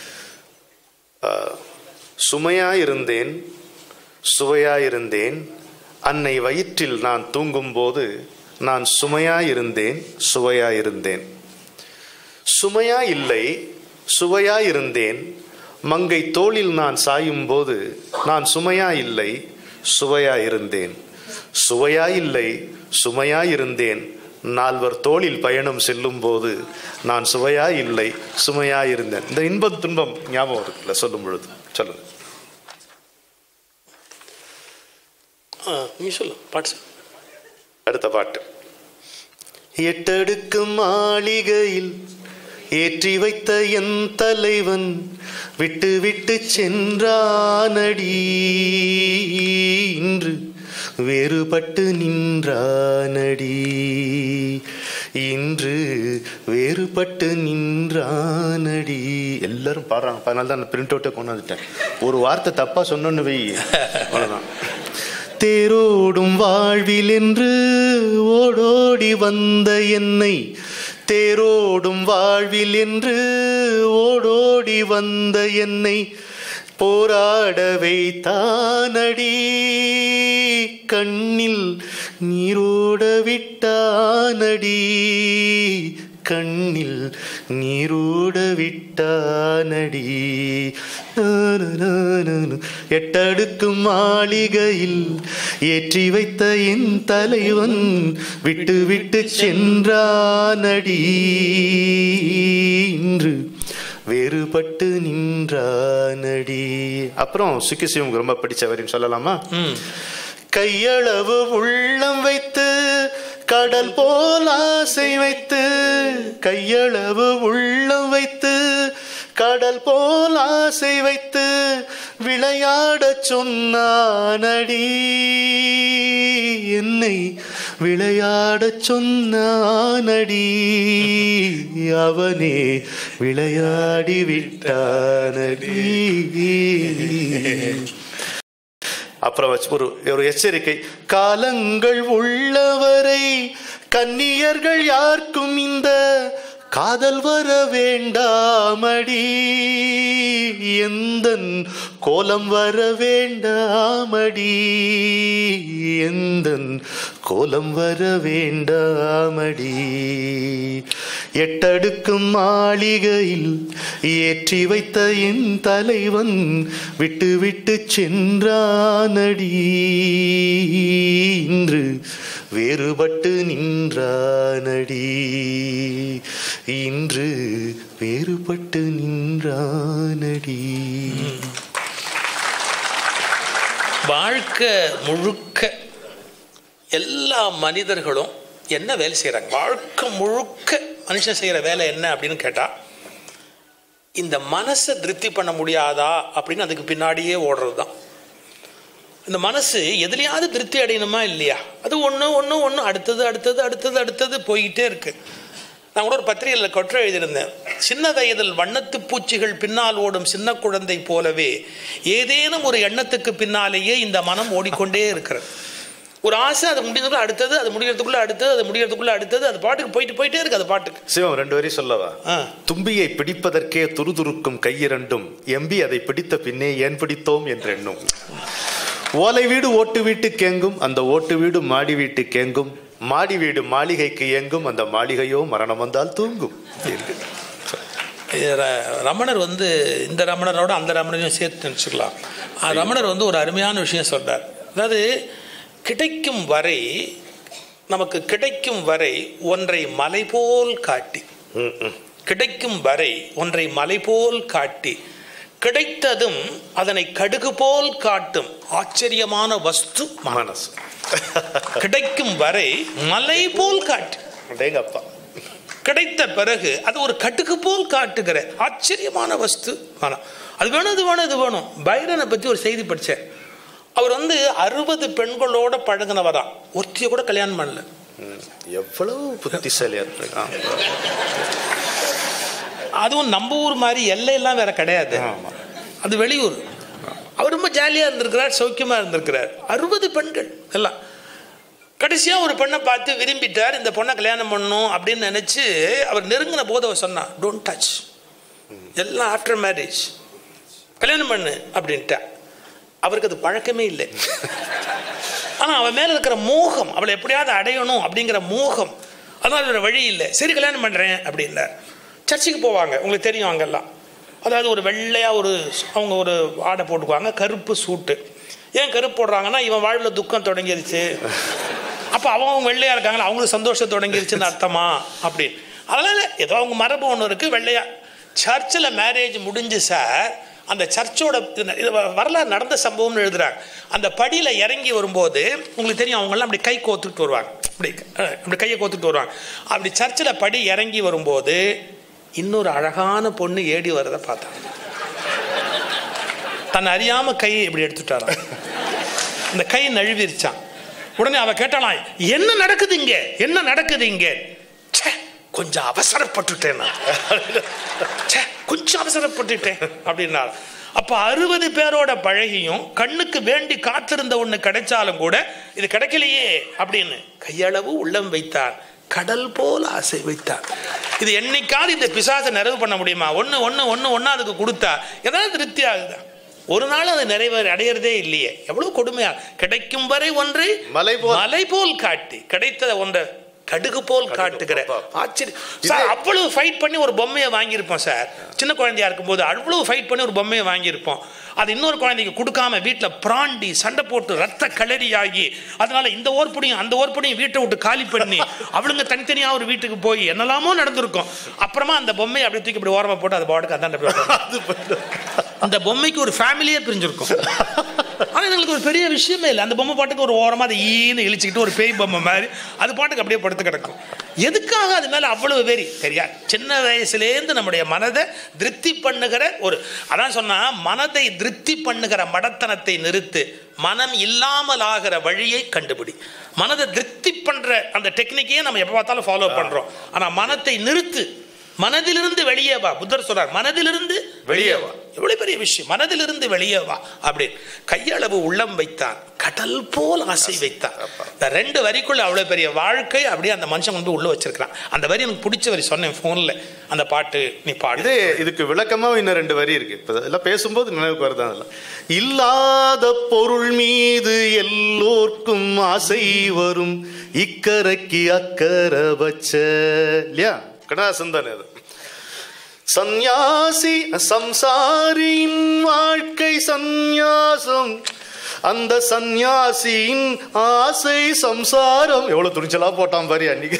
சுமையாயிருந்தேன் சுவையாயிருந்தேன் அன்னை வயிற்றில் நான் தூங்கும்போது நான் சுமையாயிருந்தேன் சுவையாயிருந்தேன் சுமையா இல்லை சுவையாயிருந்தேன் மங்கை தோளில் நான் சாயும் போது நான் சுமையா இல்லை சுவையாயிருந்தேன் சுவையாயில்லை சுமையாயிருந்தேன் நால்வர் தோளில் பயணம் செல்லும் போது நான் சுவையாய் இல்லை சுமையாயிருந்தேன் இந்த இன்பம் துன்பம் ஞாபகம் இருக்குல்ல சொல்லும் பொழுது சொல்லுங்க ஆ, நீ சொல்லு பாட்டு சொல்லு. அடுத்த பாட்டு எட்டடுக்கு மாளிகையில் ஏற்றி வைத்த என் தலைவன் விட்டு விட்டு சென்றானடி இன்று வேறுபட்டு நின்றானடி இன்று வேறுபட்டு நின்றானடி எல்லாரும் பாடுறாங்க அதனால தான் பிரிண்ட் அவுட்டே கொண்டு வந்துட்டேன் ஒரு வார்த்தை தப்பா சொன்னோன்னு வை அவ்வளவுதான் தேரோடும் வாழ்வில் என்று ஓடோடி வந்த என்னை தேரோடும் வாழ்வில் என்று ஓடோடி வந்த என்னை போராட வைத்தானடி கண்ணில் நீரோட விட்டானடி கண்ணில் நீரோட விட்டானடி நானநானனு. எட்டடுக்கு மாளிகையில் ஏற்றி வைத்த என் தலைவன் விட்டு விட்டு சென்றானடி இன்று வேறுபட்டு நின்றானடி அப்புறம் சுக்கிசிவம் ரொம்ப பிடிச்ச வரையும் சொல்லலாமா ம் கையளவு உள்ளம் வைத்து கடல் போல் ஆசை வைத்து கையளவு உள்ளம் வைத்து கடல் போல் ஆசை வைத்து விளையாடச் சொன்னானடி என்னை விளையாடச் சொன்னானடி அவனே விளையாடி விட்டானடி அப்புறம் வச்சு ஒரு ஒரு எச்சரிக்கை காலங்கள் உள்ளவரை கன்னியர்கள் யாருக்கும் இந்த காதல் வர வேண்டாமடி எந்தன் கோலம் வர வேண்டாமடி எந்தன் கோலம் வர வேண்டாமடி எட்டடுக்கும் மாளிகையில் ஏற்றி வைத்த என் தலைவன் விட்டு விட்டு சென்றானடி இன்று வேறுபட்டு நின்றானடி இன்று வேறுபட்டு நின்றானடி வாழ்க்கை முழுக்க எல்லா மனிதர்களும் என்ன வேலை செய்கிறாங்க வாழ்க்கை முழுக்க மனுஷன் செய்கிற வேலை என்ன அப்படின்னு கேட்டால் இந்த மனசை திருப்தி பண்ண முடியாதா அப்படின்னு அதுக்கு பின்னாடியே ஓடுறது தான் இந்த மனசு எதுலையாவது திருப்தி அடையணுமா இல்லையா அது ஒன்று ஒன்று ஒன்று அடுத்தது அடுத்தது அடுத்தது அடுத்தது போய்கிட்டே இருக்கு நான் கூட ஒரு பத்திரிகையில் கொற்ற எழுதியிருந்தேன் சின்ன வயதில் வண்ணத்து பூச்சிகள் பின்னால் ஓடும் சின்ன குழந்தை போலவே ஏதேனும் ஒரு எண்ணத்துக்கு பின்னாலேயே இந்த மனம் ஓடிக்கொண்டே இருக்கிறது ஒரு ஆசை அது முடிஞ்சதுக்குள்ள அடுத்தது அது முடியறதுக்குள்ள அடுத்தது அது முடியறதுக்குள்ள அடுத்தது அது பாட்டுக்கு போயிட்டு போயிட்டே இருக்கு அது பாட்டுக்கு சிவம் ரெண்டு வரையும் சொல்லவா ஆ தும்பியை பிடிப்பதற்கே துருதுருக்கும் கையிரண்டும் எம்பி அதை பிடித்த பின்னே ஏன் பிடித்தோம் என்றெண்ணும் ஓலை வீடு ஓட்டு வீட்டு கேங்கும் அந்த ஓட்டு வீடு மாடி வீட்டு கேங்கும் மாடி வீடு மாளிகைக்கு இயங்கும் அந்த மாளிகையோ மரணம் வந்தால் தூங்கும் என்று. இது ர- ரமணர் வந்து இந்த ரமணரோட அந்த ரமணரையும் சேர்த்து நினச்சிக்கலாம் ரமணர் வந்து ஒரு அருமையான விஷயம் சொல்றார் அதாவது கிடைக்கும் வரை நமக்கு கிடைக்கும் வரை ஒன்றை மலை போல் காட்டி ம், ம். கிடைக்கும் வரை ஒன்றை மலை போல் காட்டி கிடைத்ததும் அதனை கடுகு போல் காட்டும் ஆச்சரியமான வஸ்து மனம். மனசு கிடைக்கும் வரை மலை போல் காட்டு அடேங்கப்பா கிடைத்த பிறகு அது ஒரு கட்டுக்கு போல் காட்டுகிற ஆச்சரியமான வஸ்து மனம் அது வேணும் இது வேணும் இது வேணும் பைரனை பற்றி ஒரு செய்தி படித்தேன் அவர் வந்து அறுபது பெண்களோட பழகுனவரா ஒருத்திய கூட கல்யாணம் பண்ணல ம், எவ்வளவு புத்திசாலியா இருக்கு அதுவும் நம்ம ஊர் மாதிரி எல்லையெல்லாம் வேற கிடையாது ஆமா. அது வெளியூர் அவர் ரொம்ப ஜாலியாக இருந்திருக்கிறார் சௌக்கியமாக இருந்திருக்கிறார் அறுபது பெண்கள் எல்லாம் கடைசியாக ஒரு பெண்ணை பார்த்து விரும்பிட்டார் இந்த பொண்ணை கல்யாணம் பண்ணணும் அப்படின்னு நினச்சி அவர் நெருங்கின போது அவர் சொன்னா டோன்ட் டச் எல்லாம் ஆஃப்டர் மேரேஜ் கல்யாணம் பண்ணு அப்படின்ட்டா அவருக்கு அது பழக்கமே இல்லை ஆனால் அவன் மேலே இருக்கிற மோகம் அவளை எப்படியாவது அடையணும் அப்படிங்கிற மோகம் அதனால் வேறு வழி இல்லை சரி கல்யாணம் பண்ணுறேன் அப்படின்னார் சர்ச்சுக்கு போவாங்க உங்களுக்கு தெரியும் அங்கெல்லாம் அதாவது ஒரு வெள்ளையாக ஒரு அவங்க ஒரு ஆடை போட்டுக்குவாங்க கருப்பு சூட்டு ஏன் கருப்பு போடுறாங்கன்னா இவன் வாழ்வில் துக்கம் தொடங்கிருச்சு அப்போ அவங்க வெள்ளையாக இருக்காங்களா அவங்களுக்கு சந்தோஷம் தொடங்கிருச்சுன்னு அர்த்தமா அப்படின்னு அதனால் ஏதோ அவங்க மரபு ஒன்று இருக்குது வெள்ளையா சர்ச்சில் மேரேஜ் முடிஞ்சு சார் அந்த சர்ச்சோட இது- இது வரலாறு நடந்த சம்பவம்னு எழுதுறாங்க அந்த படியில் இறங்கி வரும்போது உங்களுக்கு தெரியும் அவங்கெல்லாம் அப்படி கை கோத்துட்டு வருவாங்க அப்படி அஹ், அப்படி கையை கோத்துட்டு வருவாங்க அப்படி சர்ச்சில் படி இறங்கி வரும்போது இன்னொரு அழகான பொண்ணு ஏடி வரதை பார்த்தாங்க தன்னை அறியாம கையை இப்படி எடுத்துட்டாராம் அந்த கை நழுவிருச்சான் உடனே அவ கேட்டாலாம் என்ன நடக்குது இங்க என்ன நடக்குது இங்க ச்சே, கொஞ்சம் அவசரப்பட்டுட்டேன் நான் ச்சே, கொஞ்சம் அவசரப்பட்டுட்டேன் அப்படின்னார் அப்ப அறுபது பேரோட பழகியும் கண்ணுக்கு வேண்டி காத்திருந்த ஒண்ணு கிடைச்சாலும் கூட இது கிடைக்கலையே அப்படின்னு கையளவு உள்ளம் வைத்தார் கடல் போல் ஆசை வைத்தார் இது என்னைக்காவது இந்த பிசாசை நிறைவு பண்ண முடியுமா ஒன்று ஒன்று ஒன்று ஒன்றா அதுக்கு கொடுத்தா ஏதாவது திருப்தி ஆகுதா ஒரு நாள் அது நிறைவேற அடையிறதே இல்லையே எவ்வளவு கொடுமையா கிடைக்கும் வரை ஒன்றை மலை போல். மலை போல் காட்டி கிடைத்த ஒன்றை கடுகு போல் காட்டுகிற அப்பா. ஆச்சரியம் சார் அவ்வளவு ஃபைட் பண்ணி ஒரு பொம்மையை வாங்கியிருப்போம் சார் சின்ன குழந்தையா இருக்கும்போது அவ்வளவு ஃபைட் பண்ணி ஒரு பொம்மையை வாங்கியிருப்போம் அது இன்னொரு குழந்தைக்கு கொடுக்காம வீட்டில் பிராண்டி சண்டை போட்டு ரத்த களரி ஆகி அதனால இந்த ஓர்படியும் அந்த ஓர்படியும் வீட்டை விட்டு காலி பண்ணி அவளுங்க தனித்தனியாக ஒரு வீட்டுக்கு போய் என்னெல்லாமோ நடந்திருக்கும் அப்புறமா அந்த பொம்மையை அப்படி தூக்கி இப்படி ஓரமாக போட்டு அது பாட்டுக்கு அதான் அந்த பொம்மைக்கு ஒரு ஃபேமிலியே பிரிஞ்சிருக்கும் ஆனால் எங்களுக்கு ஒரு பெரிய விஷயமே இல்லை அந்த பொம்மை பாட்டுக்கு ஒரு ஓரமாக அதை ஈன்னு இழிச்சிக்கிட்டு ஒரு பேய் பொம்மை மாதிரி அது பாட்டுக்கு அப்படியே படுத்து கிடக்கும் எதுக்காக அது மேலே அவ்வளவு வெறி தெரியாது சின்ன வயசுலேருந்து நம்முடைய மனதை திருப்தி பண்ணுகிற ஒரு அதான் சொன்னா மனதை திருப்தி பண்ணுகிற மடத்தனத்தை நிறுத்து மனம் இல்லாமல் ஆகிற வழியை கண்டுபிடி மனதை திருப்தி பண்ற அந்த டெக்னிக்கையே நம்ம எப்போ பார்த்தாலும் ஃபாலோ பண்றோம் ஆனா மனத்தை நிறுத்து மனதிலிருந்து வெளியே வா புத்தர் சொல்றார் மனதிலிருந்து வெளியே வா எவ்வளவு பெரிய விஷயம் மனதிலிருந்து வெளியே வா அப்படி கையளவு உள்ளம் வைத்தான் கடல் போல் ஆசை வைத்தான் இந்த ரெண்டு வரிக்குள்ள அவ்வளவு பெரிய வாழ்க்கை அப்படியே அந்த மனுஷன் கொண்டு உள்ள வச்சிருக்கான் அந்த வரி எனக்கு பிடிச்ச வரி சொன்னேன் போன்ல அந்த பாட்டு நீ பாடு இதே இதுக்கு விளக்கமா இன்னும் ரெண்டு வரி இருக்கு இப்ப இதெல்லாம் பேசும்போது நினைவுக்கு வருதான் அதெல்லாம் இல்லாத பொருள் மீது எல்லோர்க்கும் ஆசை வரும் இக்கரைக்கு அக்கறை வச்ச இல்லையா கண்ணாசன் தானே அது சந்நியாசி சம்சாரியின் வாழ்க்கை சந்நியாசம் அந்த சந்நியாசியின் ஆசை சம்சாரம் எவ்வளவு துணிச்சலா போட்டான் பாரு அன்னைக்கு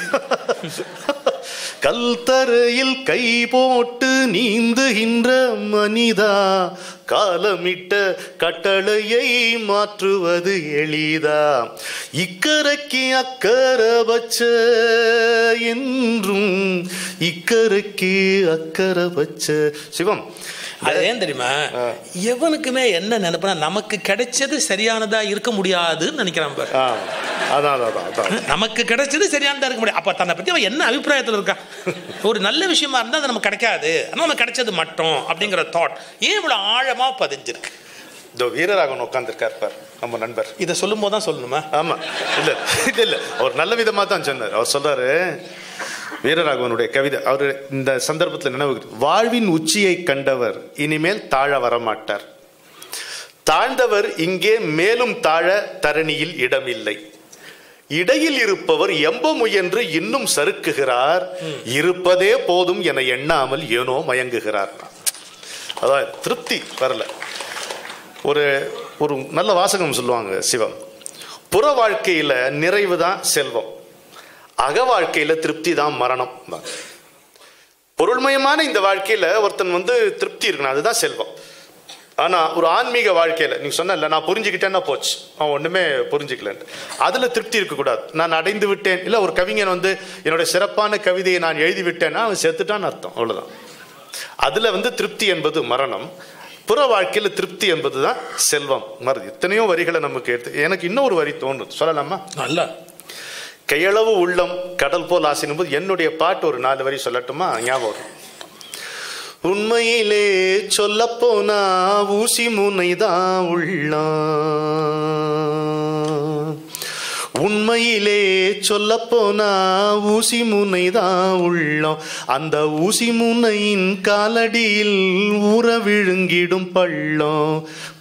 கல்தரையில் கை போட்டு நீந்துகின்ற மனிதா காலமிட்ட கட்டளையை மாற்றுவது எளிதா இக்கரைக்கு அக்கறை வச்ச என்றும் இக்கரைக்கு அக்கறை வச்ச சிவம் அது ஏன் தெரியுமா எவனுக்குமே என்ன நினைப்புனா நமக்கு கிடைச்சது சரியானதா இருக்க முடியாதுன்னு நினைக்கிறான் பாரு ஆ, அதான் அதான் அதான், அதான் நமக்கு கிடைச்சது சரியானதா இருக்க முடியும் அப்ப தன்னை பத்தி அவன் என்ன அபிப்பிராயத்தில் இருக்கான் ஒரு நல்ல விஷயமா இருந்தா அது நமக்கு கிடைக்காது ஆனா நமக்கு கிடைச்சது மட்டும் அப்படிங்கிற தாட் ஏன் இவ்வளவு ஆழமா பதிஞ்சிருக்கு இதோ வீரராகவன் உட்காந்துருக்கார் பார் நம்ம நண்பர் இதை சொல்லும் போது தான் சொல்லணுமா ஆமா இல்ல இல்ல இல்ல அவர் நல்ல விதமா தான் சொன்னார் அவர் சொல்றாரு வீரராகவனுடைய கவிதை அவர் இந்த சந்தர்ப்பத்தில் நினைவு வாழ்வின் உச்சியை கண்டவர் இனிமேல் தாழ வரமாட்டார் தாழ்ந்தவர் இங்கே மேலும் தாழ தரணியில் இடமில்லை இடையில் இருப்பவர் எம்ப முயன்று இன்னும் சறுக்குகிறார் இருப்பதே போதும் என எண்ணாமல் ஏனோ மயங்குகிறார் அதான் திருப்தி வரல ஒரு ஒரு நல்ல வாசகம் சொல்லுவாங்க சிவம் புற வாழ்க்கையில நிறைவு தான் செல்வம் அக வாழ்க்கையில திருப்தி தான் மரணம் பொருள்மயமான இந்த வாழ்க்கையில ஒருத்தன் வந்து திருப்தி இருக்கணும் அதுதான் செல்வம் ஆனா ஒரு ஆன்மீக வாழ்க்கையில நீங்க சொன்ன நான் புரிஞ்சுக்கிட்டேன்னா போச்சு அவன் ஒண்ணுமே புரிஞ்சுக்கலன்ட்டு அதுல திருப்தி இருக்கக்கூடாது நான் அடைந்து விட்டேன் இல்ல ஒரு கவிஞன் வந்து என்னோட சிறப்பான கவிதையை நான் எழுதி விட்டேன்னா அவன் செத்துட்டான்னு அர்த்தம் அவ்வளவுதான் அதுல வந்து திருப்தி என்பது மரணம் புற வாழ்க்கையில திருப்தி என்பதுதான் செல்வம் மருது எத்தனையோ வரிகளை நமக்கு எடுத்து எனக்கு இன்னொரு வரி தோணுது சொல்லலாமா நல்லா கையளவு உள்ளம் கடல் போல் ஆசைனும் போது என்னுடைய பாட்டு ஒரு நாலு வரி சொல்லட்டுமா ஞாபகம் வரும். உண்மையிலே சொல்ல போனா ஊசி முனைதான் உள்ளம் உண்மையிலே சொல்ல போனா ஊசி முனைதான் உள்ளம் அந்த ஊசி முனையின் காலடியில் ஊற விழுங்கிடும் பள்ளம்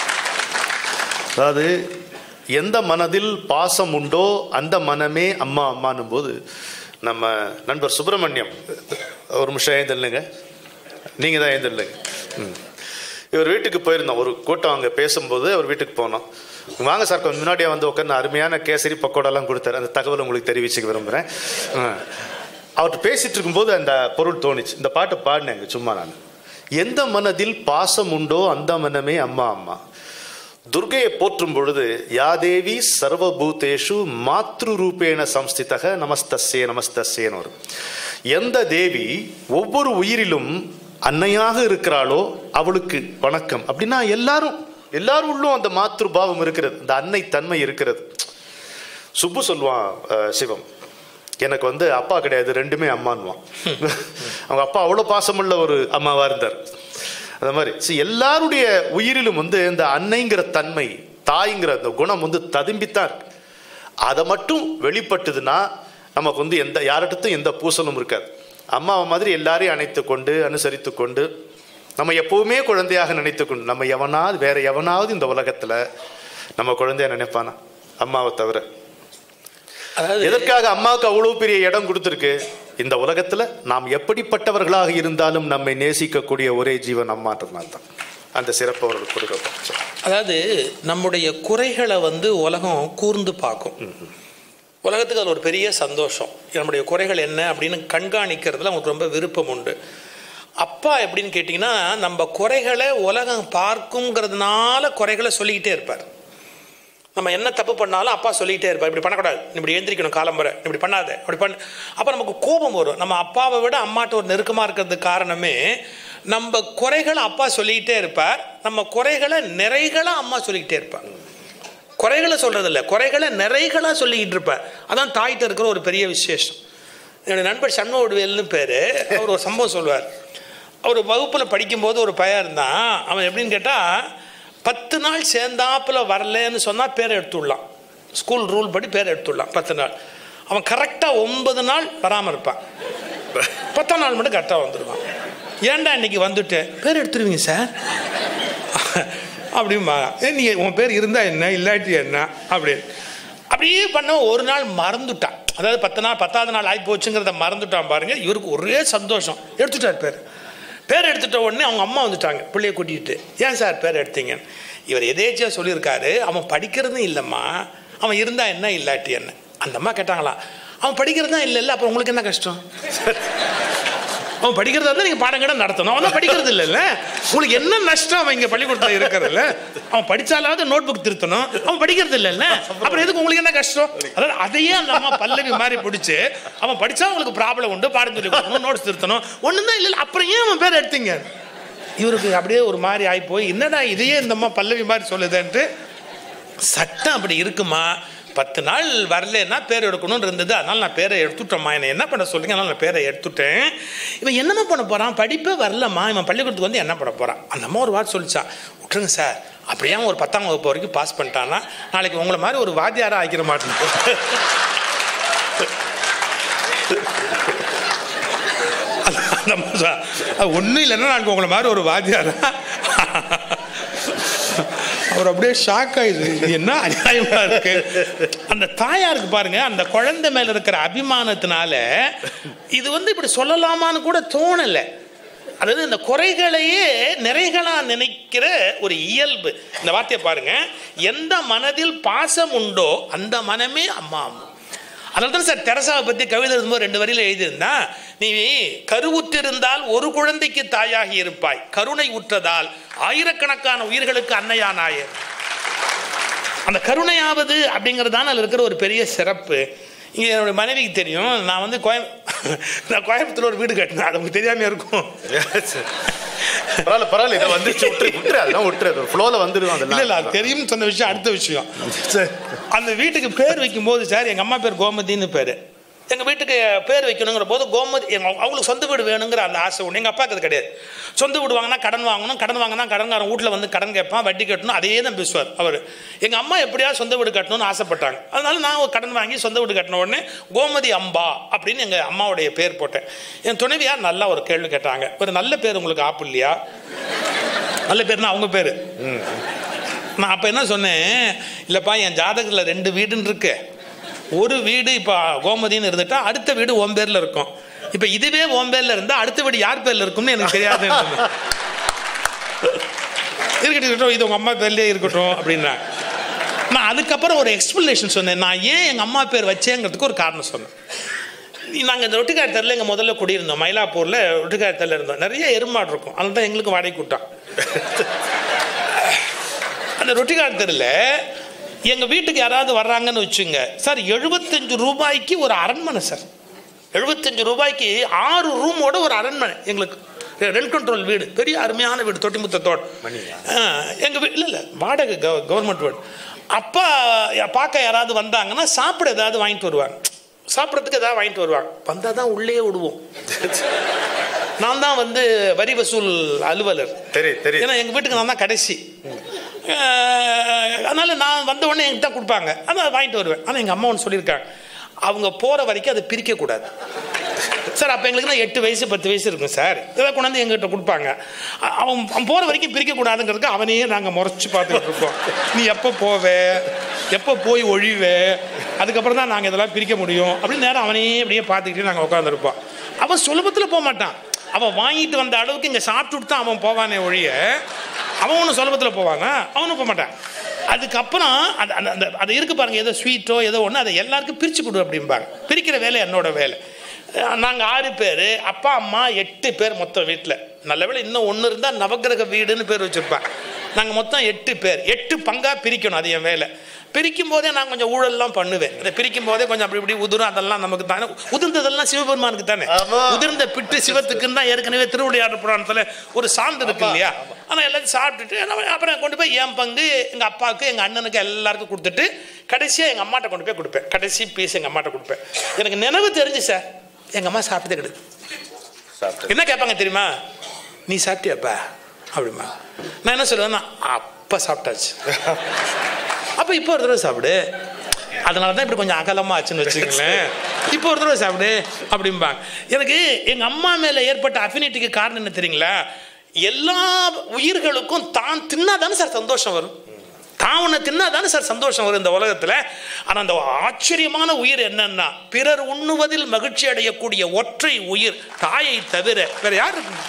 அதாவது எந்த மனதில் பாசம் உண்டோ அந்த மனமே அம்மா அம்மானும் போது நம்ம நண்பர் சுப்பிரமணியம் ஒரு நிமிஷம் எழுந்தில்லுங்க நீங்க தான் எழுந்தில்லுங்க ம். இவர் வீட்டுக்கு போயிருந்தோம் ஒரு கூட்டம் அங்கே பேசும்போது அவர் வீட்டுக்கு போனோம் வாங்க சார் கொஞ்சம் முன்னாடியே வந்து உட்காந்து அருமையான கேசரி பக்கோடாலாம் கொடுத்தாரு அந்த தகவல் உங்களுக்கு தெரிவிச்சுக்க விரும்புகிறேன் அவர்கிட்ட பேசிட்டு இருக்கும்போது அந்த பொருள் தோணுச்சு இந்த பாட்டை பாடினேங்க சும்மா நான் எந்த மனதில் பாசம் உண்டோ அந்த மனமே அம்மா அம்மா துர்கையை போற்றும் பொழுது யாதேவி சர்வபூதேஷு மாத்ரு ரூபேண சம்ஸ்திதக நமஸ்தஸ்யே நமஸ்தஸ்யேன்னு வரும் எந்த தேவி ஒவ்வொரு உயிரிலும் அன்னையாக இருக்கிறாளோ அவளுக்கு வணக்கம் அப்படின்னா எல்லாரும் எல்லாரும் உள்ளும் அந்த மாத்ரு பாவம் இருக்கிறது அந்த அன்னை தன்மை இருக்கிறது சுப்பு சொல்லுவான் அஹ், சிவம் எனக்கு வந்து அப்பா கிடையாது ரெண்டுமே அம்மான்வான் அவங்க அப்பா அவ்வளோ பாசமுள்ள ஒரு அம்மாவா இருந்தார் அந்த மாதிரி see, எல்லாருடைய உயிரிலும் வந்து இந்த அன்னைங்கிற தன்மை தாய்ங்கிற அந்த குணம் வந்து ததும்பித்தான் இருக்கு அதை மட்டும் வெளிப்பட்டதுன்னா நமக்கு வந்து எந்த யார்கிட்டத்தும் எந்த பூசலும் இருக்காது அம்மாவை மாதிரி எல்லாரையும் அணைத்து கொண்டு அனுசரித்து கொண்டு நம்ம எப்பவுமே குழந்தையாக நினைத்து கொண்டு நம்ம எவனாவது வேற எவனாவது இந்த உலகத்துல நம்ம குழந்தைய நினைப்பானா அம்மாவை தவிர அதாவது எதற்காக அம்மாவுக்கு அவ்வளவு பெரிய இடம் கொடுத்திருக்கு இந்த உலகத்துல நாம் எப்படிப்பட்டவர்களாக இருந்தாலும் நம்மை நேசிக்கக்கூடிய ஒரே ஜீவன் அம்மான்றதுனால தான் அந்த சிறப்பு அவர்களுக்கு கொடுக்கப்படும் அதாவது நம்முடைய குறைகளை வந்து உலகம் கூர்ந்து பார்க்கும் உலகத்துக்கு அது ஒரு பெரிய சந்தோஷம் நம்முடைய குறைகள் என்ன அப்படின்னு கண்காணிக்கிறதுல அவங்களுக்கு ரொம்ப விருப்பம் உண்டு அப்பா எப்படின்னு கேட்டிங்கன்னா நம்ம குறைகளை உலகம் பார்க்குங்கிறதுனால குறைகளை சொல்லிக்கிட்டே இருப்பார் நம்ம என்ன தப்பு பண்ணாலும் அப்பா சொல்லிக்கிட்டே இருப்பார் இப்படி பண்ணக்கூடாது நீ இப்படி எந்திரிக்கணும் காலம்பரை நீ இப்படி பண்ணாத அப்படி பண்ண அப்போ நமக்கு கோபம் வரும் நம்ம அப்பாவை விட அம்மாட்ட ஒரு நெருக்கமாக இருக்கிறதுக்கு காரணமே நம்ம குறைகளை அப்பா சொல்லிக்கிட்டே இருப்பார் நம்ம குறைகளை நிறைகளை அம்மா சொல்லிக்கிட்டே இருப்பார் குறைகளை சொல்றது இல்ல குறைகளை நிறைகளாக சொல்லிக்கிட்டு இருப்பார் அதான் தாய்கிட்ட இருக்கிற ஒரு பெரிய விசேஷம் என்னுடைய நண்பர் சண்முகவேல்னு பேர் அவர் ஒரு சம்பவம் சொல்லுவார் அவர் வகுப்பில் படிக்கும்போது ஒரு பையன் இருந்தான் அவன் எப்படின்னு கேட்டால் பத்து நாள் சேர்ந்தாப்புல வரலன்னு சொன்னால் பேரை எடுத்துடலாம் ஸ்கூல் ரூல் படி பேரை எடுத்துடலாம் பத்து நாள் அவன் கரெக்டாக ஒன்பது நாள் வராமல் இருப்பான் பத்தாம் நாள் மட்டும் கரெக்டாக வந்துடுவான் ஏன்டா இன்னைக்கு வந்துட்டேன் பேர் எடுத்துருவீங்க சார் அப்படிமா ஏ நீங்கள் உன் பேர் இருந்தால் என்ன இல்லாட்டி என்ன அப்படின்னு அப்படியே பண்ண ஒரு நாள் மறந்துட்டான் அதாவது பத்து நாள் பத்தாவது நாள் ஆகி போச்சுங்கிறத மறந்துட்டான் பாருங்க இவருக்கு ஒரே சந்தோஷம் எடுத்துட்டார் பேர் பேர் எடுத்துட்ட உடனே அவங்க அம்மா வந்துட்டாங்க பிள்ளைய கூட்டிகிட்டு ஏன் சார் பேர் எடுத்தீங்க இவர் எதேச்சியாக சொல்லியிருக்காரு அவன் படிக்கிறதும் இல்லைம்மா அவன் இருந்தா என்ன இல்லாட்டி என்ன அந்த அம்மா கேட்டாங்களா அவன் படிக்கிறது தான் இல்லை இல்லை அப்புறம் உங்களுக்கு என்ன கஷ்டம் அவன் படிக்கிறதா இருந்தால் நீங்கள் பாடங்கட நடத்தணும் அவன் தான் படிக்கிறது இல்லைல்ல உங்களுக்கு என்ன நஷ்டம் அவன் இங்கே பள்ளிக்கூடத்தில் இருக்கிறதுல அவன் படித்தாலாவது நோட் புக் திருத்தணும் அவன் படிக்கிறது இல்லைல்ல அப்புறம் எதுக்கு உங்களுக்கு என்ன கஷ்டம் அதாவது அதையே அந்த அம்மா பல்லவி மாதிரி பிடிச்சி அவன் படித்தா உங்களுக்கு ப்ராப்ளம் உண்டு பாடம் சொல்லி கொடுக்கணும் நோட்ஸ் திருத்தணும் ஒன்றும் தான் இல்லை அப்புறம் ஏன் அவன் பேர் எடுத்தீங்க இவருக்கு அப்படியே ஒரு மாதிரி ஆகி போய் என்னடா இதையே இந்த அம்மா பல்லவி மாதிரி சொல்லுதுன்ட்டு சட்டம் அப்படி இருக்குமா பத்து நாள் வரலன்னா பேர் எடுக்கணும்னு இருந்தது அதனால நான் பேரை எடுத்துட்டேம்மா என்னை என்ன பண்ண சொல்றீங்க அதனால நான் பேரை எடுத்துட்டேன் இவன் என்னம்மா பண்ண போறான் படிப்பே வரலம்மா இவன் பள்ளிக்கூடத்துக்கு வந்து என்ன பண்ண போறான் அந்த அம்மா ஒரு வார்த்தை சொல்லிச்சான் விட்டுருங்க சார் அப்படியே அவன் ஒரு பத்தாம் வகுப்பு வரைக்கும் பாஸ் பண்ணிட்டான்னா நாளைக்கு உங்களை மாதிரி ஒரு வாத்தியாரா ஆக்கிற மாட்டேன் அந்த ஒன்றும் இல்லைன்னா நாளைக்கு உங்களை மாதிரி ஒரு வாத்தியாரா அவர் அப்படியே ஷாக் ஆயிடுது இது என்ன அநியாயமா இருக்கு அந்த தாயாருக்கு பாருங்க அந்த குழந்தை மேல இருக்கிற அபிமானத்தினால இது வந்து இப்படி சொல்லலாமான்னு கூட தோணலை அதாவது இந்த குறைகளையே நிறைகளா நினைக்கிற ஒரு இயல்பு இந்த வார்த்தையை பாருங்க எந்த மனதில் பாசம் உண்டோ அந்த மனமே அம்மா அம்மா அதனால தான் சார் தெரசாவை பற்றி கவிதை எழுதும்போது ரெண்டு வரியில் எழுதியிருந்தா நீ கருவுற்றிருந்தால் ஒரு குழந்தைக்கு தாயாகி இருப்பாய் கருணை உற்றதால் ஆயிரக்கணக்கான உயிர்களுக்கு அன்னையானாயே அந்த கருணையாவது அப்படிங்கிறதான அதில் இருக்கிற ஒரு பெரிய சிறப்பு இங்கே என்னுடைய மனைவிக்கு தெரியும் நான் வந்து கோயம் நான் கோயம்புத்தூர் ஒரு வீடு கட்டினேன் அது உங்களுக்கு தெரியாமல் இருக்கும் பரவாயில்ல பரவாயில்ல இதை வந்துச்சு விட்டுரு விட்டுரு அதெல்லாம் விட்டுரு ஃப்ளோவில் வந்துடும் இல்லை இல்லை அதெல்லாம் அது தெரியும்னு சொன்ன விஷயம் அடுத்த விஷயம் சரி. அந்த வீட்டுக்கு பேர் வைக்கும்போது சார் எங்கள் அம்மா பேர் கோமதின்னு பேர் எங்கள் வீட்டுக்கு பேர் வைக்கணுங்கிற போது கோமதி எங்க அவங்களுக்கு சொந்த வீடு வேணுங்கிற அந்த ஆசை ஒன்று எங்கள் அப்பாவுக்கு அது கிடையாது சொந்த வீடு வாங்கினா கடன் வாங்கணும் கடன் வாங்கினா கடன்காரன் வீட்டில் வந்து கடன் கேட்பான் வட்டி கட்டணும் அதே தான் பேசுவார் அவர் எங்கள் அம்மா எப்படியாவது சொந்த வீடு கட்டணும்னு ஆசைப்பட்டாங்க அதனால நான் ஒரு கடன் வாங்கி சொந்த வீடு கட்டின உடனே கோமதி அம்பா அப்படின்னு எங்கள் அம்மாவுடைய பேர் போட்டேன் என் துணைவியார் நல்லா ஒரு கேள்வி கேட்டாங்க ஒரு நல்ல பேர் உங்களுக்கு ஆப்பு இல்லையா நல்ல பேர்னா அவங்க பேர் நான் அப்போ என்ன சொன்னேன் இல்லைப்பா என் ஜாதகத்தில் ரெண்டு வீடுன்னு இருக்கு ஒரு வீடு இப்போ கோமதின்னு இருந்துட்டா அடுத்த வீடு உன் பேரில் இருக்கும் இப்போ இதுவே உன் பேரில் இருந்தால் அடுத்த வீடு யார் பேரில் இருக்கும்னு எனக்கு தெரியாது இருக்கட்டும் இருக்கட்டும் இது உங்கள் அம்மா பேர்லேயே இருக்கட்டும் அப்படின்னா நான் அதுக்கப்புறம் ஒரு எக்ஸ்பிளனேஷன் சொன்னேன் நான் ஏன் எங்கள் அம்மா பேர் வச்சேங்கிறதுக்கு ஒரு காரணம் சொன்னேன் நாங்கள் இந்த ரொட்டிக்காய் தெருல எங்கள் முதல்ல குடியிருந்தோம் மயிலாப்பூரில் ரொட்டிக்காய் தெருல இருந்தோம் நிறைய எருமாடு இருக்கும் அதனால தான் எங்களுக்கு வாடகை கூட்டம் அந்த ரொட்டிக்காய் தெருல எங்கள் வீட்டுக்கு யாராவது வர்றாங்கன்னு வச்சுங்க சார் எழுபத்தஞ்சு ரூபாய்க்கு ஒரு அரண்மனை சார் எழுபத்தஞ்சு ரூபாய்க்கு ஆறு ரூமோட ஒரு அரண்மனை எங்களுக்கு ரெண்ட் கண்ட்ரோல் வீடு பெரிய அருமையான வீடு தொட்டிமுத்தத்தோடு எங்கள் வீடு இல்லை இல்லை வாடகை கவ கவர்மெண்ட் வீடு அப்பா யா- பார்க்க யாராவது வந்தாங்கன்னா சாப்பிட ஏதாவது வாங்கிட்டு வருவாங்க சாப்பிட்றதுக்கு ஏதாவது வாங்கிட்டு வருவாங்க வந்தால் தான் உள்ளே விடுவோம் நான் தான் வந்து வரி வசூல் அலுவலர் தெரியும் தெரியும் ஏன்னா எங்கள் வீட்டுக்கு நான் தான் கடைசி அஹ், அதனால நான் வந்த உடனே என்கிட்ட கொடுப்பாங்க அதான் வாங்கிட்டு வருவேன் ஆனால் எங்கள் அம்மா ஒன்று சொல்லியிருக்காங்க அவங்க போகிற வரைக்கும் அதை பிரிக்கக்கூடாது சார் அப்போ எங்களுக்கு எட்டு வயசு பத்து வயசு இருக்கும் சார் இதெல்லாம் கொண்டாந்து எங்ககிட்ட கொடுப்பாங்க அ- அவன் அவன் போகிற வரைக்கும் பிரிக்கக்கூடாதுங்கிறதுக்கு அவனையே நாங்கள் முறைச்சி பார்த்துட்டு இருக்கோம் நீ எப்போ போவே எப்போ போய் ஒழிவே அதுக்கப்புறம் தான் நாங்கள் இதெல்லாம் பிரிக்க முடியும் அப்படின்னு நேரம் அவனையே அப்படியே பார்த்துக்கிட்டே நாங்கள் உட்காந்துருப்போம் அவன் சுலபத்தில் போக மாட்டான் அவன் வாங்கிட்டு வந்த அளவுக்கு இங்கே சாப்பிட்டுட்டு தான் அவன் போவானே ஒழிய அவன் ஒன்றும் சுலபத்தில் போவாங்க அவனும் போக மாட்டான் அதுக்கப்புறம் அந்த அந்த அந்த அது இருக்கு பாருங்க ஏதோ ஸ்வீட்டோ ஏதோ ஒன்று அதை எல்லாருக்கும் பிரித்து கொடு அப்படிம்பாங்க பிரிக்கிற வேலை என்னோட வேலை நாங்கள் ஆறு பேர் அப்பா அம்மா எட்டு பேர் மொத்தம் வீட்டில் நல்ல வேளை இன்னும் ஒன்று இருந்தால் நவக்கிரக வீடுன்னு பேர் வச்சுருப்பேன் நாங்கள் மொத்தம் எட்டு பேர் எட்டு பங்காக பிரிக்கணும் அது என் வேலை பிரிக்கும் போதே நான் கொஞ்சம் ஊழல்லாம் பண்ணுவேன் இதை பிரிக்கும் போதே கொஞ்சம் அப்படி இப்படி உதிரும் அதெல்லாம் நமக்கு தானே உதிர்ந்ததெல்லாம் சிவபெருமானுக்கு தானே ஆமா. உதிர்ந்த பிட்டு சிவத்துக்குன்னு தான் ஏற்கனவே திருவிளையாடல் புராணத்தில் ஒரு சான்று இருக்கு இல்லையா ஆனால் எல்லாத்தையும் சாப்பிட்டுட்டு நம்ம அப்புறம் கொண்டு போய் என் பங்கு எங்கள் அப்பாவுக்கு எங்கள் அண்ணனுக்கு எல்லாருக்கும் கொடுத்துட்டு கடைசியாக எங்கள் அம்மாட்ட கொண்டு போய் கொடுப்பேன் கடைசி பீஸ் எங்கள் அம்மாட்ட கொடுப்பேன் எனக்கு நினைவு தெரிஞ்சு சார் எங்கள் அம்மா சாப்பிட்டதே கிடையாது சாப்பிட்டு என்ன கேட்பாங்க தெரியுமா நீ சாப்பிட்டியாப்பா அப்படிமா நான் என்ன சொல்லுவேன்னா அப்போ சாப்பிட்டாச்சு அப்போ இப்போ ஒரு தடவை சாப்பிடு அதனால தான் இப்படி கொஞ்சம் அகலமாக ஆச்சுன்னு வச்சுக்கங்களேன் இப்போ ஒரு தடவை சாப்பிடு அப்படிம்பாங்க எனக்கு எங்கள் அம்மா மேலே ஏற்பட்ட அஃபினிட்டிக்கு காரணம் என்ன தெரியுங்களா எல்லா உயிர்களுக்கும் தான் தின்னாதானே சார் சந்தோஷம் வரும் தான் ஒன்று தின்னாதானே சார் சந்தோஷம் வரும் இந்த உலகத்தில் ஆனால் அந்த ஆச்சரியமான உயிர் என்னன்னா பிறர் உண்ணுவதில் மகிழ்ச்சி அடையக்கூடிய ஒற்றை உயிர் தாயை தவிர வேற யார் இருக்கு?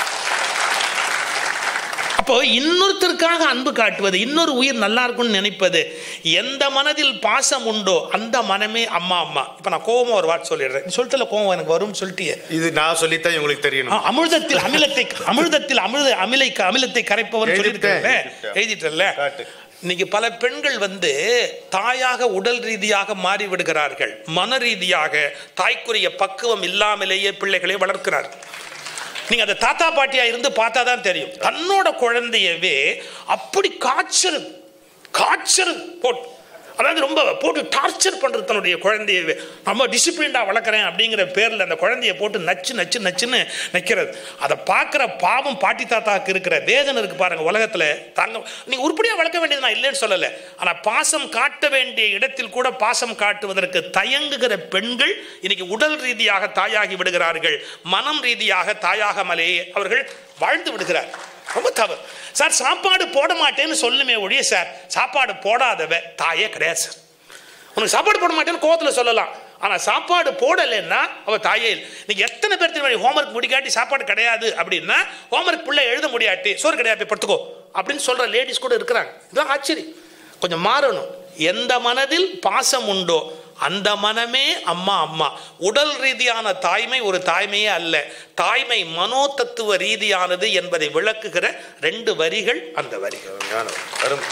அப்போ இன்னொருத்தருக்காக அன்பு காட்டுவது இன்னொரு உயிர் நல்லா இருக்கும்னு நினைப்பது எந்த மனதில் பாசம் உண்டோ அந்த மனமே அம்மா அம்மா இப்போ நான் கோவமா ஒரு வார்த்தை சொல்லிடுறேன் நீ சொல்லிட்டல கோவம் எனக்கு வரும்னு சொல்லிட்டியே இது நான் சொல்லித்தான் உங்களுக்கு தெரியணும் ஆ, அமிர்தத்தில் அமிலத்தை அமிர்தத்தில் அமிர்த அமிலை அமிலத்தை கரைப்பவர் எழுதிட்டேன், சொல்லியிருக்கேன் எழுதிட்டேன். எழுதிட்டல காட்டு. இன்னைக்கு பல பெண்கள் வந்து தாயாக உடல் ரீதியாக மாறி விடுகிறார்கள் மன ரீதியாக தாய்க்குரிய பக்குவம் இல்லாமலேயே பிள்ளைகளை வளர்க்கிறார்கள் நீங்க அந்த தாத்தா பாட்டியா இருந்து பார்த்தா தான் தெரியும் தன்னோட குழந்தையவே அப்படி காய்ச்சல் காய்ச்சல் போட்டு அதாவது ரொம்ப போட்டு டார்ச்சர் பண்றது தன்னுடைய குழந்தையவே ரொம்ப டிசிப்ளின்டா வளர்க்குறேன் அப்படிங்கிற பேர்ல அந்த குழந்தைய போட்டு நச்சு நச்சு நச்சுன்னு நிற்கிறது அதை பார்க்குற பாவம் பாட்டி தாத்தாக்கு இருக்கிற வேதனை இருக்கு பாருங்க உலகத்துல தாங்க நீ உருப்படியா வளர்க்க வேண்டியது நான் இல்லைன்னு சொல்லலை ஆனா பாசம் காட்ட வேண்டிய இடத்தில் கூட பாசம் காட்டுவதற்கு தயங்குகிற பெண்கள் இன்னைக்கு உடல் ரீதியாக தாயாகி விடுகிறார்கள் மனம் ரீதியாக தாயாக மலையே அவர்கள் வாழ்ந்து விடுகிறார் ரொம்ப தவறு சார் சாப்பாடு போட மாட்டேன்னு சொல்லுமே ஒழிய சார் சாப்பாடு போடாதவ தாயே கிடையாது சார் உனக்கு சாப்பாடு போட மாட்டேன்னு கோவத்தில் சொல்லலாம் ஆனால் சாப்பாடு போடலைன்னா அவ தாயே இல்லை நீங்க எத்தனை பேர் தெரியும் ஹோம்ஒர்க் முடிக்காட்டி சாப்பாடு கிடையாது அப்படின்னா ஹோம்ஒர்க் பிள்ளை எழுத முடியாட்டி சோறு கிடையாது போய் படுத்துக்கோ அப்படின்னு சொல்ற லேடிஸ் கூட இருக்கிறாங்க இதுதான் ஆச்சரியம் கொஞ்சம் மாறணும் எந்த மனதில் பாசம் உண்டோ அந்த மனமே அம்மா அம்மா உடல் ரீதியான தாய்மை ஒரு தாய்மையே அல்ல தாய்மை மனோதத்துவ ரீதியானது என்பதை விளக்குகிற ரெண்டு வரிகள் அந்த வரிகள் ஞானம். அருமை.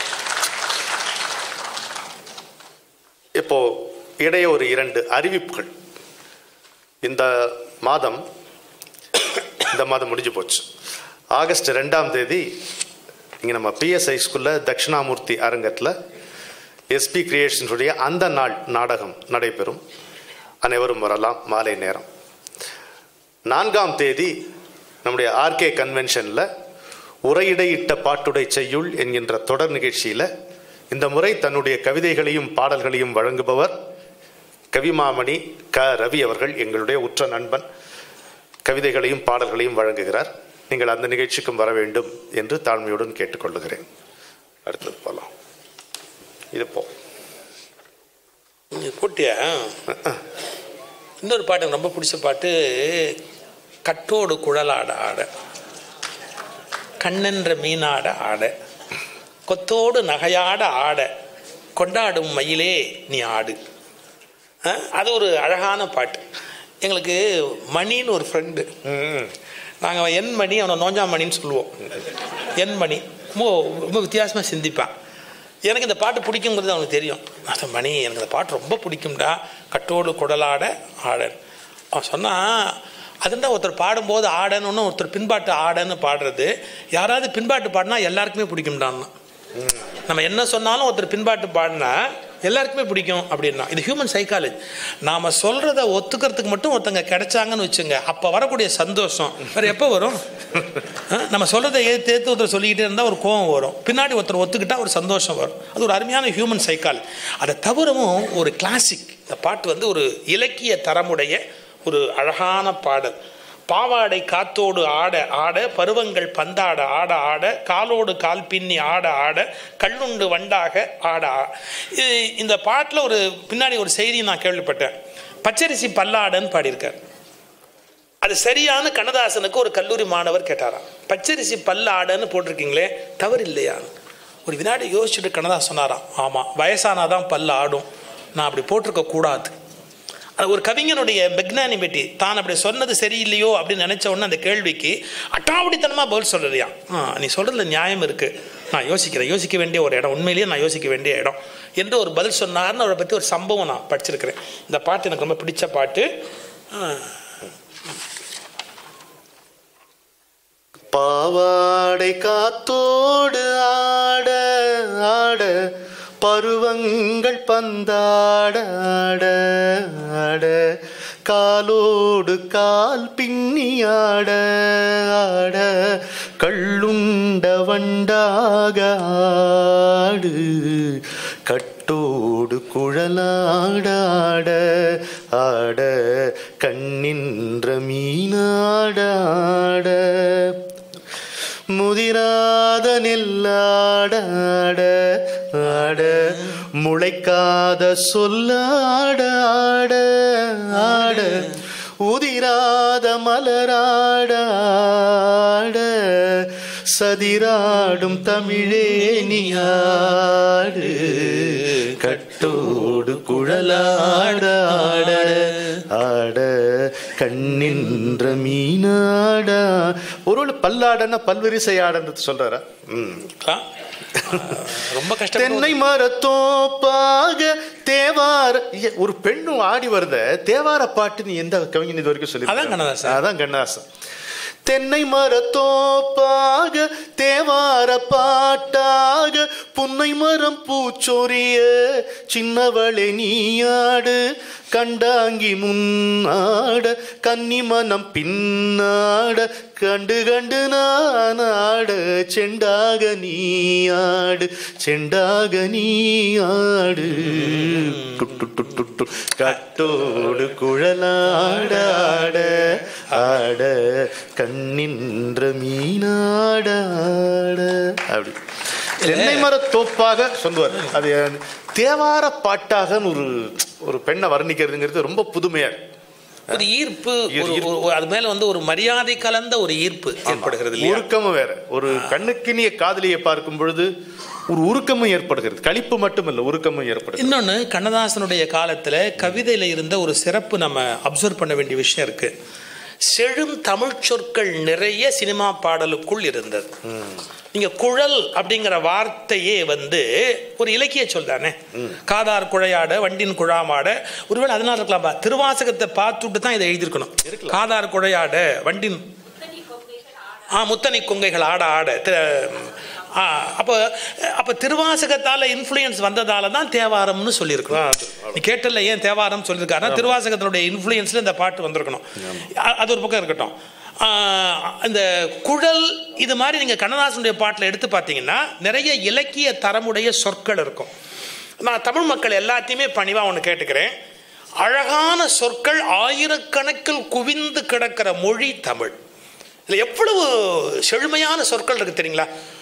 இப்போ இடையே ஒரு இரண்டு அறிவிப்புகள் இந்த மாதம் இந்த மாதம் முடிஞ்சு போச்சு ஆகஸ்ட் ரெண்டாம் தேதி இங்கே நம்ம பிஎஸ்ஐ ஸ்கூலில் தட்சிணாமூர்த்தி அரங்கத்தில் எஸ்பி கிரியேஷன்ஸுடைய அந்த நாள் நாடகம் நடைபெறும் அனைவரும் வரலாம் மாலை நேரம் நான்காம் தேதி நம்முடைய ஆர்கே கன்வென்ஷனில் உரையிடையிட்ட பாட்டுடை செய்யுள் என்கின்ற தொடர் நிகழ்ச்சியில் இந்த முறை தன்னுடைய கவிதைகளையும் பாடல்களையும் வழங்குபவர் கவிமாமணி க ரவி அவர்கள் எங்களுடைய உற்ற நண்பன் கவிதைகளையும் பாடல்களையும் வழங்குகிறார் நீங்கள் அந்த நிகழ்ச்சிக்கும் வர வேண்டும் என்று தாழ்மையுடன் கேட்டுக்கொள்ளுகிறேன் அடுத்தது போகலாம் இது போ நீ போட்டியா இன்னொரு பாட்டு எனக்கு ரொம்ப பிடிச்ச பாட்டு கட்டோடு குழலாட ஆட கண்ணென்ற மீனாட ஆட கொத்தோடு நகையாட ஆட கொண்டாடும் மயிலே நீ ஆடு ஆ, அது ஒரு அழகான பாட்டு எங்களுக்கு மணின்னு ஒரு ஃப்ரெண்டு நாங்கள் என் மணி அவனை நோஞ்சா மணின்னு சொல்லுவோம் என் மணி ரொம்ப ரொம்ப வித்தியாசமாக சிந்திப்பான் எனக்கு இந்த பாட்டு பிடிக்குங்கிறது அவனுக்கு தெரியும் அந்த மணி எனக்கு இந்த பாட்டு ரொம்ப பிடிக்கும்டா கட்டோடு குடலாட ஆடன் அவன் சொன்னான் அதுண்டா ஒருத்தர் பாடும்போது ஆடன்னு ஒருத்தர் பின்பாட்டு ஆடன்னு பாடுறது யாராவது பின்பாட்டு பாடினா எல்லாருக்குமே பிடிக்கும்டான்னா நம்ம என்ன சொன்னாலும் ஒருத்தர் பின்பாட்டு பாடினா எல்லாருக்குமே பிடிக்கும் அப்படின்னா இது ஹியூமன் சைக்காலஜி நாம சொல்றத ஒத்துக்கிறதுக்கு மட்டும் ஒருத்தங்க கிடைச்சாங்கன்னு வச்சுங்க அப்ப வரக்கூடிய சந்தோஷம் வேற எப்போ வரும் ஆ? நம்ம சொல்றதை ஏற்று ஏற்று ஒருத்தர் சொல்லிக்கிட்டே இருந்தால் ஒரு கோவம் வரும் பின்னாடி ஒருத்தர் ஒத்துக்கிட்டா ஒரு சந்தோஷம் வரும் அது ஒரு அருமையான ஹியூமன் சைக்காலஜி அதை தவிரவும் ஒரு கிளாசிக் இந்த பாட்டு வந்து ஒரு இலக்கிய தரமுடைய ஒரு அழகான பாடல் பாவாடை காத்தோடு ஆட ஆட பருவங்கள் பந்தாட ஆட ஆட காலோடு கால் பின்னி ஆட ஆட கல்லுண்டு வண்டாக ஆட ஆ- இது இந்த பாட்டில் ஒரு பின்னாடி ஒரு செய்தி நான் கேள்விப்பட்டேன் பச்சரிசி பல்லாடன்னு பாடியிருக்கார் அது சரியான கண்ணதாசனுக்கு ஒரு கல்லூரி மாணவர் கேட்டாராம் பச்சரிசி பல்லாடன்னு போட்டிருக்கீங்களே தவறு இல்லையா ஒரு வினாடி யோசிச்சுட்டு கண்ணதாசன் சொன்னாராம் ஆமாம் வயசானாதான் பல்ல ஆடும் நான் அப்படி போட்டிருக்க கூடாது அது ஒரு கவிஞனுடைய மெக்னானிமிட்டி தான் அப்படி சொன்னது சரியில்லையோ அப்படின்னு நினைச்ச உடனே அந்த கேள்விக்கு அட்டாவடித்தனமாக பதில் சொல்றியா ஆ நீ சொல்றதுல நியாயம் இருக்கு நான் யோசிக்கிறேன் யோசிக்க வேண்டிய ஒரு இடம் உண்மையிலேயே நான் யோசிக்க வேண்டிய இடம் என்று ஒரு பதில் சொன்னார்னு அவரை பற்றி ஒரு சம்பவம் நான் படிச்சிருக்கிறேன் இந்த பாட்டு எனக்கு ரொம்ப பிடிச்ச பாட்டு ஆ, பாவாடை காத்தோடு ஆட ஆட பருவங்கள் பந்தாட ஆட ஆட காலோடு கால் பின்னி ஆட ஆட கள்ளுண்ட வண்டாக ஆடு கட்டோடு குழலாட ஆட ஆட கண்ணின்ற மீனாட ஆட முதிராத நெல்லாட ஆட ஆட முளைக்காத சொல்லாட ஆட ஆட உதிராத மலராட ஆட சதிராடும் தமிழே நீ ஆடு கட்டோடு குழலாட ஆட ஆட கண்ணின்ற மீனாடா ஒருவேளை பல்லாடன்னா பல்வரிசை ஆடன்றது சொல்றாரா ம் ஆ, ரொம்ப கஷ்டம் தென்னை மரத்தோப்பாக தேவார ஏ, ஒரு பெண்ணும் ஆடி வருத தேவார பாட்டு நீ எந்த கவிஞன் இது வரைக்கும் சொல்லி அதான் கண்ணதாசன். அதான் கண்ணதாசன் தென்னை மரத்தோப்பாக தேவார பாட்டாக புன்னை மரம் பூச்சொரிய சின்னவளே நீயாடு கண்டாங்கி முன்னாட கன்னி மனம் பின்னாட கண்டு கண்டு நானாட செண்டாக நீயாடு செண்டாக நீயாடு டுட்டு டுட்டு டு கட்டோடு குழலாட ஆட ஆட கண்ணின்ற மீனாட ஆட அப்படி தென்னை மரத்தோப்பாக சொல்லுவார் அது தேவார பாட்டாக ஒரு ஒரு பெண்ணை வர்ணிக்கிறதுங்கிறது ரொம்ப புதுமையா இருக்கு. ஒரு ஈர்ப்பு ஈர்- ஒரு- ஒரு- ஒரு- அது மேல வந்து ஒரு மரியாதை கலந்த ஒரு ஈர்ப்பு ஏற்படுகிறது இல்லையா உருக்கமும் வேற ஒரு கண்ணுக்கினிய காதலியை பார்க்கும் பொழுது ஒரு உருக்கமும் ஏற்படுகிறது களிப்பு மட்டுமல்ல உருக்கமும் ஏற்படுகிறது இன்னொன்று கண்ணதாசனுடைய காலத்தில் கவிதையில் இருந்த ஒரு சிறப்பு நம்ம அப்சர்வ் பண்ண வேண்டிய விஷயம் இருக்கு செழும் தமிழ் சொற்கள் நிறைய சினிமா பாடலுக்குள் இருந்தது நீங்க குழல் அப்படிங்கிற வார்த்தையே வந்து ஒரு இலக்கிய சொல் தானே காதார் குழையாட வண்டின் குழாமாட ஒருவேளை அதனால இருக்கலாம்பா திருவாசகத்தை பார்த்துட்டு தான் இதை எழுதியிருக்கணும் காதார் குழையாட வண்டின் ஆ முத்தனை கொங்கைகள் ஆட ஆட தி- ஆ, அப்போ அப்போ திருவாசகத்தால் இன்ஃப்ளூயன்ஸ் வந்ததால தான் தேவாரம்னு சொல்லியிருக்கணும் நீ கேட்டல ஏன் தேவாரம் சொல்லியிருக்காருன்னா திருவாசகத்தினுடைய இன்ஃப்ளூயன்ஸில் இந்த பாட்டு வந்திருக்கணும் அ- அது ஒரு பக்கம் இருக்கட்டும் ஆ, இந்த குழல் இது மாதிரி நீங்கள் கண்ணதாசனுடைய பாட்டில் எடுத்து பார்த்தீங்கன்னா நிறைய இலக்கிய தரமுடைய சொற்கள் இருக்கும் நான் தமிழ் மக்கள் எல்லாத்தையுமே பணிவாக ஒன்று கேட்டுக்கிறேன் அழகான சொற்கள் ஆயிரக்கணக்கில் குவிந்து கிடக்கிற மொழி தமிழ் இதில் எவ்வளவு செழுமையான சொற்கள் இருக்கு தெரியுங்களா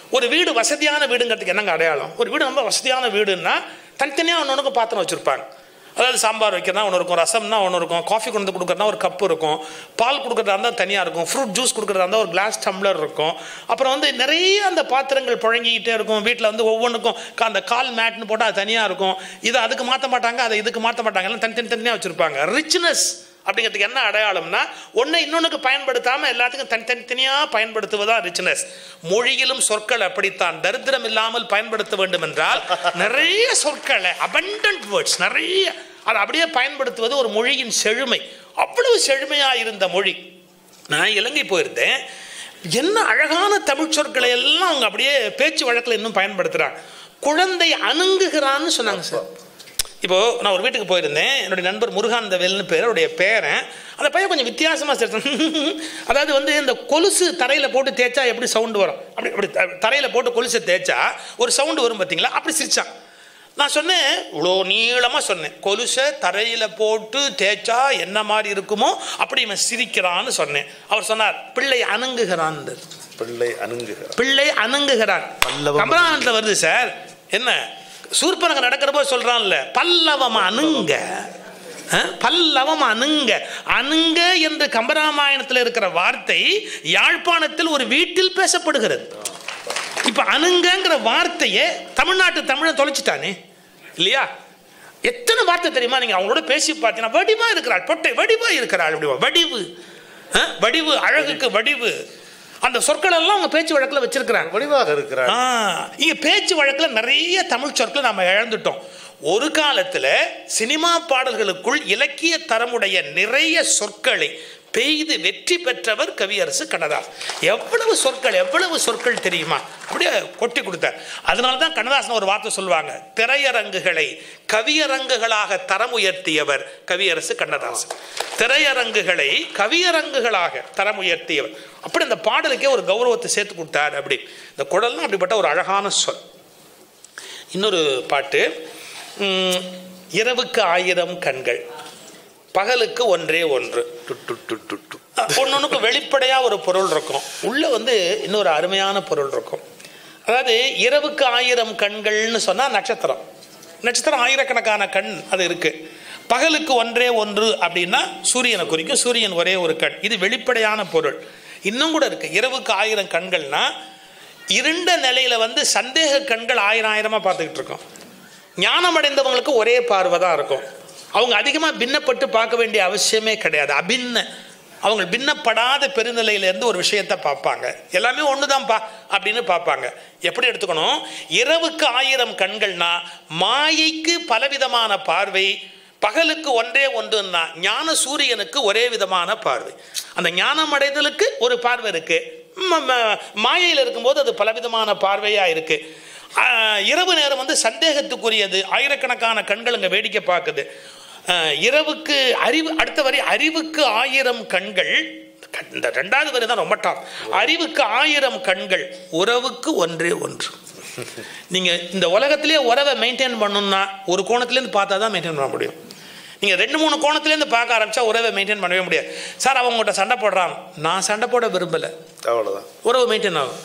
ஒரு வீடு வசதியான வீடுங்கிறதுக்கு என்னங்க அடையாளம் ஒரு வீடு ரொம்ப வசதியான வீடுன்னா தனித்தனியாக ஒன்று ஒன்றுக்கு பாத்திரம் வச்சுருப்பாங்க அதாவது சாம்பார் வைக்கிறதா ஒன்று இருக்கும் ரசம்னா ஒன்று இருக்கும் காஃபி கொண்டு வந்து கொடுக்குறதா ஒரு கப்பு இருக்கும் பால் கொடுக்குறதா இருந்தால் தனியாக இருக்கும் ஃப்ரூட் ஜூஸ் கொடுக்குறதா இருந்தால் ஒரு கிளாஸ் டம்ளர் இருக்கும் அப்புறம் வந்து நிறைய அந்த பாத்திரங்கள் புழங்கிக்கிட்டே இருக்கும் வீட்டில் வந்து ஒவ்வொன்றுக்கும் கா- அந்த கால் மேட்னு போட்டால் அது தனியாக இருக்கும் இதை அதுக்கு மாற்ற மாட்டாங்க அதை இதுக்கு மாற்ற மாட்டாங்க எல்லாம் தனித்தனி தனியாக வச்சுருப்பாங்க ரிச்னஸ் அப்படிங்கிறதுக்கு என்ன அடையாளம்னா ஒன்றை இன்னொன்றுக்கு பயன்படுத்தாமல் எல்லாத்துக்கும் தனித்தனி தனியாக பயன்படுத்துவதா ரிச்னஸ் மொழியிலும் சொற்கள் அப்படித்தான் தரித்திரம் இல்லாமல் பயன்படுத்த வேண்டும் என்றால் நிறைய சொற்களை abundant வேர்ட்ஸ் நிறைய அதை அப்படியே பயன்படுத்துவது ஒரு மொழியின் செழுமை அவ்வளவு செழுமையாக இருந்த மொழி நான் இலங்கை போயிருந்தேன் என்ன அழகான தமிழ் சொற்களை எல்லாம் அவங்க அப்படியே பேச்சு வழக்கில் இன்னும் பயன்படுத்துகிறாங்க குழந்தை அணுங்குகிறான்னு சொன்னாங்க சார் இப்போ நான் ஒரு வீட்டுக்கு போயிருந்தேன் என்னுடைய நண்பர் முருகானந்தவேல்னு பேர் அவருடைய பேரன் அந்த பையன் கொஞ்சம் வித்தியாசமாக சேர்த்து அதாவது வந்து இந்த கொலுசு தரையில் போட்டு தேய்ச்சா எப்படி சவுண்டு வரும் அப்படி அப்படி தரையில் போட்டு கொலுசை தேய்ச்சா ஒரு சவுண்டு வரும் பார்த்தீங்களா அப்படி சிரிச்சான் நான் சொன்னேன் இவ்வளோ நீளமாக சொன்னேன் கொலுசை தரையில் போட்டு தேய்ச்சா என்ன மாதிரி இருக்குமோ அப்படி இவன் சிரிக்கிறான்னு சொன்னேன் அவர் சொன்னார் பிள்ளை அணுங்குகிறான் பிள்ளை அணுங்குகிறார் பிள்ளை அணுங்குகிறான் பல்லவம் கமரானத்தில் வருது சார் என்ன சூர்பனக நடக்கிறப்போ சொல்றான்ல பல்லவம் அணுங்க அஹ், பல்லவம் அணுங்க அணுங்க என்று கம்பராமாயணத்தில் இருக்கிற வார்த்தை யாழ்ப்பாணத்தில் ஒரு வீட்டில் பேசப்படுகிறது இப்ப அணுங்கங்கிற வார்த்தையை தமிழ்நாட்டு தமிழன் தொலைச்சிட்டானே இல்லையா எத்தனை வார்த்தை தெரியுமா நீங்க அவங்களோட பேசி பார்த்தீங்கன்னா வடிவா இருக்கிறாள் பொட்டை வடிவா இருக்கிறாள் அப்படிவா வடிவு அஹ், வடிவு அழகுக்கு வடிவு அந்த சொற்கள் எல்லாம் அவங்க பேச்சு வழக்கில் வச்சிருக்கிறாங்க வடிவாக இருக்கிறார் ஆ, இங்க பேச்சு வழக்கில் நிறைய தமிழ் சொற்களை நம்ம இழந்துட்டோம் ஒரு காலத்துல சினிமா பாடல்களுக்குள் இலக்கிய தரமுடைய நிறைய சொற்களை பெய்து வெற்றி பெற்றவர் கவியரசு கண்ணதாஸ் எவ்வளவு சொற்கள் எவ்வளவு சொற்கள் தெரியுமா அப்படியே கொட்டி கொடுத்தார் அதனால தான் கண்ணதாசன் ஒரு வார்த்தை சொல்லுவாங்க திரையரங்குகளை கவியரங்குகளாக தரம் உயர்த்தியவர் கவியரசு கண்ணதாசன் திரையரங்குகளை கவியரங்குகளாக தரம் உயர்த்தியவர் அப்படி அந்த பாடலுக்கே ஒரு கௌரவத்தை சேர்த்து கொடுத்தார் அப்படி இந்த குடல்லாம் அப்படிப்பட்ட ஒரு அழகான சொல் இன்னொரு பாட்டு உம், இரவுக்கு ஆயிரம் கண்கள் பகலுக்கு ஒன்றே ஒன்று டு, டு, டு, டு, டு. ஒன்னொன்றுக்கு வெளிப்படையாக ஒரு பொருள் இருக்கும் உள்ள வந்து இன்னொரு அருமையான பொருள் இருக்கும் அதாவது இரவுக்கு ஆயிரம் கண்கள்னு சொன்னால் நட்சத்திரம் நட்சத்திரம் ஆயிரக்கணக்கான கண் அது இருக்கு பகலுக்கு ஒன்றே ஒன்று அப்படின்னா சூரியனை குறிக்கும் சூரியன் ஒரே ஒரு கண் இது வெளிப்படையான பொருள் இன்னும் கூட இருக்கு இரவுக்கு ஆயிரம் கண்கள்னா இருண்ட நிலையில வந்து சந்தேக கண்கள் ஆயிரம் ஆயிரமா பார்த்துக்கிட்டு இருக்கோம் ஞானம் அடைந்தவங்களுக்கு ஒரே பார்வை தான் இருக்கும் அவங்க அதிகமாக பின்னப்பட்டு பார்க்க வேண்டிய அவசியமே கிடையாது அபின்ன அவங்க பின்னப்படாத பெருநிலையிலேருந்து ஒரு விஷயத்தை பார்ப்பாங்க எல்லாமே ஒண்ணுதான்ப்பா அப்படின்னு பார்ப்பாங்க எப்படி எடுத்துக்கணும் இரவுக்கு ஆயிரம் கண்கள்னா மாயைக்கு பலவிதமான பார்வை பகலுக்கு ஒன்றே ஒன்றுன்னா ஞான சூரியனுக்கு ஒரே விதமான பார்வை அந்த ஞானம் அடைதலுக்கு ஒரு பார்வை இருக்கு ம- ம- மாயையில் இருக்கும்போது அது பலவிதமான பார்வையா இருக்கு ஆஹ், இரவு நேரம் வந்து சந்தேகத்துக்குரியது ஆயிரக்கணக்கான கண்கள் அங்கே வேடிக்கை பார்க்குது ஆஹ், இரவுக்கு அறிவு அடுத்த வரி அறிவுக்கு ஆயிரம் கண்கள் இந்த ரெண்டாவது வரி தான் ரொம்ப டாப் அறிவுக்கு ஆயிரம் கண்கள் உறவுக்கு ஒன்றே ஒன்று நீங்க இந்த உலகத்திலேயே உறவை மெயின்டைன் பண்ணணும்னா ஒரு கோணத்துலேருந்து பார்த்தா தான் மெயின்டைன் பண்ண முடியும் நீங்க ரெண்டு மூணு கோணத்துலேருந்து பார்க்க ஆரம்பிச்சா உறவை மெயின்டைன் பண்ணவே முடியாது சார் அவங்க உங்கள்கிட்ட சண்டை போடுறான் நான் சண்டை போட விரும்பலை அவ்வளவுதான் உறவு மெயின்டைன் ஆகும்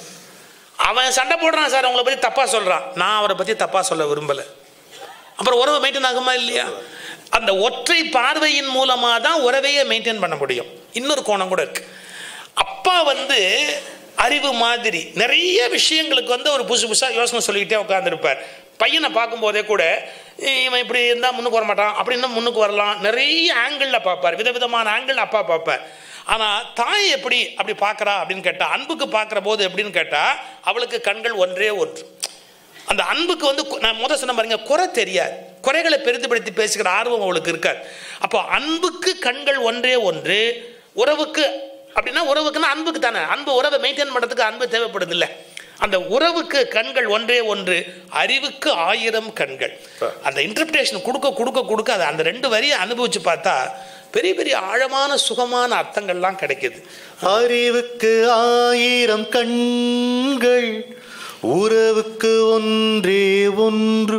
அவன் சண்டை போடுறான் சார் உங்களை பற்றி தப்பாக சொல்கிறான் நான் அவரை பற்றி தப்பாக சொல்ல விரும்பலை அப்புறம் உறவு மெயின்டைன் ஆகுமா இல்லையா அந்த ஒற்றை பார்வையின் மூலமாக தான் உறவையே மெயின்டைன் பண்ண முடியும் இன்னொரு கோணம் கூட இருக்கு அப்பா வந்து அறிவு மாதிரி நிறைய விஷயங்களுக்கு வந்து ஒரு புதுசு புதுசாக யோசனை சொல்லிக்கிட்டே உட்காந்துருப்பார் பையனை பார்க்கும்போதே கூட இவன் இப்படி இருந்தால் முன்னுக்கு வர மாட்டான் அப்படின்னா முன்னுக்கு வரலாம் நிறைய ஆங்கிளில் பார்ப்பார் விதவிதமான ஆங்கிள் அப்பா பார்ப்பார் ஆனால் தாய் எப்படி அப்படி பார்க்குறா அப்படின்னு கேட்டால் அன்புக்கு பார்க்குற போது எப்படின்னு கேட்டால் அவளுக்கு கண்கள் ஒன்றே ஒன்று அந்த அன்புக்கு வந்து கு- நான் முத சொன்ன பாருங்க குறை தெரியாது குறைகளை பெரிதுபடுத்தி பேசுகிற ஆர்வம் அவளுக்கு இருக்காது அப்போ அன்புக்கு கண்கள் ஒன்றே ஒன்று உறவுக்கு அப்படின்னா உறவுக்குன்னா அன்புக்கு தானே அன்பு உறவை மெயின்டைன் பண்ணுறதுக்கு அன்பு தேவைப்படுது இல்ல அந்த உறவுக்கு கண்கள் ஒன்றே ஒன்று அறிவுக்கு ஆயிரம் கண்கள் அந்த இன்டர்பிரேஷன் கொடுக்க கொடுக்க கொடுக்க அதை அந்த ரெண்டு வரியை அனுபவிச்சு பார்த்தா பெரிய பெரிய ஆழமான சுகமான அர்த்தங்கள்லாம் கிடைக்குது அறிவுக்கு ஆயிரம் கண்கள் உறவுக்கு ஒன்றே ஒன்று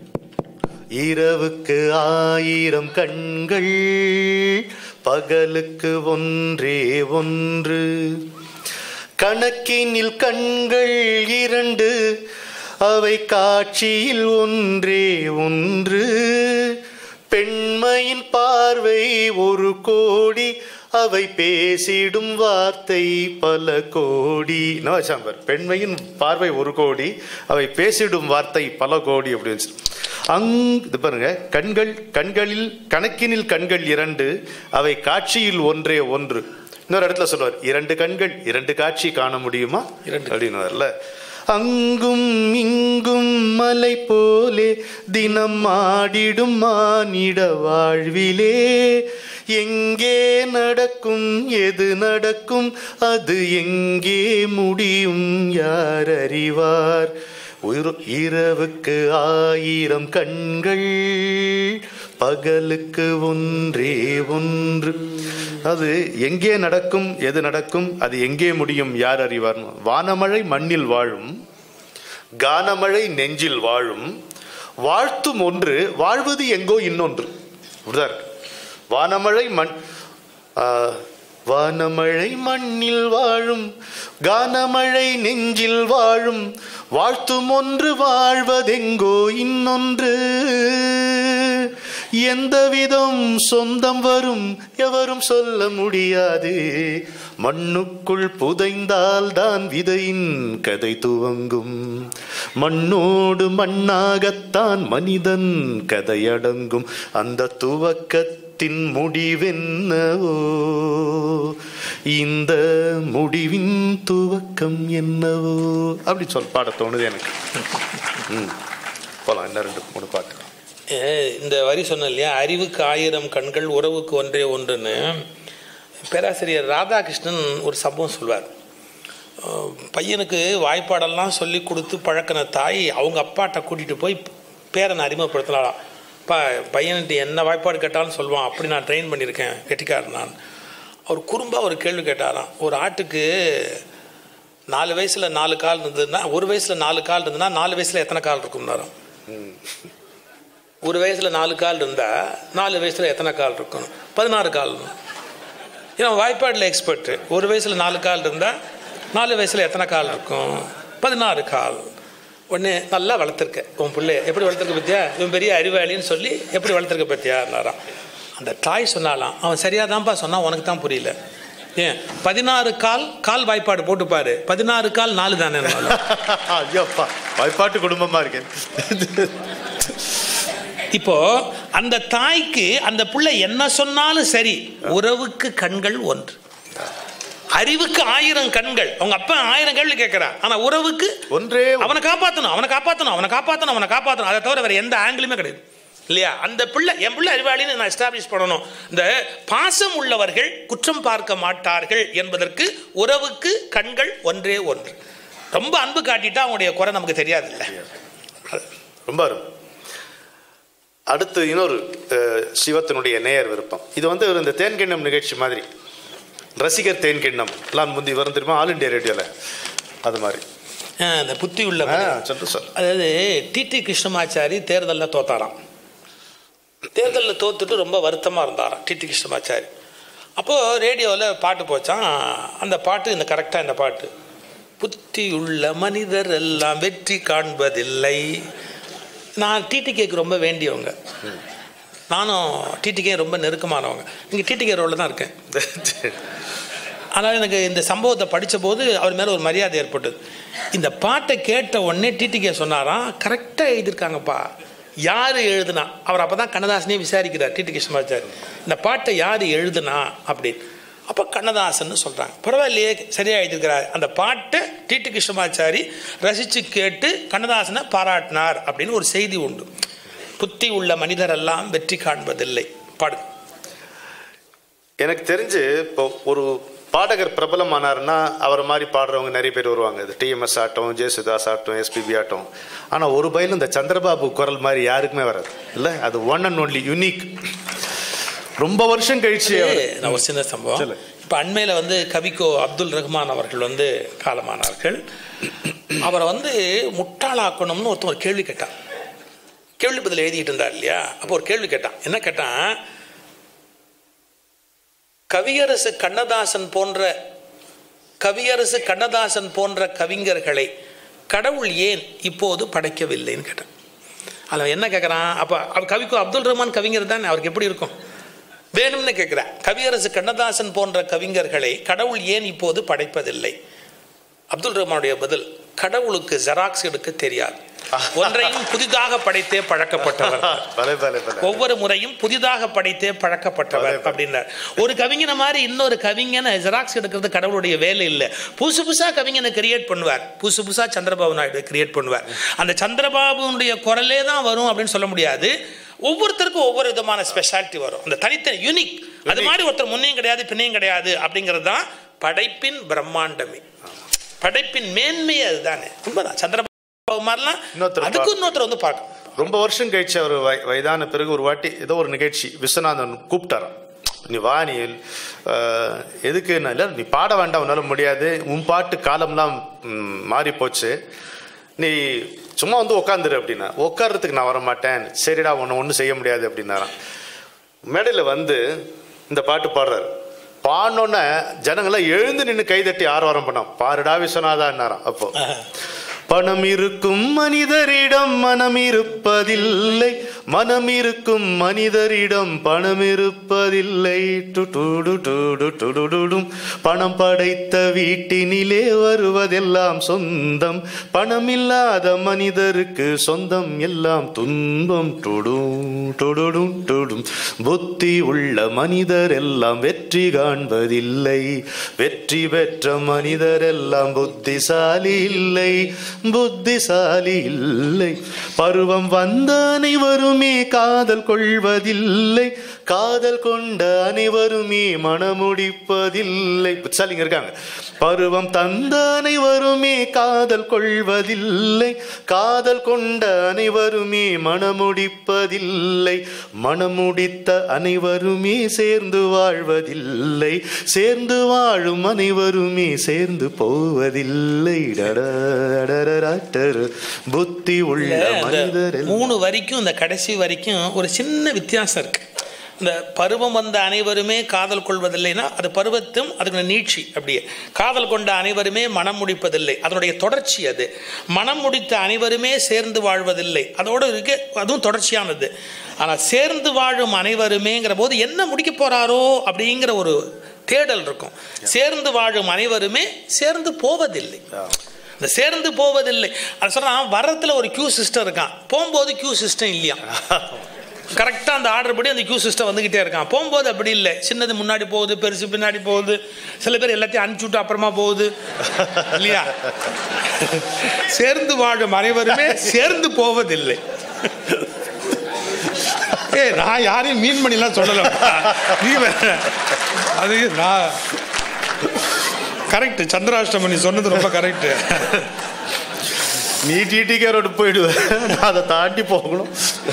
இரவுக்கு ஆயிரம் கண்கள் பகலுக்கு ஒன்றே ஒன்று கணக்கினில் கண்கள் இரண்டு அவை காட்சியில் ஒன்றே ஒன்று பெண்மையின் பார்வை ஒரு கோடி அவை பேசிடும் வார்த்தை பல கோடி நவசாம்பர் பெண்மையின் பார்வை ஒரு கோடி அவை பேசிடும் வார்த்தை பல கோடி அப்படின்னு அங் இது பாருங்க கண்கள் கண்களில் கணக்கினில் கண்கள் இரண்டு அவை காட்சியில் ஒன்றே ஒன்று இன்னொரு இடத்துல சொல்லுவார் இரண்டு கண்கள் இரண்டு காட்சி காண முடியுமா இரண்டு. அப்படின்னு அங்கும் இங்கும் மலை போலே தினம் ஆடிடும் மானிட வாழ்விலே எங்கே நடக்கும் எது நடக்கும் அது எங்கே முடியும் யார் அறிவார் உயிர்- இரவுக்கு ஆயிரம் கண்கள் பகலுக்கு ஒன்றே ஒன்று அது எங்கே நடக்கும் எது நடக்கும் அது எங்கே முடியும் யார் அறிவார் வானமழை மண்ணில் வாழும் கானமழை நெஞ்சில் வாழும் வாழ்த்தும் ஒன்று வாழ்வது எங்கோ இன்னொன்று இப்படிதான் இருக்கு வானமழை மண் ஆ, வானமழை மண்ணில் வாழும் கானமழை நெஞ்சில் வாழும் வாழ்த்தும் ஒன்று வாழ்வதெங்கோ இன்னொன்று எந்த விதம் சொந்தம் வரும் எவரும் சொல்ல முடியாது மண்ணுக்குள் புதைந்தால் தான் விதையின் கதை துவங்கும் மண்ணோடு மண்ணாகத்தான் மனிதன் கதையடங்கும் அந்த துவக்கத்தின் முடிவென்னவோ இந்த முடிவின் துவக்கம் என்னவோ அப்படி சொல் பாட தோணுது எனக்கு ம் போலாம் இன்னும் ரெண்டு மூணு பாட்டு ஏ, இந்த வரி சொன்னேன் இல்லையா அறிவுக்கு ஆயிரம் கண்கள் உறவுக்கு ஒன்றே ஒன்றுன்னு பேராசிரியர் ராதாகிருஷ்ணன் ஒரு சம்பவம் சொல்வார் அஹ், பையனுக்கு வாய்ப்பாடெல்லாம் சொல்லி கொடுத்து பழக்கின தாய் அவங்க அப்பாட்ட கூட்டிகிட்டு போய் பேரனை அறிமுகப்படுத்தினாலாம் பா பையன்ட்டு என்ன வாய்ப்பாடு கேட்டாலும் சொல்லுவான் அப்படி நான் ட்ரெயின் பண்ணியிருக்கேன் கெட்டிக்காரன் நான் அவர் குறும்பா ஒரு கேள்வி கேட்டாராம் ஒரு ஆட்டுக்கு நாலு வயசில் நாலு கால் இருந்ததுன்னா ஒரு வயசில் நாலு கால் இருந்ததுன்னா நாலு வயசில் எத்தனை கால் இருக்கும்னாராம் ஒரு வயசுல நாலு கால் இருந்தா நாலு வயசுல எத்தனை கால் இருக்கணும் பதினாறு கால் ஏன்னா வாய்ப்பாடில் எக்ஸ்பர்ட் ஒரு வயசுல நாலு கால் இருந்தா நாலு வயசுல எத்தனை கால் இருக்கும் பதினாறு கால் உடனே நல்லா வளர்த்துருக்க உன் பிள்ளைய எப்படி வளர்த்துருக்க பத்தியா இவன் பெரிய அறிவாளின்னு சொல்லி எப்படி வளர்த்துருக்க பத்தியான்னாராம் அந்த தாய் சொன்னாலாம் அவன் சரியாக தான்ப்பா சொன்னான் உனக்கு தான் புரியல ஏன் பதினாறு கால் கால் வாய்ப்பாடு போட்டு பாரு பதினாறு கால் நாலு தானே ஐயோப்பா வாய்ப்பாட்டு குடும்பமா இருக்கேன் இப்போ அந்த தாய்க்கு அந்த புள்ள என்ன சொன்னாலும் சரி உறவுக்கு கண்கள் ஒன்று அறிவுக்கு ஆயிரம் கண்கள் அவங்க அப்பா ஆயிரம் கேள்வி கேட்கிறான் ஆனா உறவுக்கு ஒன்றே அவனை காப்பாத்தணும் அவனை காப்பாத்தணும் அவனை காப்பாத்தணும் அவனை காப்பாத்தணும் அதை தவிர வேற எந்த ஆங்கிலுமே கிடையாது இல்லையா அந்த பிள்ளை என் பிள்ளை அறிவாளின்னு நான் எஸ்டாப்ளிஷ் பண்ணணும் இந்த பாசம் உள்ளவர்கள் குற்றம் பார்க்க மாட்டார்கள் என்பதற்கு உறவுக்கு கண்கள் ஒன்றே ஒன்று ரொம்ப அன்பு காட்டிட்டா அவனுடைய குறை நமக்கு தெரியாது இல்லை ரொம்ப அருமை அடுத்து இன்னொரு அஹ், சிவத்தினுடைய நேயர் விருப்பம் இது வந்து ஒரு இந்த தேன்கிண்ணம் நிகழ்ச்சி மாதிரி ரசிகர் தேன்கிண்ணம் எல்லாம் முந்தி வரும் தெரியுமா ஆல் இண்டியா ரேடியோவில் அது மாதிரி இந்த புத்தி உள்ள ஆ, மனிதன். சொல்லு சார் அதாவது டிடி கிருஷ்ணமாச்சாரி தேர்தலில் தோத்தாராம் தேர்தலில் தோத்துட்டு ரொம்ப வருத்தமாக இருந்தாராம் டிடி கிருஷ்ணமாச்சாரி அப்போது ரேடியோவில் பாட்டு போச்சான் அந்த பாட்டு இந்த கரெக்டாக இந்த பாட்டு புத்தி உள்ள மனிதர் எல்லாம் வெற்றி காண்பதில்லை நான் டிடிகேக்கு ரொம்ப வேண்டியவங்க நானும் டிடிகே ரொம்ப நெருக்கமானவங்க இங்கே டிடிகே ரோலில் தான் இருக்கேன் ஆனால் எனக்கு இந்த சம்பவத்தை படித்த போது அவர் மேலே ஒரு மரியாதை ஏற்பட்டது இந்த பாட்டை கேட்ட உடனே டிடிகே சொன்னாராம் கரெக்டாக எழுதியிருக்காங்கப்பா யார் எழுதுனா அவர் அப்போ தான் கண்ணதாசனே விசாரிக்கிறார் டிடி கிருஷ்ணமாச்சாரி இந்த பாட்டை யார் எழுதுனா அப்படின்னு அப்போ கண்ணதாசன் சொல்கிறாங்க பரவாயில்லையே சரியாக எழுதியிருக்கிறார் அந்த பாட்டை டிடி கிருஷ்ணமாச்சாரி ரசித்து கேட்டு கண்ணதாசனை பாராட்டினார் அப்படின்னு ஒரு செய்தி உண்டு புத்தி உள்ள மனிதரெல்லாம் வெற்றி காண்பதில்லை பாடு எனக்கு தெரிஞ்சு இப்போ ஒரு பாடகர் பிரபலமானாருன்னா அவர் மாதிரி பாடுறவங்க நிறைய பேர் வருவாங்க இது டிஎம்எஸ் ஆட்டம் ஜேசுதாஸ் ஆட்டம் எஸ்பிபி ஆட்டம் ஆனால் ஒரு பயிலும் இந்த சந்திரபாபு குரல் மாதிரி யாருக்குமே வராது இல்லை அது ஒன் அண்ட் ஒன்லி யூனிக் ரொம்ப வருஷம் கழிச்சு அவரு- நான் ஒரு சின்ன சம்பவம் சொல்லு. இப்போ அண்மையில் வந்து கவிக்கோ அப்துல் ரஹ்மான் அவர்கள் வந்து காலமானார்கள் அவரை வந்து முட்டாளாக்கணும்னு ஒருத்தன் ஒரு கேள்வி கேட்டான் கேள்வி பதில் எழுதிட்டு இருந்தார் இல்லையா அப்போ ஒரு கேள்வி கேட்டான் என்ன கேட்டான் கவியரசு கண்ணதாசன் போன்ற கவியரசு கண்ணதாசன் போன்ற கவிஞர்களை கடவுள் ஏன் இப்போது படைக்கவில்லைன்னு கேட்டான் அதில் என்ன கேட்குறான் அப்போ அவர் கவிக்கு அப்துல் ரஹ்மான் கவிஞர் தானே அவருக்கு எப்படி இருக்கும் வேணும்னு கேட்குறேன் கவியரசு கண்ணதாசன் போன்ற கவிஞர்களை கடவுள் ஏன் இப்போது படைப்பதில்லை அப்துல் ரஹ்மானுடைய பதில் கடவுளுக்கு ஜெராக்ஸ் எடுக்க தெரியாது ஒன்றையும் புதிதாக படைத்தே பழக்கப்பட்டவர் பலே பலே பலே ஒவ்வொரு முறையும் புதிதாக படைத்தே பழக்கப்பட்டவர் அப்படின்னார் ஒரு கவிஞனை மாதிரி இன்னொரு கவிஞனை ஜெராக்ஸ் எடுக்கிறது கடவுளுடைய வேலை இல்லை புதுசு புதுசாக கவிஞனை கிரியேட் பண்ணுவார் புதுசு புதுசாக சந்திரபாபு நாயுடு கிரியேட் பண்ணுவார் அந்த சந்திரபாபுனுடைய குரலே தான் வரும் அப்படின்னு சொல்ல முடியாது ஒவ்வொருத்தருக்கும் ஒவ்வொரு விதமான ஸ்பெஷாலிட்டி வரும் அந்த தனித்தனி யூனிக் அது மாதிரி ஒருத்தர் முன்னையும் கிடையாது பின்னையும் கிடையாது அப்படிங்கிறது தான் படைப்பின் பிரம்மாண்டமே படைப்பின் மேன்மையே அதுதானே உண்மைதான் சந்திரபாபு மாதிரிலாம் இன்னொருத்தர் அதுக்கும் இன்னொருத்தர் வந்து பார்க்கணும் ரொம்ப வருஷம் கழிச்சு அவர் வய வயதான பிறகு ஒரு வாட்டி ஏதோ ஒரு நிகழ்ச்சி விஸ்வநாதன் கூப்பிட்டாராம் நீ வா நீ அஹ், எதுக்கு நான் இல்லை நீ பாட வேண்டாம் உன்னால முடியாது உன் பாட்டு காலம்லாம் ம், மாறி போச்சு நீ சும்மா வந்து உட்காந்துரு அப்படின்னா உட்கார்றதுக்கு நான் வர மாட்டேன் சரிடா உன்னை ஒன்றும் செய்ய முடியாது அப்படின்னாராம் மேடையில் வந்து இந்த பாட்டு பாடுறாரு பாடினோன்னே ஜனங்களாம் எழுந்து நின்று கைதட்டி ஆரவாரம் பண்ணோம் பாருடா விஸ்வநாதான்னாராம் அப்போ பணம் இருக்கும் மனிதரிடம் மனம் இருப்பதில்லை மனம் இருக்கும் மனிதரிடம் பணம் இருப்பதில்லை டுடுடு டுடு டுடுடுடும். பணம் படைத்த வீட்டினிலே வருவதெல்லாம் சொந்தம் பணம் இல்லாத மனிதருக்கு சொந்தம் எல்லாம் துன்பம் டுடும் டுடுடும் டுடும் புத்தி உள்ள மனிதர் எல்லாம் வெற்றி காண்பதில்லை வெற்றி பெற்ற மனிதர் எல்லாம் புத்திசாலி இல்லை புத்திசாலி இல்லை பருவம் வந்த அனைவருமே காதல் கொள்வதில்லை காதல் கொண்ட அனைவருமே மனமுடிப்பதில்லை புத்திசாலிங்க இருக்காங்க பருவம் தந்த அனைவருமே காதல் கொள்வதில்லை காதல் கொண்ட அனைவருமே மனமுடிப்பதில்லை மனமுடித்த அனைவருமே சேர்ந்து வாழ்வதில்லை சேர்ந்து வாழும் அனைவருமே சேர்ந்து போவதில்லை டடடடடடடரு. புத்தி உள்ள அந்த மனிதர் எல்லாம் மூணு வரைக்கும் இந்த கடைசி வரைக்கும் ஒரு சின்ன வித்தியாசம் இருக்கு இந்த பருவம் வந்த அனைவருமே காதல் கொள்வதில்லைன்னா அது பருவத்தும் அதுக்கு நீட்சி அப்படியே காதல் கொண்ட அனைவருமே மனம் முடிப்பதில்லை அதனுடைய தொடர்ச்சி அது மனம் முடித்த அனைவருமே சேர்ந்து வாழ்வதில்லை அதோடு இருக்கு அதுவும் தொடர்ச்சியானது ஆனால் சேர்ந்து வாழும் அனைவருமேங்கிற போது என்ன முடிக்க போறாரோ அப்படிங்கிற ஒரு தேடல் இருக்கும் சேர்ந்து வாழும் அனைவருமே சேர்ந்து போவதில்லை இந்த சேர்ந்து போவதில்லை அது சொல்றான் வரத்துல ஒரு கியூ சிஸ்டம் இருக்கான் போகும்போது கியூ சிஸ்டம் இல்லையா கரெக்டாக அந்த ஆர்டர் படி அந்த கியூ சிஸ்டம் வந்துக்கிட்டே இருக்கான் போகும்போது அப்படி இல்லை சின்னது முன்னாடி போகுது பெருசு பின்னாடி போகுது சில பேர் எல்லாத்தையும் அனுப்பிச்சு விட்டு அப்புறமா போகுது இல்லையா சேர்ந்து வாழும் அனைவருமே சேர்ந்து போவதில்லை ஏ நான் யாரையும் மீன் பண்ணிலாம் சொல்லல நீ வேற அது நான் கரெக்ட் சந்திராஷ்டமி நீ சொன்னது ரொம்ப கரெக்ட் நீ டிடிகே ரோடு போயிடுவேன் நான் அதை தாண்டி போகணும்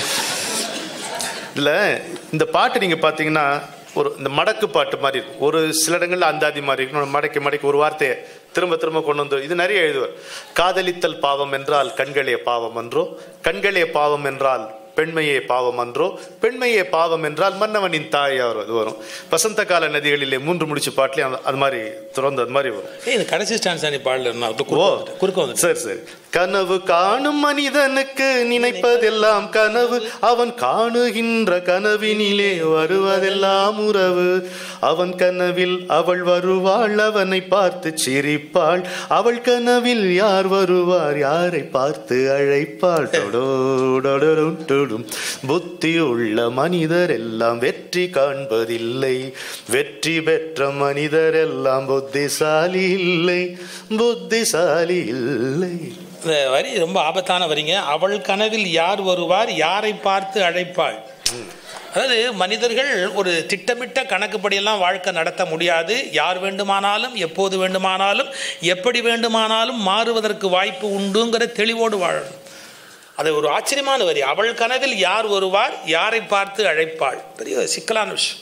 இல்ல இந்த பாட்டு நீங்க பாத்தீங்கன்னா ஒரு இந்த மடக்கு பாட்டு மாதிரி இருக்கும் ஒரு சில இடங்கள்ல அந்தாதி மாதிரி இருக்கும் மடக்கி மடக்கி ஒரு வார்த்தையை திரும்ப திரும்ப கொண்டு வந்து இது நிறைய எழுதுவார் காதலித்தல் பாவம் என்றால் கண்களே பாவம் என்றோ கண்களே பாவம் என்றால் பெண்மையே பாவம் அன்றோ பெண்மையே பாவம் என்றால் மன்னவனின் தாய் அவர் அது வரும் வசந்த கால நதிகளிலே மூன்று முடிச்சு பாட்டுலயும் அது- அது மாதிரி திறந்து அது மாதிரி வரும் ஏய் இந்த கடைசி ஸ்டான்ஸ் நீ பாடல நான் குறுக்க ஓ வந்துட்டேன். குறுக்க வந்து சரி சரி கனவு காணும் மனிதனுக்கு நினைப்பதெல்லாம் கனவு அவன் காணுகின்ற கனவினிலே வருவதெல்லாம் உறவு அவன் கனவில் அவள் வருவாள் அவனை பார்த்து சிரிப்பாள் அவள் கனவில் யார் வருவார் யாரை பார்த்து அழைப்பாள் டொடோடொடொடும் டொடும். புத்தி உள்ள மனிதர் எல்லாம் வெற்றி காண்பதில்லை வெற்றி பெற்ற மனிதர் எல்லாம் புத்திசாலி இல்லை புத்திசாலி இல்லை இந்த வரி ரொம்ப ஆபத்தான வரிங்க அவள் கனவில் யார் வருவார் யாரை பார்த்து அழைப்பாள் அதாவது மனிதர்கள் ஒரு திட்டமிட்ட கணக்குப்படியெல்லாம் வாழ்க்கை நடத்த முடியாது யார் வேண்டுமானாலும் எப்போது வேண்டுமானாலும் எப்படி வேண்டுமானாலும் மாறுவதற்கு வாய்ப்பு உண்டுங்கிற தெளிவோடு வாழணும் அது ஒரு ஆச்சரியமான வரி அவள் கனவில் யார் வருவார் யாரை பார்த்து அழைப்பாள் பெரிய சிக்கலான விஷயம்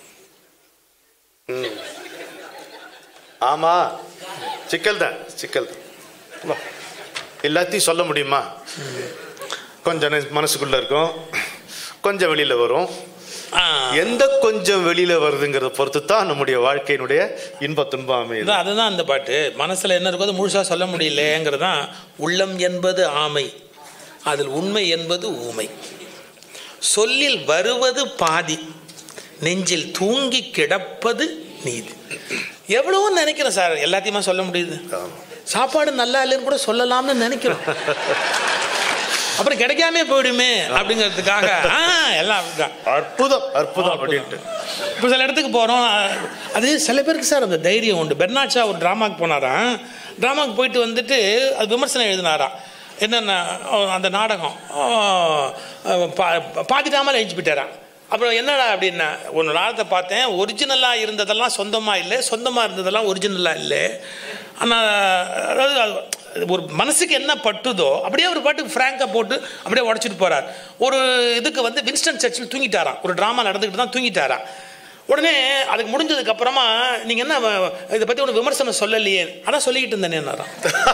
ஆமா சிக்கல் தான் சிக்கல் தான். வா. எல்லாத்தையும் சொல்ல முடியுமா கொஞ்சம் நெ- மனசுக்குள்ள இருக்கும் கொஞ்சம் வெளியில வரும் ஆ. எந்த கொஞ்சம் வெளியில வருதுங்கிறத பொறுத்து தான் நம்முடைய வாழ்க்கையினுடைய இன்ப துன்பம் அமையுது அதான் அதுதான் அந்த பாட்டு மனசுல என்ன இருக்கோ அது முழுசா சொல்ல முடியலங்கிறது தான் உள்ளம் என்பது ஆமை அதில் உண்மை என்பது ஊமை சொல்லில் வருவது பாதி நெஞ்சில் தூங்கி கிடப்பது நீதி எவ்வளவோ நினைக்கிறேன் சார் எல்லாத்தையுமா சொல்ல முடியுது ஆமா. சாப்பாடு நல்லா இல்லைன்னு கூட சொல்லலாம்னு நினைக்கிறோம் அப்புறம் கிடைக்காமே போயிடுமே அப்படிங்கிறதுக்காக ஆ எல்லாம் அப்படிதான் அற்புதம் அற்புதம் அப்படின்ட்டு இப்போ சில இடத்துக்கு போகிறோம் அது சில பேருக்கு சார் அந்த தைரியம் உண்டு பெர்னாட்ஷா ஒரு ட்ராமாக்கு போனாராம் ட்ராமாக்கு போயிட்டு வந்துட்டு அது விமர்சனம் எழுதினாராம் என்னென்ன அந்த நாடகம் அஹ், பா- பாதிட்டாமல் எழுச்சி போயிட்டாராம் அப்புறம் என்னடா அப்படின்னா ஒரு நாளத்தை பார்த்தேன் ஒரிஜினலாக இருந்ததெல்லாம் சொந்தமாக இல்லை சொந்தமாக இருந்ததெல்லாம் ஒரிஜினலாக இல்லை ஆனால் அதாவது அது ஒரு மனசுக்கு என்ன பட்டுதோ அப்படியே ஒரு பாட்டுக்கு ஃப்ராங்காக போட்டு அப்படியே உடச்சிட்டு போகிறார் ஒரு இதுக்கு வந்து வின்ஸ்டன் சர்ச்சில் தூங்கிட்டாராம் ஒரு ட்ராமா நடந்துக்கிட்டு தான் தூங்கிட்டாராம் உடனே அதுக்கு முடிஞ்சதுக்கு அப்புறமா நீங்கள் என்ன வ- இதை பற்றி ஒன்று விமர்சனம் சொல்லலையே அதான் சொல்லிக்கிட்டு இருந்தேனே என்னாராம்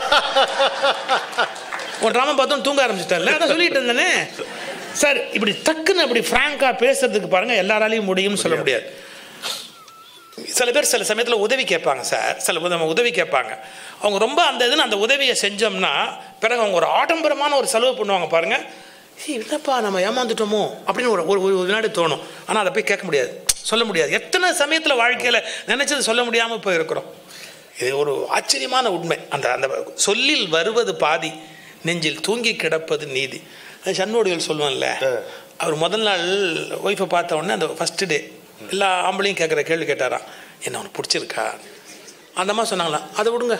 ஒரு ட்ராமா பார்த்தோம் தூங்க ஆரம்பிச்சிட்டேன்ல அதான் சொல்லிட்டு இருந்தேனே சார் இப்படி டக்குன்னு அப்படி ஃப்ராங்காக பேசுறதுக்கு பாருங்க எல்லாராலையும் முடியும்னு சொல்ல முடியாது சில பேர் சில சமயத்தில் உதவி கேட்பாங்க சார் சில உத- உதவி கேட்பாங்க அவங்க ரொம்ப அந்த இதுன்னு அந்த உதவியை செஞ்சோம்னா பிறகு அவங்க ஒரு ஆடம்பரமான ஒரு செலவு பண்ணுவாங்க பாருங்க "ஏய், என்னப்பா நம்ம ஏமாந்துட்டோமோ அப்படின்னு ஒரு ஒரு ஒரு வினாடி தோணும் ஆனால் அதை போய் கேட்க முடியாது சொல்ல முடியாது எத்தனை சமயத்தில் வாழ்க்கையில் நினைச்சது சொல்ல முடியாமல் போயிருக்கிறோம் இது ஒரு ஆச்சரியமான உண்மை அந்த அந்த சொல்லில் வருவது பாதி நெஞ்சில் தூங்கி கிடப்பது நீதி அது சண்முகடிகள் சொல்லுவான்ல அவர் முதல் நாள் ஒய்ஃபை பார்த்த உடனே அந்த ஃபஸ்ட்டு டே எல்லா ஆம்பளையும் கேட்குற கேள்வி கேட்டாராம் என்ன அவனுக்கு பிடிச்சிருக்கா அந்த மாதிரி சொன்னாங்களாம் அதை விடுங்க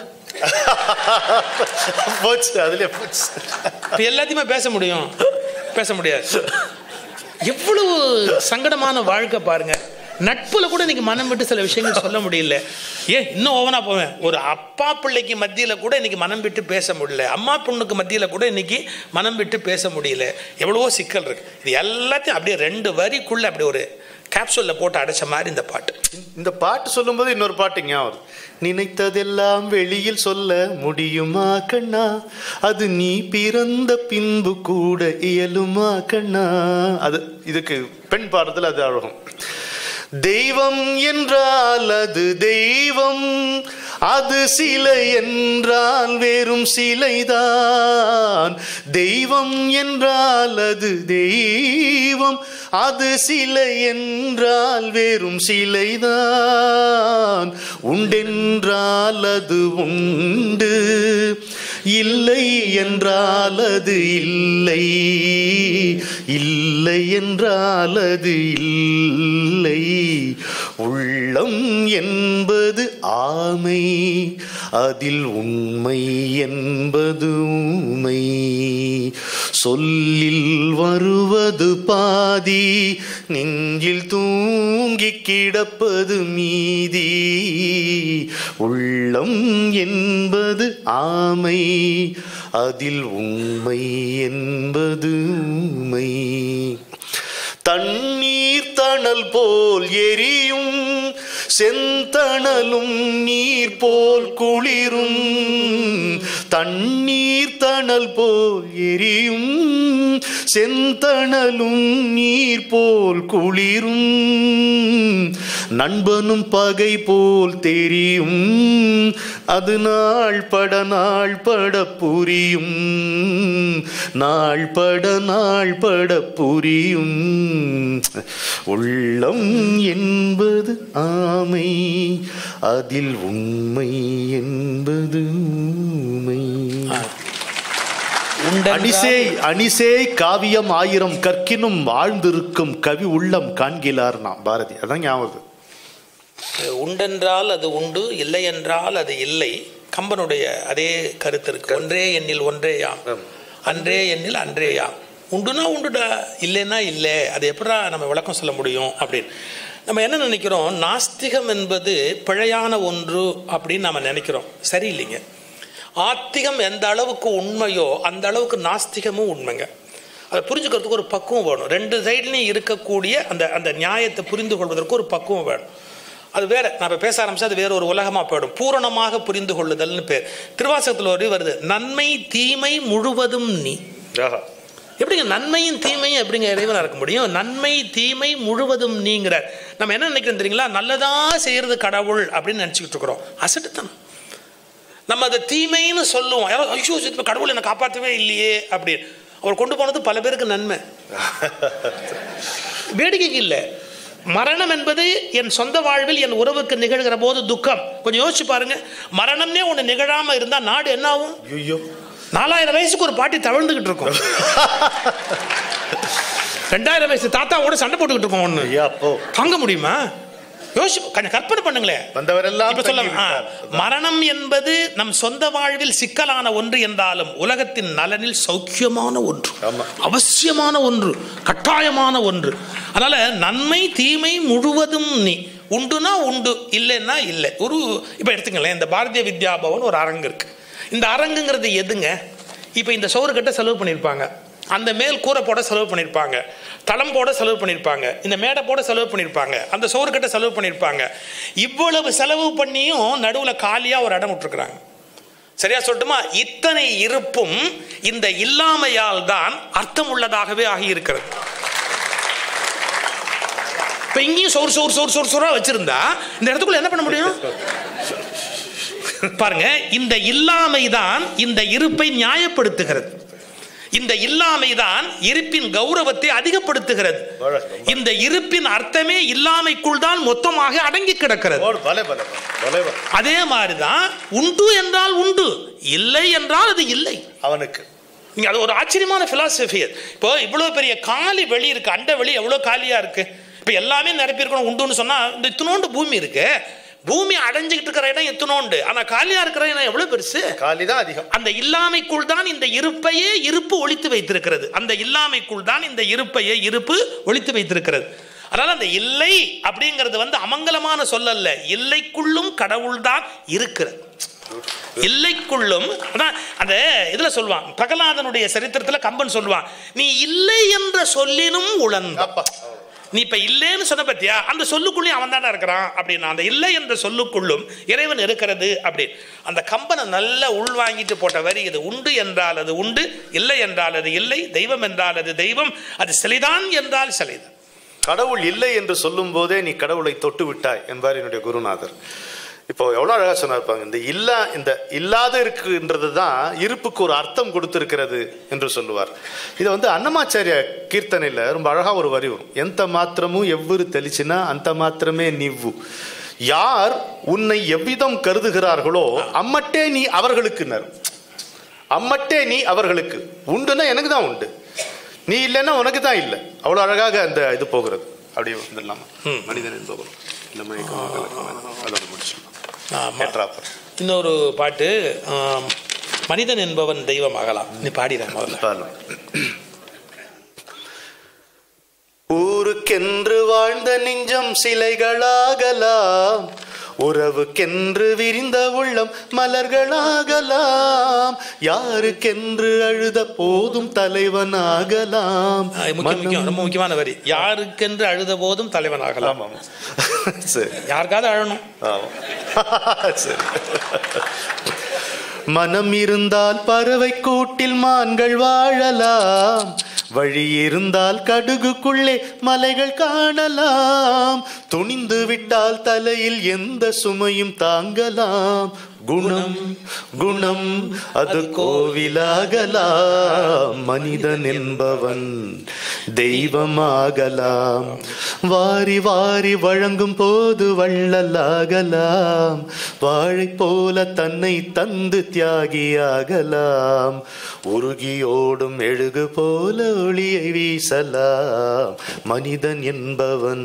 போச்சு அதுலயே போச்சு இப்போ எல்லாத்தையுமே பேச முடியும் பேச முடியாது எவ்வளவு சங்கடமான வாழ்க்கை பாருங்க நட்புல கூட இன்னைக்கு மனம் விட்டு சில விஷயங்கள் சொல்ல முடியல ஏன் இன்னும் ஓவனா போவேன் ஒரு அப்பா பிள்ளைக்கு மத்தியில கூட இன்னைக்கு மனம் விட்டு பேச முடியல அம்மா பொண்ணுக்கு மத்தியில கூட இன்னைக்கு மனம் விட்டு பேச முடியல எவ்வளவோ சிக்கல் இருக்கு இது எல்லாத்தையும் அப்படியே ரெண்டு வரிக்குள்ள அப்படி ஒரு கேப்சூல்ல போட்டு அடைச்ச மாதிரி இந்த பாட்டு இந்த பாட்டு சொல்லும்போது இன்னொரு பாட்டு ஞாபகம் வருது. நினைத்ததெல்லாம் வெளியில் சொல்ல முடியுமா கண்ணா அது நீ பிறந்த பின்பு கூட இயலுமா கண்ணா அது இதுக்கு பெண் பாடத்தில் அது அழகும் தெய்வம் என்றால் அது தெய்வம் அது சிலை என்றால் வெறும் சிலைதான் தெய்வம் என்றால் அது தெய்வம் அது சிலை என்றால் வெறும் சிலைதான் உண்டென்றால் அது உண்டு இல்லை என்றால் அது இல்லை இல்லை என்றால் அது இல்லை உள்ளம் என்பது ஆமை அதில் உண்மை என்பது உண்மை சொல்லில் வருவது பாதி நெஞ்சில் தூங்கி கிடப்பது மீதி உள்ளம் என்பது ஆமை அதில் உண்மை என்பது உண்மை தண்ணீர் தணல் போல் எரியும் செந்தணலும் நீர் போல் குளிரும் தண்ணீர் தணல் போல் எரியும் செந்தணலும் நீர் போல் குளிரும் நண்பனும் பகை போல் தெரியும் அது நாள் பட நாள் பட புரியும் நாள் பட நாள் பட புரியும் உள்ளம் என்பது ஆமை அதில் உண்மை என்பது உண்மை அணிசே அணிசே காவியம் ஆயிரம் கற்கினும் வாழ்ந்திருக்கும் கவி உள்ளம் காண்கிறார் நாம் பாரதி அதான் ஞாபகம் வருது. உண்டென்றால் அது உண்டு இல்லை என்றால் அது இல்லை கம்பனுடைய அதே கருத்து இருக்கு ஒன்றே எண்ணில் ஒன்றே யாம் அன்றே எண்ணில் அன்றே யாம் உண்டுனா உண்டுடா இல்லைன்னா இல்லை அது எப்படா நம்ம விளக்கம் சொல்ல முடியும் அப்படின்னு நம்ம என்ன நினைக்கிறோம் நாஸ்திகம் என்பது பிழையான ஒன்று அப்படின்னு நம்ம நினைக்கிறோம் சரியில்லைங்க ஆத்திகம் எந்த அளவுக்கு உண்மையோ அந்த அளவுக்கு நாஸ்திகமும் உண்மைங்க அதை புரிஞ்சுக்கிறதுக்கு ஒரு பக்குவம் வேணும் ரெண்டு சைட்லையும் இருக்கக்கூடிய அந்த அந்த நியாயத்தை புரிந்து கொள்வதற்கு ஒரு பக்குவம் வேணும் அது வேற நான் இப்போ பேச ஆரம்பிச்சா அது வேற ஒரு உலகமாக போயிடும் பூரணமாக புரிந்து கொள்ளுதல்னு பேர் திருவாசகத்தில் ஒரு வருது நன்மை தீமை முழுவதும் நீ ஆஹா. எப்படிங்க நன்மையும் தீமையும் எப்படிங்க இறைவனாக இருக்க முடியும் நன்மை தீமை முழுவதும் நீங்கிறார் நம்ம என்ன நினைக்கிறோம் தெரியுங்களா நல்லதா செய்யறது கடவுள் அப்படின்னு நினச்சிக்கிட்டு இருக்கிறோம் அசட்டுத்தனம் நம்ம அதை தீமைன்னு சொல்லுவோம் யாரோ ஐயோ இப்ப கடவுள் என்னை காப்பாற்றவே இல்லையே அப்படின்னு அவர் கொண்டு போனது பல பேருக்கு நன்மை வேடிக்கைக்கு இல்லை மரணம் என்பது என் சொந்த வாழ்வில் என் உறவுக்கு நிகழ்கிற போது துக்கம் கொஞ்சம் யோசிச்சு பாருங்க மரணம்னே ஒன்று நிகழாம இருந்தா நாடு என்ன ஆகும் ஐயோ நாலாயிரம் வயசுக்கு ஒரு பாட்டி தவழ்ந்துகிட்டு இருக்கும் ரெண்டாயிரம் வயசு தாத்தாவோட சண்டை போட்டுக்கிட்டு இருக்கோம் ஒன்று ஐயா போ தாங்க முடியுமா யோசிச்சு கொஞ்சம் கற்பனை பண்ணுங்களேன் வந்தவரெல்லாம் இப்ப சொல்ல தங்கி ஆ, விட்டார். மரணம் என்பது நம் சொந்த வாழ்வில் சிக்கலான ஒன்று என்றாலும் உலகத்தின் நலனில் சௌக்கியமான ஒன்று ஆமா. அவசியமான ஒன்று கட்டாயமான ஒன்று அதனால நன்மை தீமை முழுவதும் நீ உண்டுனா உண்டு இல்லைன்னா இல்லை ஒரு இப்போ எடுத்துங்களேன் இந்த பாரதிய வித்யா பவன் ஒரு அரங்கு இருக்கு இந்த அரங்குங்கிறது எதுங்க இப்போ இந்த சோறு கட்ட செலவு பண்ணியிருப்பாங்க அந்த மேல் கூரை போட செலவு பண்ணியிருப்பாங்க தளம் போட செலவு பண்ணியிருப்பாங்க இந்த மேடை போட செலவு பண்ணியிருப்பாங்க அந்த சோறு கட்ட செலவு பண்ணியிருப்பாங்க இவ்வளவு செலவு பண்ணியும் நடுவில் காலியாக ஒரு இடம் விட்டுருக்குறாங்க சரியா சொல்லட்டுமா இத்தனை இருப்பும் இந்த இல்லாமையால் தான் அர்த்தம் உள்ளதாகவே ஆகியிருக்கிறது இப்போ இங்கேயும் சோறு சோறு சோறு சோறு சோறா வச்சிருந்தா இந்த இடத்துக்குள்ள என்ன பண்ண முடியும் பாருங்க இந்த இல்லாமை தான் இந்த இருப்பை நியாயப்படுத்துகிறது இந்த இல்லாமை தான் இருப்பின் கௌரவத்தை அதிகப்படுத்துகிறது இந்த இருப்பின் அர்த்தமே இல்லாமைக்குள் தான் மொத்தமாக அடங்கி கிடக்கிறது ஓடு, பலே, பலே, பலே, பலே. அதே மாதிரிதான் உண்டு என்றால் உண்டு இல்லை என்றால் அது இல்லை அவனுக்கு நீங்க அது ஒரு ஆச்சரியமான பிலாசபி இப்போ இவ்வளவு பெரிய காலி வெளி இருக்கு அண்ட வெளி எவ்வளவு காலியா இருக்கு இப்போ எல்லாமே நிரப்பி இருக்கணும் உண்டுன்னு சொன்னா இந்த இத்தினோண்டு பூமி இருக்கு பூமி அடைஞ்சுக்கிட்டு இருக்கிற இடம் எத்தனோண்டு ஆனா காலியா இருக்கிற இடம் எவ்வளவு பெருசு காலிதான் அதிகம் அந்த இல்லாமைக்குள் தான் இந்த இருப்பையே இருப்பு ஒழித்து வைத்திருக்கிறது அந்த இல்லாமைக்குள் தான் இந்த இருப்பையே இருப்பு ஒழித்து வைத்திருக்கிறது அதனால அந்த இல்லை அப்படிங்கிறது வந்து அமங்கலமான சொல்லல்ல இல்லைக்குள்ளும் கடவுள் தான் இருக்கிறது இல்லைக்குள்ளும் அதான் அந்த இதுல சொல்லுவான் பிரகலாதனுடைய சரித்திரத்துல கம்பன் சொல்லுவான் நீ இல்லை என்ற சொல்லினும் உழந்த அப்பா நீ இப்ப இல்லைன்னு சொன்ன பத்தியா அந்த சொல்லுக்குள்ளேயும் அவன் தானே இருக்கிறான் அப்படின்னு அந்த இல்லை என்ற சொல்லுக்குள்ளும் இறைவன் இருக்கிறது அப்படி அந்த கம்பனை நல்லா உள்வாங்கிட்டு போட்ட வரி இது உண்டு என்றால் அது உண்டு இல்லை என்றால் அது இல்லை தெய்வம் என்றால் அது தெய்வம் அது சிலைதான் என்றால் சிலைதான் கடவுள் இல்லை என்று சொல்லும் போதே நீ கடவுளை தொட்டு விட்டாய் என்பார் என்னுடைய குருநாதர் இப்போ எவ்வளவு அழகா சொன்னார்ப்பாங்க இந்த இல்லா இந்த இல்லாத இருக்குன்றது தான் இருப்புக்கு ஒரு அர்த்தம் கொடுத்திருக்கிறது என்று சொல்லுவார் இதை வந்து அன்னமாச்சாரிய கீர்த்தனையில ரொம்ப அழகா ஒரு வரி வரும் எந்த மாத்திரமும் எவ்வொரு தெளிச்சுனா அந்த மாத்திரமே நிவ்வு யார் உன்னை எவ்விதம் கருதுகிறார்களோ அம்மட்டே நீ அவர்களுக்கு அம்மட்டே நீ அவர்களுக்கு உண்டுன்னா எனக்கு தான் உண்டு நீ இல்லைன்னா உனக்கு தான் இல்லை அவ்வளோ அழகாக அந்த இது போகிறது அப்படியே வந்துடலாமா மனிதன் என்பவன் இந்த மயக்கம் கலக்கம் அதோட முடிச்சிடலாம் ஆமா. ஏற்றாப்பர் இன்னொரு பாட்டு ஆம், மனிதன் என்பவன் தெய்வம் ஆகலாம் நீ பாடிட முதல்ல பாடலாம். ஊருக்கென்று வாழ்ந்த நெஞ்சம் சிலைகளாகலாம் உறவுக்கென்று விரிந்த உள்ளம் மலர்களாகலாம் யாருக்கென்று அழுத போதும் தலைவனாகலாம் ஆ, முக்கியம் முக்கியம் ரொம்ப முக்கியமான வரி யாருக்கென்று அழுத போதும் தலைவன் ஆகலாம் ஆமாம் சரி யாருக்காவது அழணும் ஆமாம் சரி மனம் இருந்தால் பறவை கூட்டில் மான்கள் வாழலாம் வழி இருந்தால் கடுகுக்குள்ளே மலைகள் காணலாம் துணிந்து விட்டால் தலையில் எந்த சுமையும் தாங்கலாம் குணம் குணம் அது கோவிலாகலாம் மனிதன் என்பவன் தெய்வமாகலாம் வாரி வாரி வழங்கும் போது வள்ளலாகலாம் வாழை போல தன்னை தந்து தியாகியாகலாம் உருகியோடும் எழுகு போல ஒளியை வீசலாம் மனிதன் என்பவன்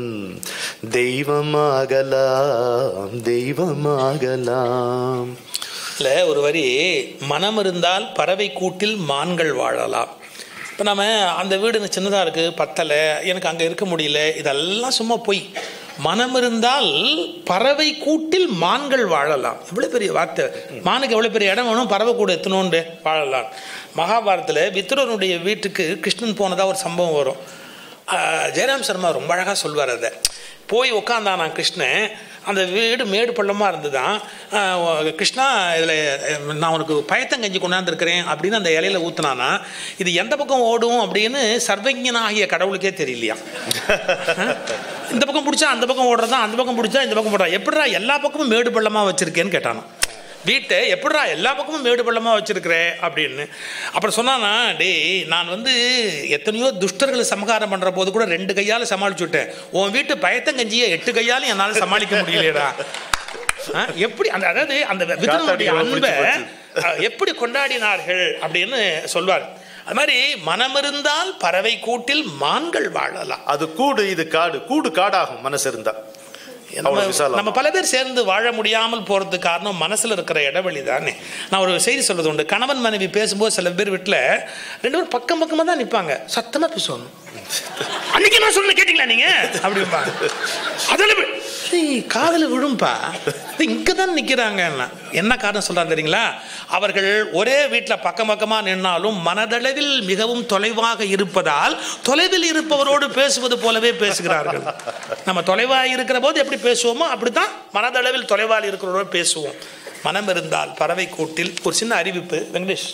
தெய்வமாகலாம் தெய்வமாகலாம் இல்லை ஒரு வரி மனம் இருந்தால் பறவை கூட்டில் மான்கள் வாழலாம் இப்போ நம்ம அந்த வீடு எனக்கு சின்னதாக இருக்குது பத்தலை எனக்கு அங்கே இருக்க முடியல இதெல்லாம் சும்மா பொய் மனம் இருந்தால் பறவை கூட்டில் மான்கள் வாழலாம் எவ்வளோ பெரிய வார்த்தை மானுக்கு எவ்வளோ பெரிய இடம் வேணும் பறவை கூட எத்தனோண்டு வாழலாம் மகாபாரதத்தில் வித்துரனுடைய வீட்டுக்கு கிருஷ்ணன் போனதாக ஒரு சம்பவம் வரும் ஆஹ் ஜெயராம் சர்மா ரொம்ப அழகாக சொல்வார் அதை போய் உட்காந்தானான் கிருஷ்ணன் அந்த வீடு மேடு பள்ளமாக இருந்துதான் ஆஹ் கிருஷ்ணா இதில் நான் உனக்கு பயத்தங்கஞ்சி கொண்டாந்துருக்கிறேன் அப்படின்னு அந்த இலையில ஊத்துனானா இது எந்த பக்கம் ஓடும் அப்படின்னு சர்வஜனாகிய கடவுளுக்கே தெரியலையா இந்த பக்கம் பிடிச்சா அந்த பக்கம் ஓடுறதா அந்த பக்கம் பிடிச்சா இந்த பக்கம் போடுறா எப்படிடா எல்லா பக்கமும் மேடு பள்ளமாக வச்சிருக்கேன்னு கேட்டானா வீட்டை எப்படிடா எல்லா பக்கமும் மேடு பள்ளமாக வச்சிருக்கிற அப்படின்னு அப்புறம் சொன்னானா டேய் நான் வந்து எத்தனையோ துஷ்டர்களை சமகாரம் பண்ணுற போது கூட ரெண்டு கையால் சமாளிச்சு விட்டேன் உன் வீட்டு பயத்தங்கஞ்சியை எட்டு கையாலும் என்னால் சமாளிக்க முடியலையடா ஆ, எப்படி அந்த அதாவது அந்த விக்ரமனுடைய காத்தாடி அன்பை பிடிச்சு அஹ், எப்படி கொண்டாடினார்கள் அப்படின்னு சொல்வார் அது மாதிரி மனமிருந்தால் பறவை கூட்டில் மான்கள் வாழலாம் அது கூடு இது காடு கூடு காடாகும் மனசு இருந்தா நம்ம அவ்வளவு விசாலமா. நம்ம பல பேர் சேர்ந்து வாழ முடியாமல் போறதுக்கு காரணம் மனசுல இருக்கிற இடைவெளி தானே நான் ஒரு செய்தி சொல்றது உண்டு கணவன் மனைவி பேசும்போது சில பேர் வீட்டில் ரெண்டு பேரும் பக்கம் பக்கமா தான் நிற்பாங்க சத்தமா பேசுவாங்க அன்னைக்கு நான் சொன்ன கேட்டீங்களா நீங்க அப்படிம்பாங்க அதில் காதல விழும்பா இங்க தான் நிக்கிறாங்க என்ன காரணம் சொல்றாங்க தெரியுங்களா அவர்கள் ஒரே வீட்டில் பக்கம் பக்கமா நின்னாலும் மனதளவில் மிகவும் தொலைவாக இருப்பதால் தொலைவில் இருப்பவரோடு பேசுவது போலவே பேசுகிறார்கள் நம்ம தொலைவாக இருக்கிற போது எப்படி பேசுவோமோ அப்படித்தான் மனதளவில் தொலைவால் இருக்கிறவரோடு பேசுவோம் மனம் இருந்தால் பறவை கூட்டில் ஒரு சின்ன அறிவிப்பு வெங்கடேஷ்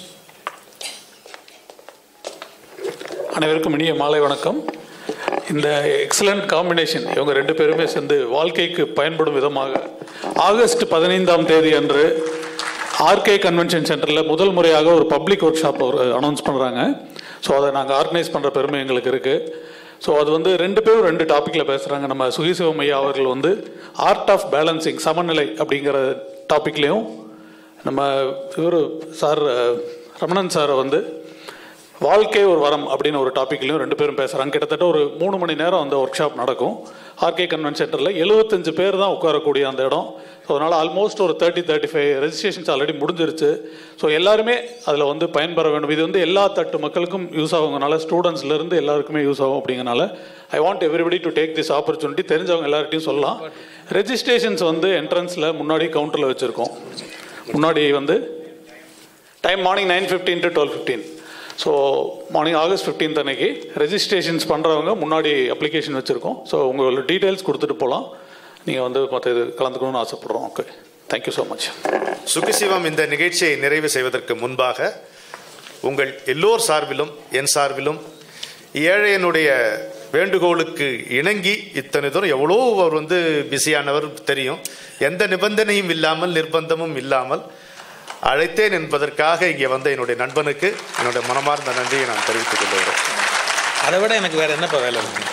அனைவருக்கும் இனிய மாலை வணக்கம் இந்த எக்ஸலண்ட் காம்பினேஷன் இவங்க ரெண்டு பேருமே சேர்ந்து வாழ்க்கைக்கு பயன்படும் விதமாக ஆகஸ்ட் பதினைந்தாம் தேதி அன்று ஆர்கே கன்வென்ஷன் சென்டரில் முதல் முறையாக ஒரு பப்ளிக் ஒர்க் ஷாப் ஒரு அனௌன்ஸ் பண்ணுறாங்க ஸோ அதை நாங்கள் ஆர்கனைஸ் பண்ணுற பெருமை எங்களுக்கு இருக்குது ஸோ அது வந்து ரெண்டு பேரும் ரெண்டு டாப்பிக்கில் பேசுகிறாங்க நம்ம சுகிசிவம் ஐயா அவர்கள் வந்து ஆர்ட் ஆஃப் பேலன்சிங் சமநிலை அப்படிங்கிற டாப்பிக்லேயும் நம்ம இவர் சார் ரமணன் சாரை வந்து வாழ்க்கை ஒரு வரம் அப்படின்னு ஒரு டாப்பிக்லையும் ரெண்டு பேரும் பேசுகிறாங்க கிட்டத்தட்ட ஒரு மூணு மணி நேரம் அந்த ஒர்க் ஷாப் நடக்கும் ஆர்கே கன்வென்ட் சென்டரில் எழுபத்தஞ்சு பேர் தான் உட்காரக்கூடிய அந்த இடம் ஸோ அதனால் ஆல்மோஸ்ட் ஒரு thirty thirty five registrations already முடிஞ்சிருச்சு ஸோ எல்லாருமே அதில் வந்து பயன்பெற வேண்டும் இது வந்து எல்லா தட்டு மக்களுக்கும் யூஸ் ஆகுங்கனால ஸ்டூடெண்ட்ஸ்லேருந்து எல்லாருக்குமே யூஸ் ஆகும் அப்படிங்கனால I want everybody to take this opportunity தெரிஞ்சவங்க எல்லார்ட்டையும் சொல்லலாம் ரெஜிஸ்ட்ரேஷன்ஸ் வந்து என்ட்ரன்ஸில் முன்னாடி கவுண்டரில் வச்சுருக்கோம் முன்னாடி வந்து time morning nine fifteen to twelve fifteen so morning August fifteenth அன்னைக்கு ரெஜிஸ்ட்ரேஷன்ஸ் பண்ணுறவங்க முன்னாடி அப்ளிகேஷன் வச்சுருக்கோம் ஸோ உங்களோட டீட்டெயில்ஸ் கொடுத்துட்டு போகலாம் நீங்கள் வந்து மற்ற இது கலந்துக்கணும்னு ஆசைப்படுறோம் okay thank you so much Suki Sivam இந்த நிகழ்ச்சியை நிறைவு செய்வதற்கு முன்பாக உங்கள் எல்லோர் சார்பிலும் என் சார்பிலும் ஏழையனுடைய வேண்டுகோளுக்கு இணங்கி இத்தனை தூரம் எவ்வளோ அவர் வந்து பிஸியானவர் தெரியும் எந்த நிபந்தனையும் இல்லாமல் நிர்பந்தமும் இல்லாமல் அழைத்தேன் என்பதற்காக இங்கே வந்த என்னுடைய நண்பனுக்கு என்னுடைய மனமார்ந்த நன்றியை நான் தெரிவித்துக் கொள்கிறேன் அதை விட எனக்கு வேற என்னப்பா வேலை இருக்கு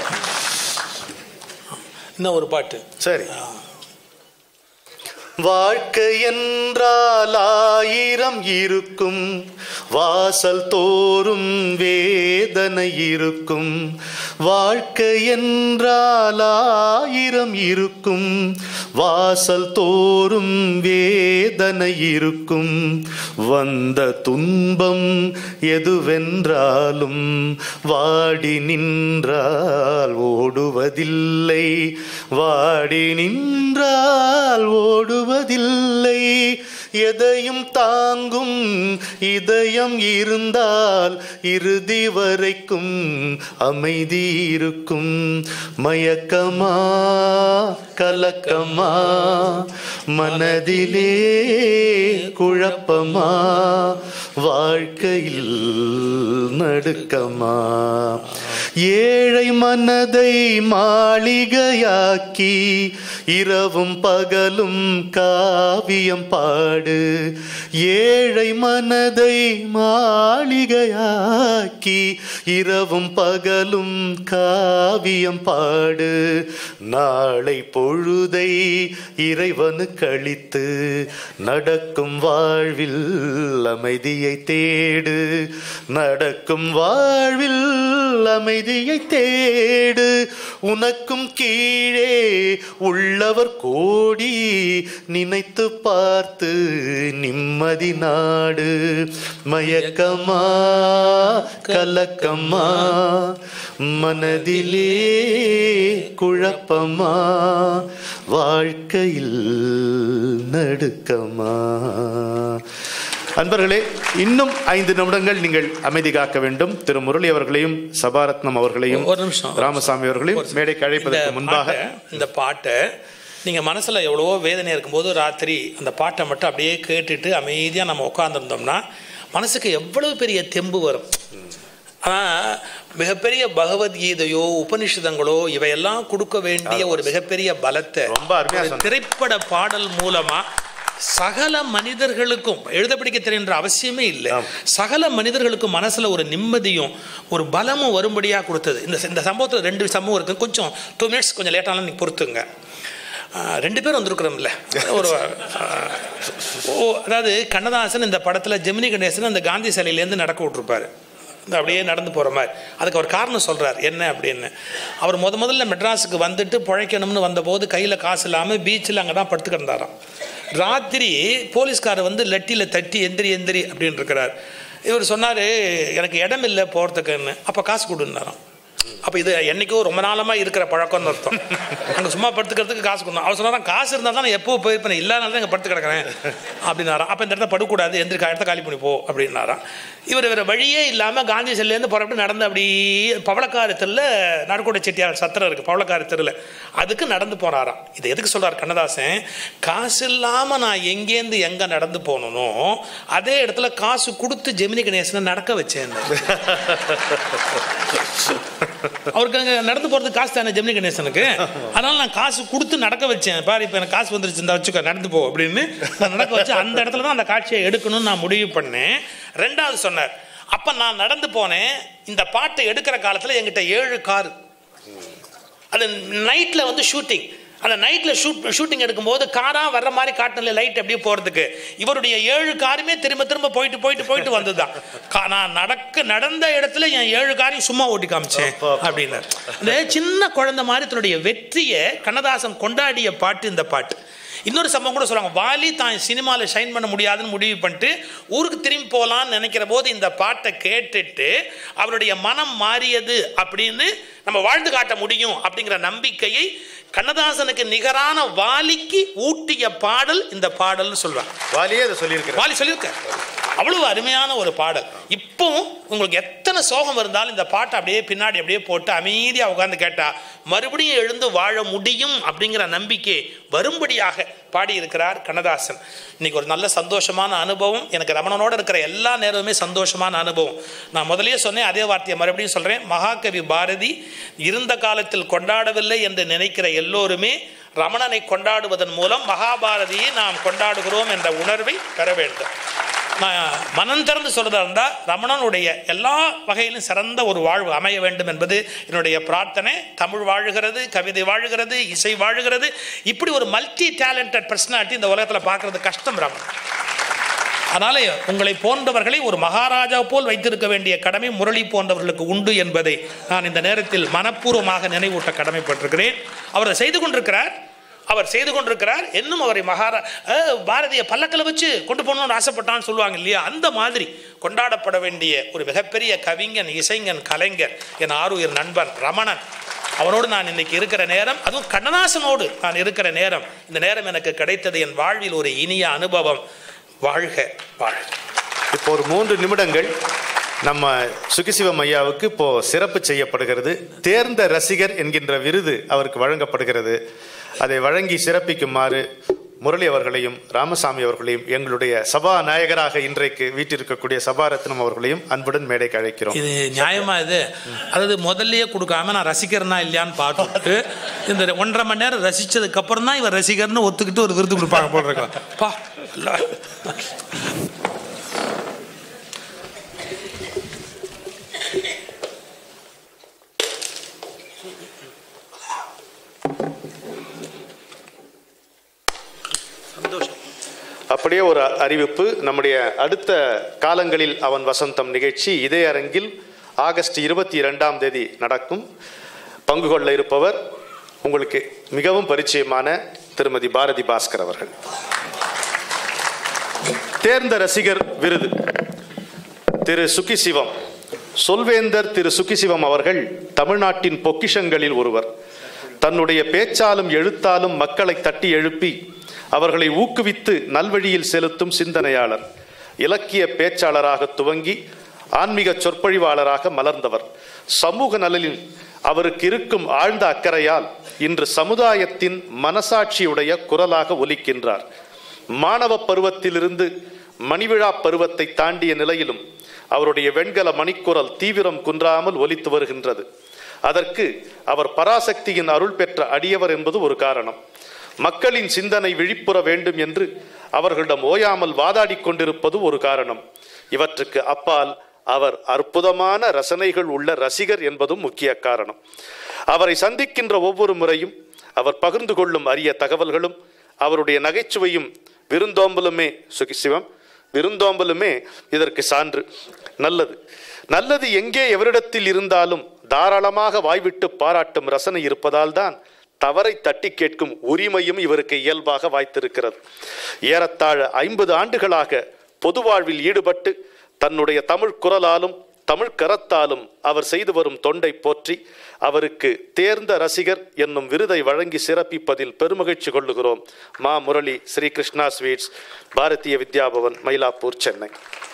இன்னும் ஒரு பாட்டு சரி வாழ்க்கை என்றால் ஆயிரம் இருக்கும் வாசல் தோறும் வேதனை இருக்கும் வாழ்க்கை என்றால் ஆயிரம் இருக்கும் வாசல் தோறும் வேதனை இருக்கும் வந்த துன்பம் எதுவென்றாலும் வாடி நின்றால் ஓடுவதில்லை வாடி நின்றால் ஓடுவதில்லை எதையும் தாங்கும் இதயம் இருந்தால் இறுதி வரைக்கும் அமைதி இருக்கும் மயக்கமா கலக்கமா மனதிலே குழப்பமா வாழ்க்கையில் நடுக்கமா ஏழை மனதை மாளிகையாக்கி இரவும் பகலும் காவியம் பாடு ஏழை மனதை மாளிகையாக்கி இரவும் பகலும் காவியம் பாடு நாளை பொழுதை இறைவனுக்கு அளித்து நடக்கும் வாழ்வில் அமைதியை தேடு நடக்கும் வாழ்வில் அமைதியை தேடு உனக்கும் கீழே உள்ளவர் கோடி நினைத்து பார்த்து நிம்மதி நாடு மயக்கமா கலக்கமா மனதிலே குழப்பமா வாழ்க்கையில் நடுக்கமா அன்பர்களே இன்னும் ஐந்து நிமிடங்கள் நீங்கள் அமைதி காக்க வேண்டும் திரு முரளி அவர்களையும் சபாரத்னம் அவர்களையும் ஒரு நிமிஷம். ராமசாமி அவர்களையும் மேடைக்கு இந்த அழைப்பதற்கு முன்பாக பாட்டை- இந்த பாட்டை நீங்கள் மனசில் எவ்வளவோ வேதனை இருக்கும்போது ராத்திரி அந்த பாட்டை மட்டும் அப்படியே கேட்டுட்டு அமைதியாக நம்ம உட்காந்துருந்தோம்னா மனசுக்கு எவ்வளவு பெரிய தெம்பு வரும் ஆனால் மிகப்பெரிய பகவத்கீதையோ உபனிஷதங்களோ இவையெல்லாம் கொடுக்க வேண்டிய ஒரு மிகப்பெரிய பலத்தை ரொம்ப அருமையா ஒரு சொன்னீங்க. திரைப்பட பாடல் மூலமா சகல மனிதர்களுக்கும் எழுத படிக்க தெரியுன்ற அவசியமே இல்லை சகல மனிதர்களுக்கும் மனசுல ஒரு நிம்மதியும் ஒரு பலமும் வரும்படியாக கொடுத்தது இந்த இந்த சம்பவத்தில் ரெண்டு சம்பவம் இருக்கு கொஞ்சம் டூ மினிட்ஸ் கொஞ்சம் லேட்டாலும் நீங்கள் பொறுத்துங்க ஆஹ், ரெண்டு பேரும் வந்திருக்கிறோம்ல ஒரு ஆஹ், ஓ அதாவது கண்ணதாசன் இந்த படத்தில் ஜெமினி கணேசன் அந்த காந்தி சிலையிலேருந்து நடக்க விட்டுருப்பாரு இந்த அப்படியே நடந்து போகிற மாதிரி அதுக்கு அவர் காரணம் சொல்கிறார் என்ன அப்படின்னு அவர் முத முதல்ல மெட்ராஸுக்கு வந்துட்டு பிழைக்கணும்னு வந்தபோது கையில் காசு இல்லாமல் பீச்சில் அங்கே தான் படுத்து கிடந்தாராம் ராத்திரி போலீஸ்காரர் வந்து லட்டியில் தட்டி எந்திரி எந்திரி அப்படின்னு இருக்கிறார் இவர் சொன்னார் எனக்கு இடம் இல்லை போகிறதுக்குன்னு அப்போ காசு கொடுன்னாராம் அப்போ இது என்னைக்கோ ரொம்ப நாளமாக இருக்கிற பழக்கம்னு அர்த்தம் அங்கே சும்மா படுத்துக்கிறதுக்கு காசு கொடுக்கணும் அவர் சொன்னாராம் காசு இருந்தால் தான் நான் எப்போ போயிருப்பேன் இல்லாதனால தான் இங்கே படுத்து கிடக்கிறேன் அப்படின்னாராம் அப்போ இந்த இடத்துல படக்கூடாது எந்திரி இடத்த காலி பண்ணி போ அப்படின்னாராம் இவர் வேறு வழியே இல்லாமல் காந்தி சிலையிலேருந்து புறப்பட்டு நடந்து அப்படி பவளக்கார தெருல நடுக்கோட்டை செட்டியார் சத்திரம் இருக்குது பவளக்கார தெருல அதுக்கு நடந்து போனாராம் இது எதுக்கு சொல்றார் கண்ணதாசன் காசு இல்லாமல் நான் எங்கேருந்து எங்கே நடந்து போனனோ அதே இடத்துல காசு கொடுத்து ஜெமினி கணேசனை நடக்க வச்சேன் அவருக்கு அங்கே நடந்து போகிறதுக்கு காசு தானே ஜெமினி கணேசனுக்கு அதனால நான் காசு கொடுத்து நடக்க வச்சேன் பாரு இப்போ எனக்கு காசு வந்துருச்சு இந்த வச்சுக்கோ நடந்து போ அப்படின்னு நான் நடக்க வச்சு அந்த இடத்துல தான் அந்த காட்சியை எடுக்கணும்னு நான் முடிவு பண்ணேன் ரெண்டாவது சொன்னார் அப்போ நான் நடந்து போனேன் இந்த பாட்டை எடுக்கிற காலத்தில் என்கிட்ட ஏழு கார் அது நைட்டில் வந்து ஷூட்டிங் அந்த நைட்டில் ஷூட் ஷூட்டிங் எடுக்கும்போது காராக வர்ற மாதிரி காட்டின லைட் அப்படியே போகிறதுக்கு இவருடைய ஏழு காருமே திரும்ப திரும்ப போயிட்டு போயிட்டு போயிட்டு வந்ததுதான் கா- நான் நடக்க நடந்த இடத்துல என் ஏழு காரையும் சும்மா ஓட்டி காமிச்சேன் அப்படின்னாரு இந்த சின்ன குழந்தை மாதிரி தன்னுடைய வெற்றியை கண்ணதாசன் கொண்டாடிய பாட்டு இந்த பாட்டு இன்னொரு சம்பவம் கூட சொல்லுவாங்க வாலி தான் சினிமாவில் ஷைன் பண்ண முடியாதுன்னு முடிவு பண்ணிட்டு ஊருக்கு திரும்பி போகலான்னு நினைக்கிற போது இந்த பாட்டை கேட்டுட்டு அவருடைய மனம் மாறியது அப்படின்னு நம்ம வாழ்ந்து காட்ட முடியும் அப்படிங்கிற நம்பிக்கையை கண்ணதாசனுக்கு நிகரான வாலிக்கு ஊட்டிய பாடல் இந்த பாடல்னு சொல்றாங்க வாலியே அதை சொல்லியிருக்கிறேன் வாலி சொல்லியிருக்கார் அவ்வளவு அருமையான ஒரு பாடல் இப்பவும் உங்களுக்கு எத்தனை சோகம் இருந்தாலும் இந்த பாட்டை அப்படியே பின்னாடி அப்படியே போட்டு அமைதியாக உட்கார்ந்து கேட்டா மறுபடியும் எழுந்து வாழ முடியும் அப்படிங்கிற நம்பிக்கை வரும்படியாக பாடியிருக்கிறார் கண்ணதாசன் இன்னைக்கு ஒரு நல்ல சந்தோஷமான அனுபவம் எனக்கு ரமணனோட இருக்கிற எல்லா நேரமுமே சந்தோஷமான அனுபவம் நான் முதல்லயே சொன்னேன் அதே வார்த்தையை மறுபடியும் சொல்றேன் மகாகவி பாரதி இருந்த காலத்தில் கொண்டாடவில்லை என்று நினைக்கிற எல்லோருமே ரமணனை கொண்டாடுவதன் மூலம் மகாபாரதியை நாம் கொண்டாடுகிறோம் என்ற உணர்வை பெற வேண்டும் நான் மனம் திறந்து சொல்றதா இருந்தால் ரமணனுடைய எல்லா வகையிலும் சிறந்த ஒரு வாழ்வு அமைய வேண்டும் என்பது என்னுடைய பிரார்த்தனை தமிழ் வாழுகிறது கவிதை வாழுகிறது இசை வாழுகிறது இப்படி ஒரு மல்டி டேலண்டட் பர்சனாலிட்டி இந்த உலகத்தில் பார்க்கறது கஷ்டம் ரமணன் அதனால உங்களை போன்றவர்களை ஒரு மகாராஜா போல் வைத்திருக்க வேண்டிய கடமை முரளி போன்றவர்களுக்கு உண்டு என்பதை நான் இந்த நேரத்தில் மனப்பூர்வமாக நினைவூட்ட கடமைப்பட்டிருக்கிறேன் அவர் அதை செய்து கொண்டிருக்கிறார் அவர் செய்து கொண்டிருக்கிறார் இன்னும் அவரை மகாரா அஹ், பாரதிய பல்லக்கில் வச்சு கொண்டு போகணும்னு ஆசைப்பட்டான்னு சொல்லுவாங்க இல்லையா அந்த மாதிரி கொண்டாடப்பட வேண்டிய ஒரு மிகப்பெரிய கவிஞன் இசைஞன் கலைஞர் என் ஆறுயிர் நண்பன் ரமணன் அவனோடு நான் இன்னைக்கு இருக்கிற நேரம் அதுவும் கண்ணதாசனோடு நான் இருக்கிற நேரம் இந்த நேரம் எனக்கு கிடைத்தது என் வாழ்வில் ஒரு இனிய அனுபவம் வாழ்க வாழ்க இப்போ ஒரு மூன்று நிமிடங்கள் நம்ம சுகிசிவம் ஐயாவுக்கு இப்போ சிறப்பு செய்யப்படுகிறது தேர்ந்த ரசிகர் என்கின்ற விருது அவருக்கு வழங்கப்படுகிறது அதை வழங்கி சிறப்பிக்குமாறு முரளி அவர்களையும் ராமசாமி அவர்களையும் எங்களுடைய சபாநாயகராக இன்றைக்கு வீட்டிருக்கக்கூடிய சபாரத்னம் அவர்களையும் அன்புடன் மேடைக்கு அழைக்கிறோம் இது நியாயமா இது அதாவது முதல்லயே கொடுக்காம நான் ரசிகர்னா இல்லையான்னு பார்த்துட்டு இந்த ஒன்றரை மணி நேரம் ரசிச்சதுக்கு அப்புறம் தான் இவர் ரசிகர்னு ஒத்துக்கிட்டு ஒரு விருது கொடுப்பாங்க போட்டிருக்கலாம் பா இல்ல. சந்தோஷம் அப்படியே ஒரு அறிவிப்பு நம்முடைய அடுத்த காலங்களில் அவன் வசந்தம் நிகழ்ச்சி இதே அரங்கில் ஆகஸ்ட் இருபத்தி இரண்டாம் தேதி நடக்கும் பங்கு கொள்ள இருப்பவர் உங்களுக்கு மிகவும் பரிச்சயமான திருமதி பாரதி பாஸ்கர் அவர்கள் தேர்ந்த ரசிகர் விருது திரு சுகிசிவம் சொல்வேந்தர் திரு சுகிசிவம் அவர்கள் தமிழ்நாட்டின் பொக்கிஷங்களில் ஒருவர் தன்னுடைய பேச்சாலும் எழுத்தாலும் மக்களை தட்டி எழுப்பி அவர்களை ஊக்குவித்து நல்வழியில் செலுத்தும் சிந்தனையாளர் இலக்கிய பேச்சாளராக துவங்கி ஆன்மீக சொற்பொழிவாளராக மலர்ந்தவர் சமூக நலனில் அவருக்கு இருக்கும் ஆழ்ந்த அக்கறையால் இன்று சமுதாயத்தின் மனசாட்சியுடைய குரலாக ஒலிக்கின்றார் மாணவ பருவத்திலிருந்து மணிவிழா பருவத்தை தாண்டிய நிலையிலும் அவருடைய வெண்கல மணிக்குரல் தீவிரம் குன்றாமல் ஒலித்து வருகின்றது அதற்கு அவர் பராசக்தியின் அருள் பெற்ற அடியவர் என்பது ஒரு காரணம் மக்களின் சிந்தனை விழிப்புற வேண்டும் என்று அவர்களிடம் ஓயாமல் வாதாடிக் கொண்டிருப்பது ஒரு காரணம் இவற்றுக்கு அப்பால் அவர் அற்புதமான ரசனைகள் உள்ள ரசிகர் என்பதும் முக்கிய காரணம் அவரை சந்திக்கின்ற ஒவ்வொரு முறையும் அவர் பகிர்ந்து கொள்ளும் அரிய தகவல்களும் அவருடைய நகைச்சுவையும் விருந்தோம்பலுமே சுகி சிவம் விருந்தோம்பலுமே இதற்கு சான்று நல்லது நல்லது எங்கே எவரிடத்தில் இருந்தாலும் தாராளமாக வாய்விட்டு பாராட்டும் ரசனை இருப்பதால் தான் தவறை தட்டி கேட்கும் உரிமையும் இவருக்கு இயல்பாக வாய்த்திருக்கிறது ஏறத்தாழ ஐம்பது ஆண்டுகளாக பொது வாழ்வில் ஈடுபட்டு தன்னுடைய தமிழ் குரலாலும் தமிழ் கரத்தாலும் அவர் செய்து வரும் தொண்டை போற்றி அவருக்கு தேர்ந்த ரசிகர் என்னும் விருதை வழங்கி சிறப்பிப்பதில் பெருமகிழ்ச்சி கொள்ளுகிறோம் மா முரளி ஸ்ரீ கிருஷ்ணா ஸ்வீட்ஸ் பாரதிய வித்யாபவன் மயிலாப்பூர் சென்னை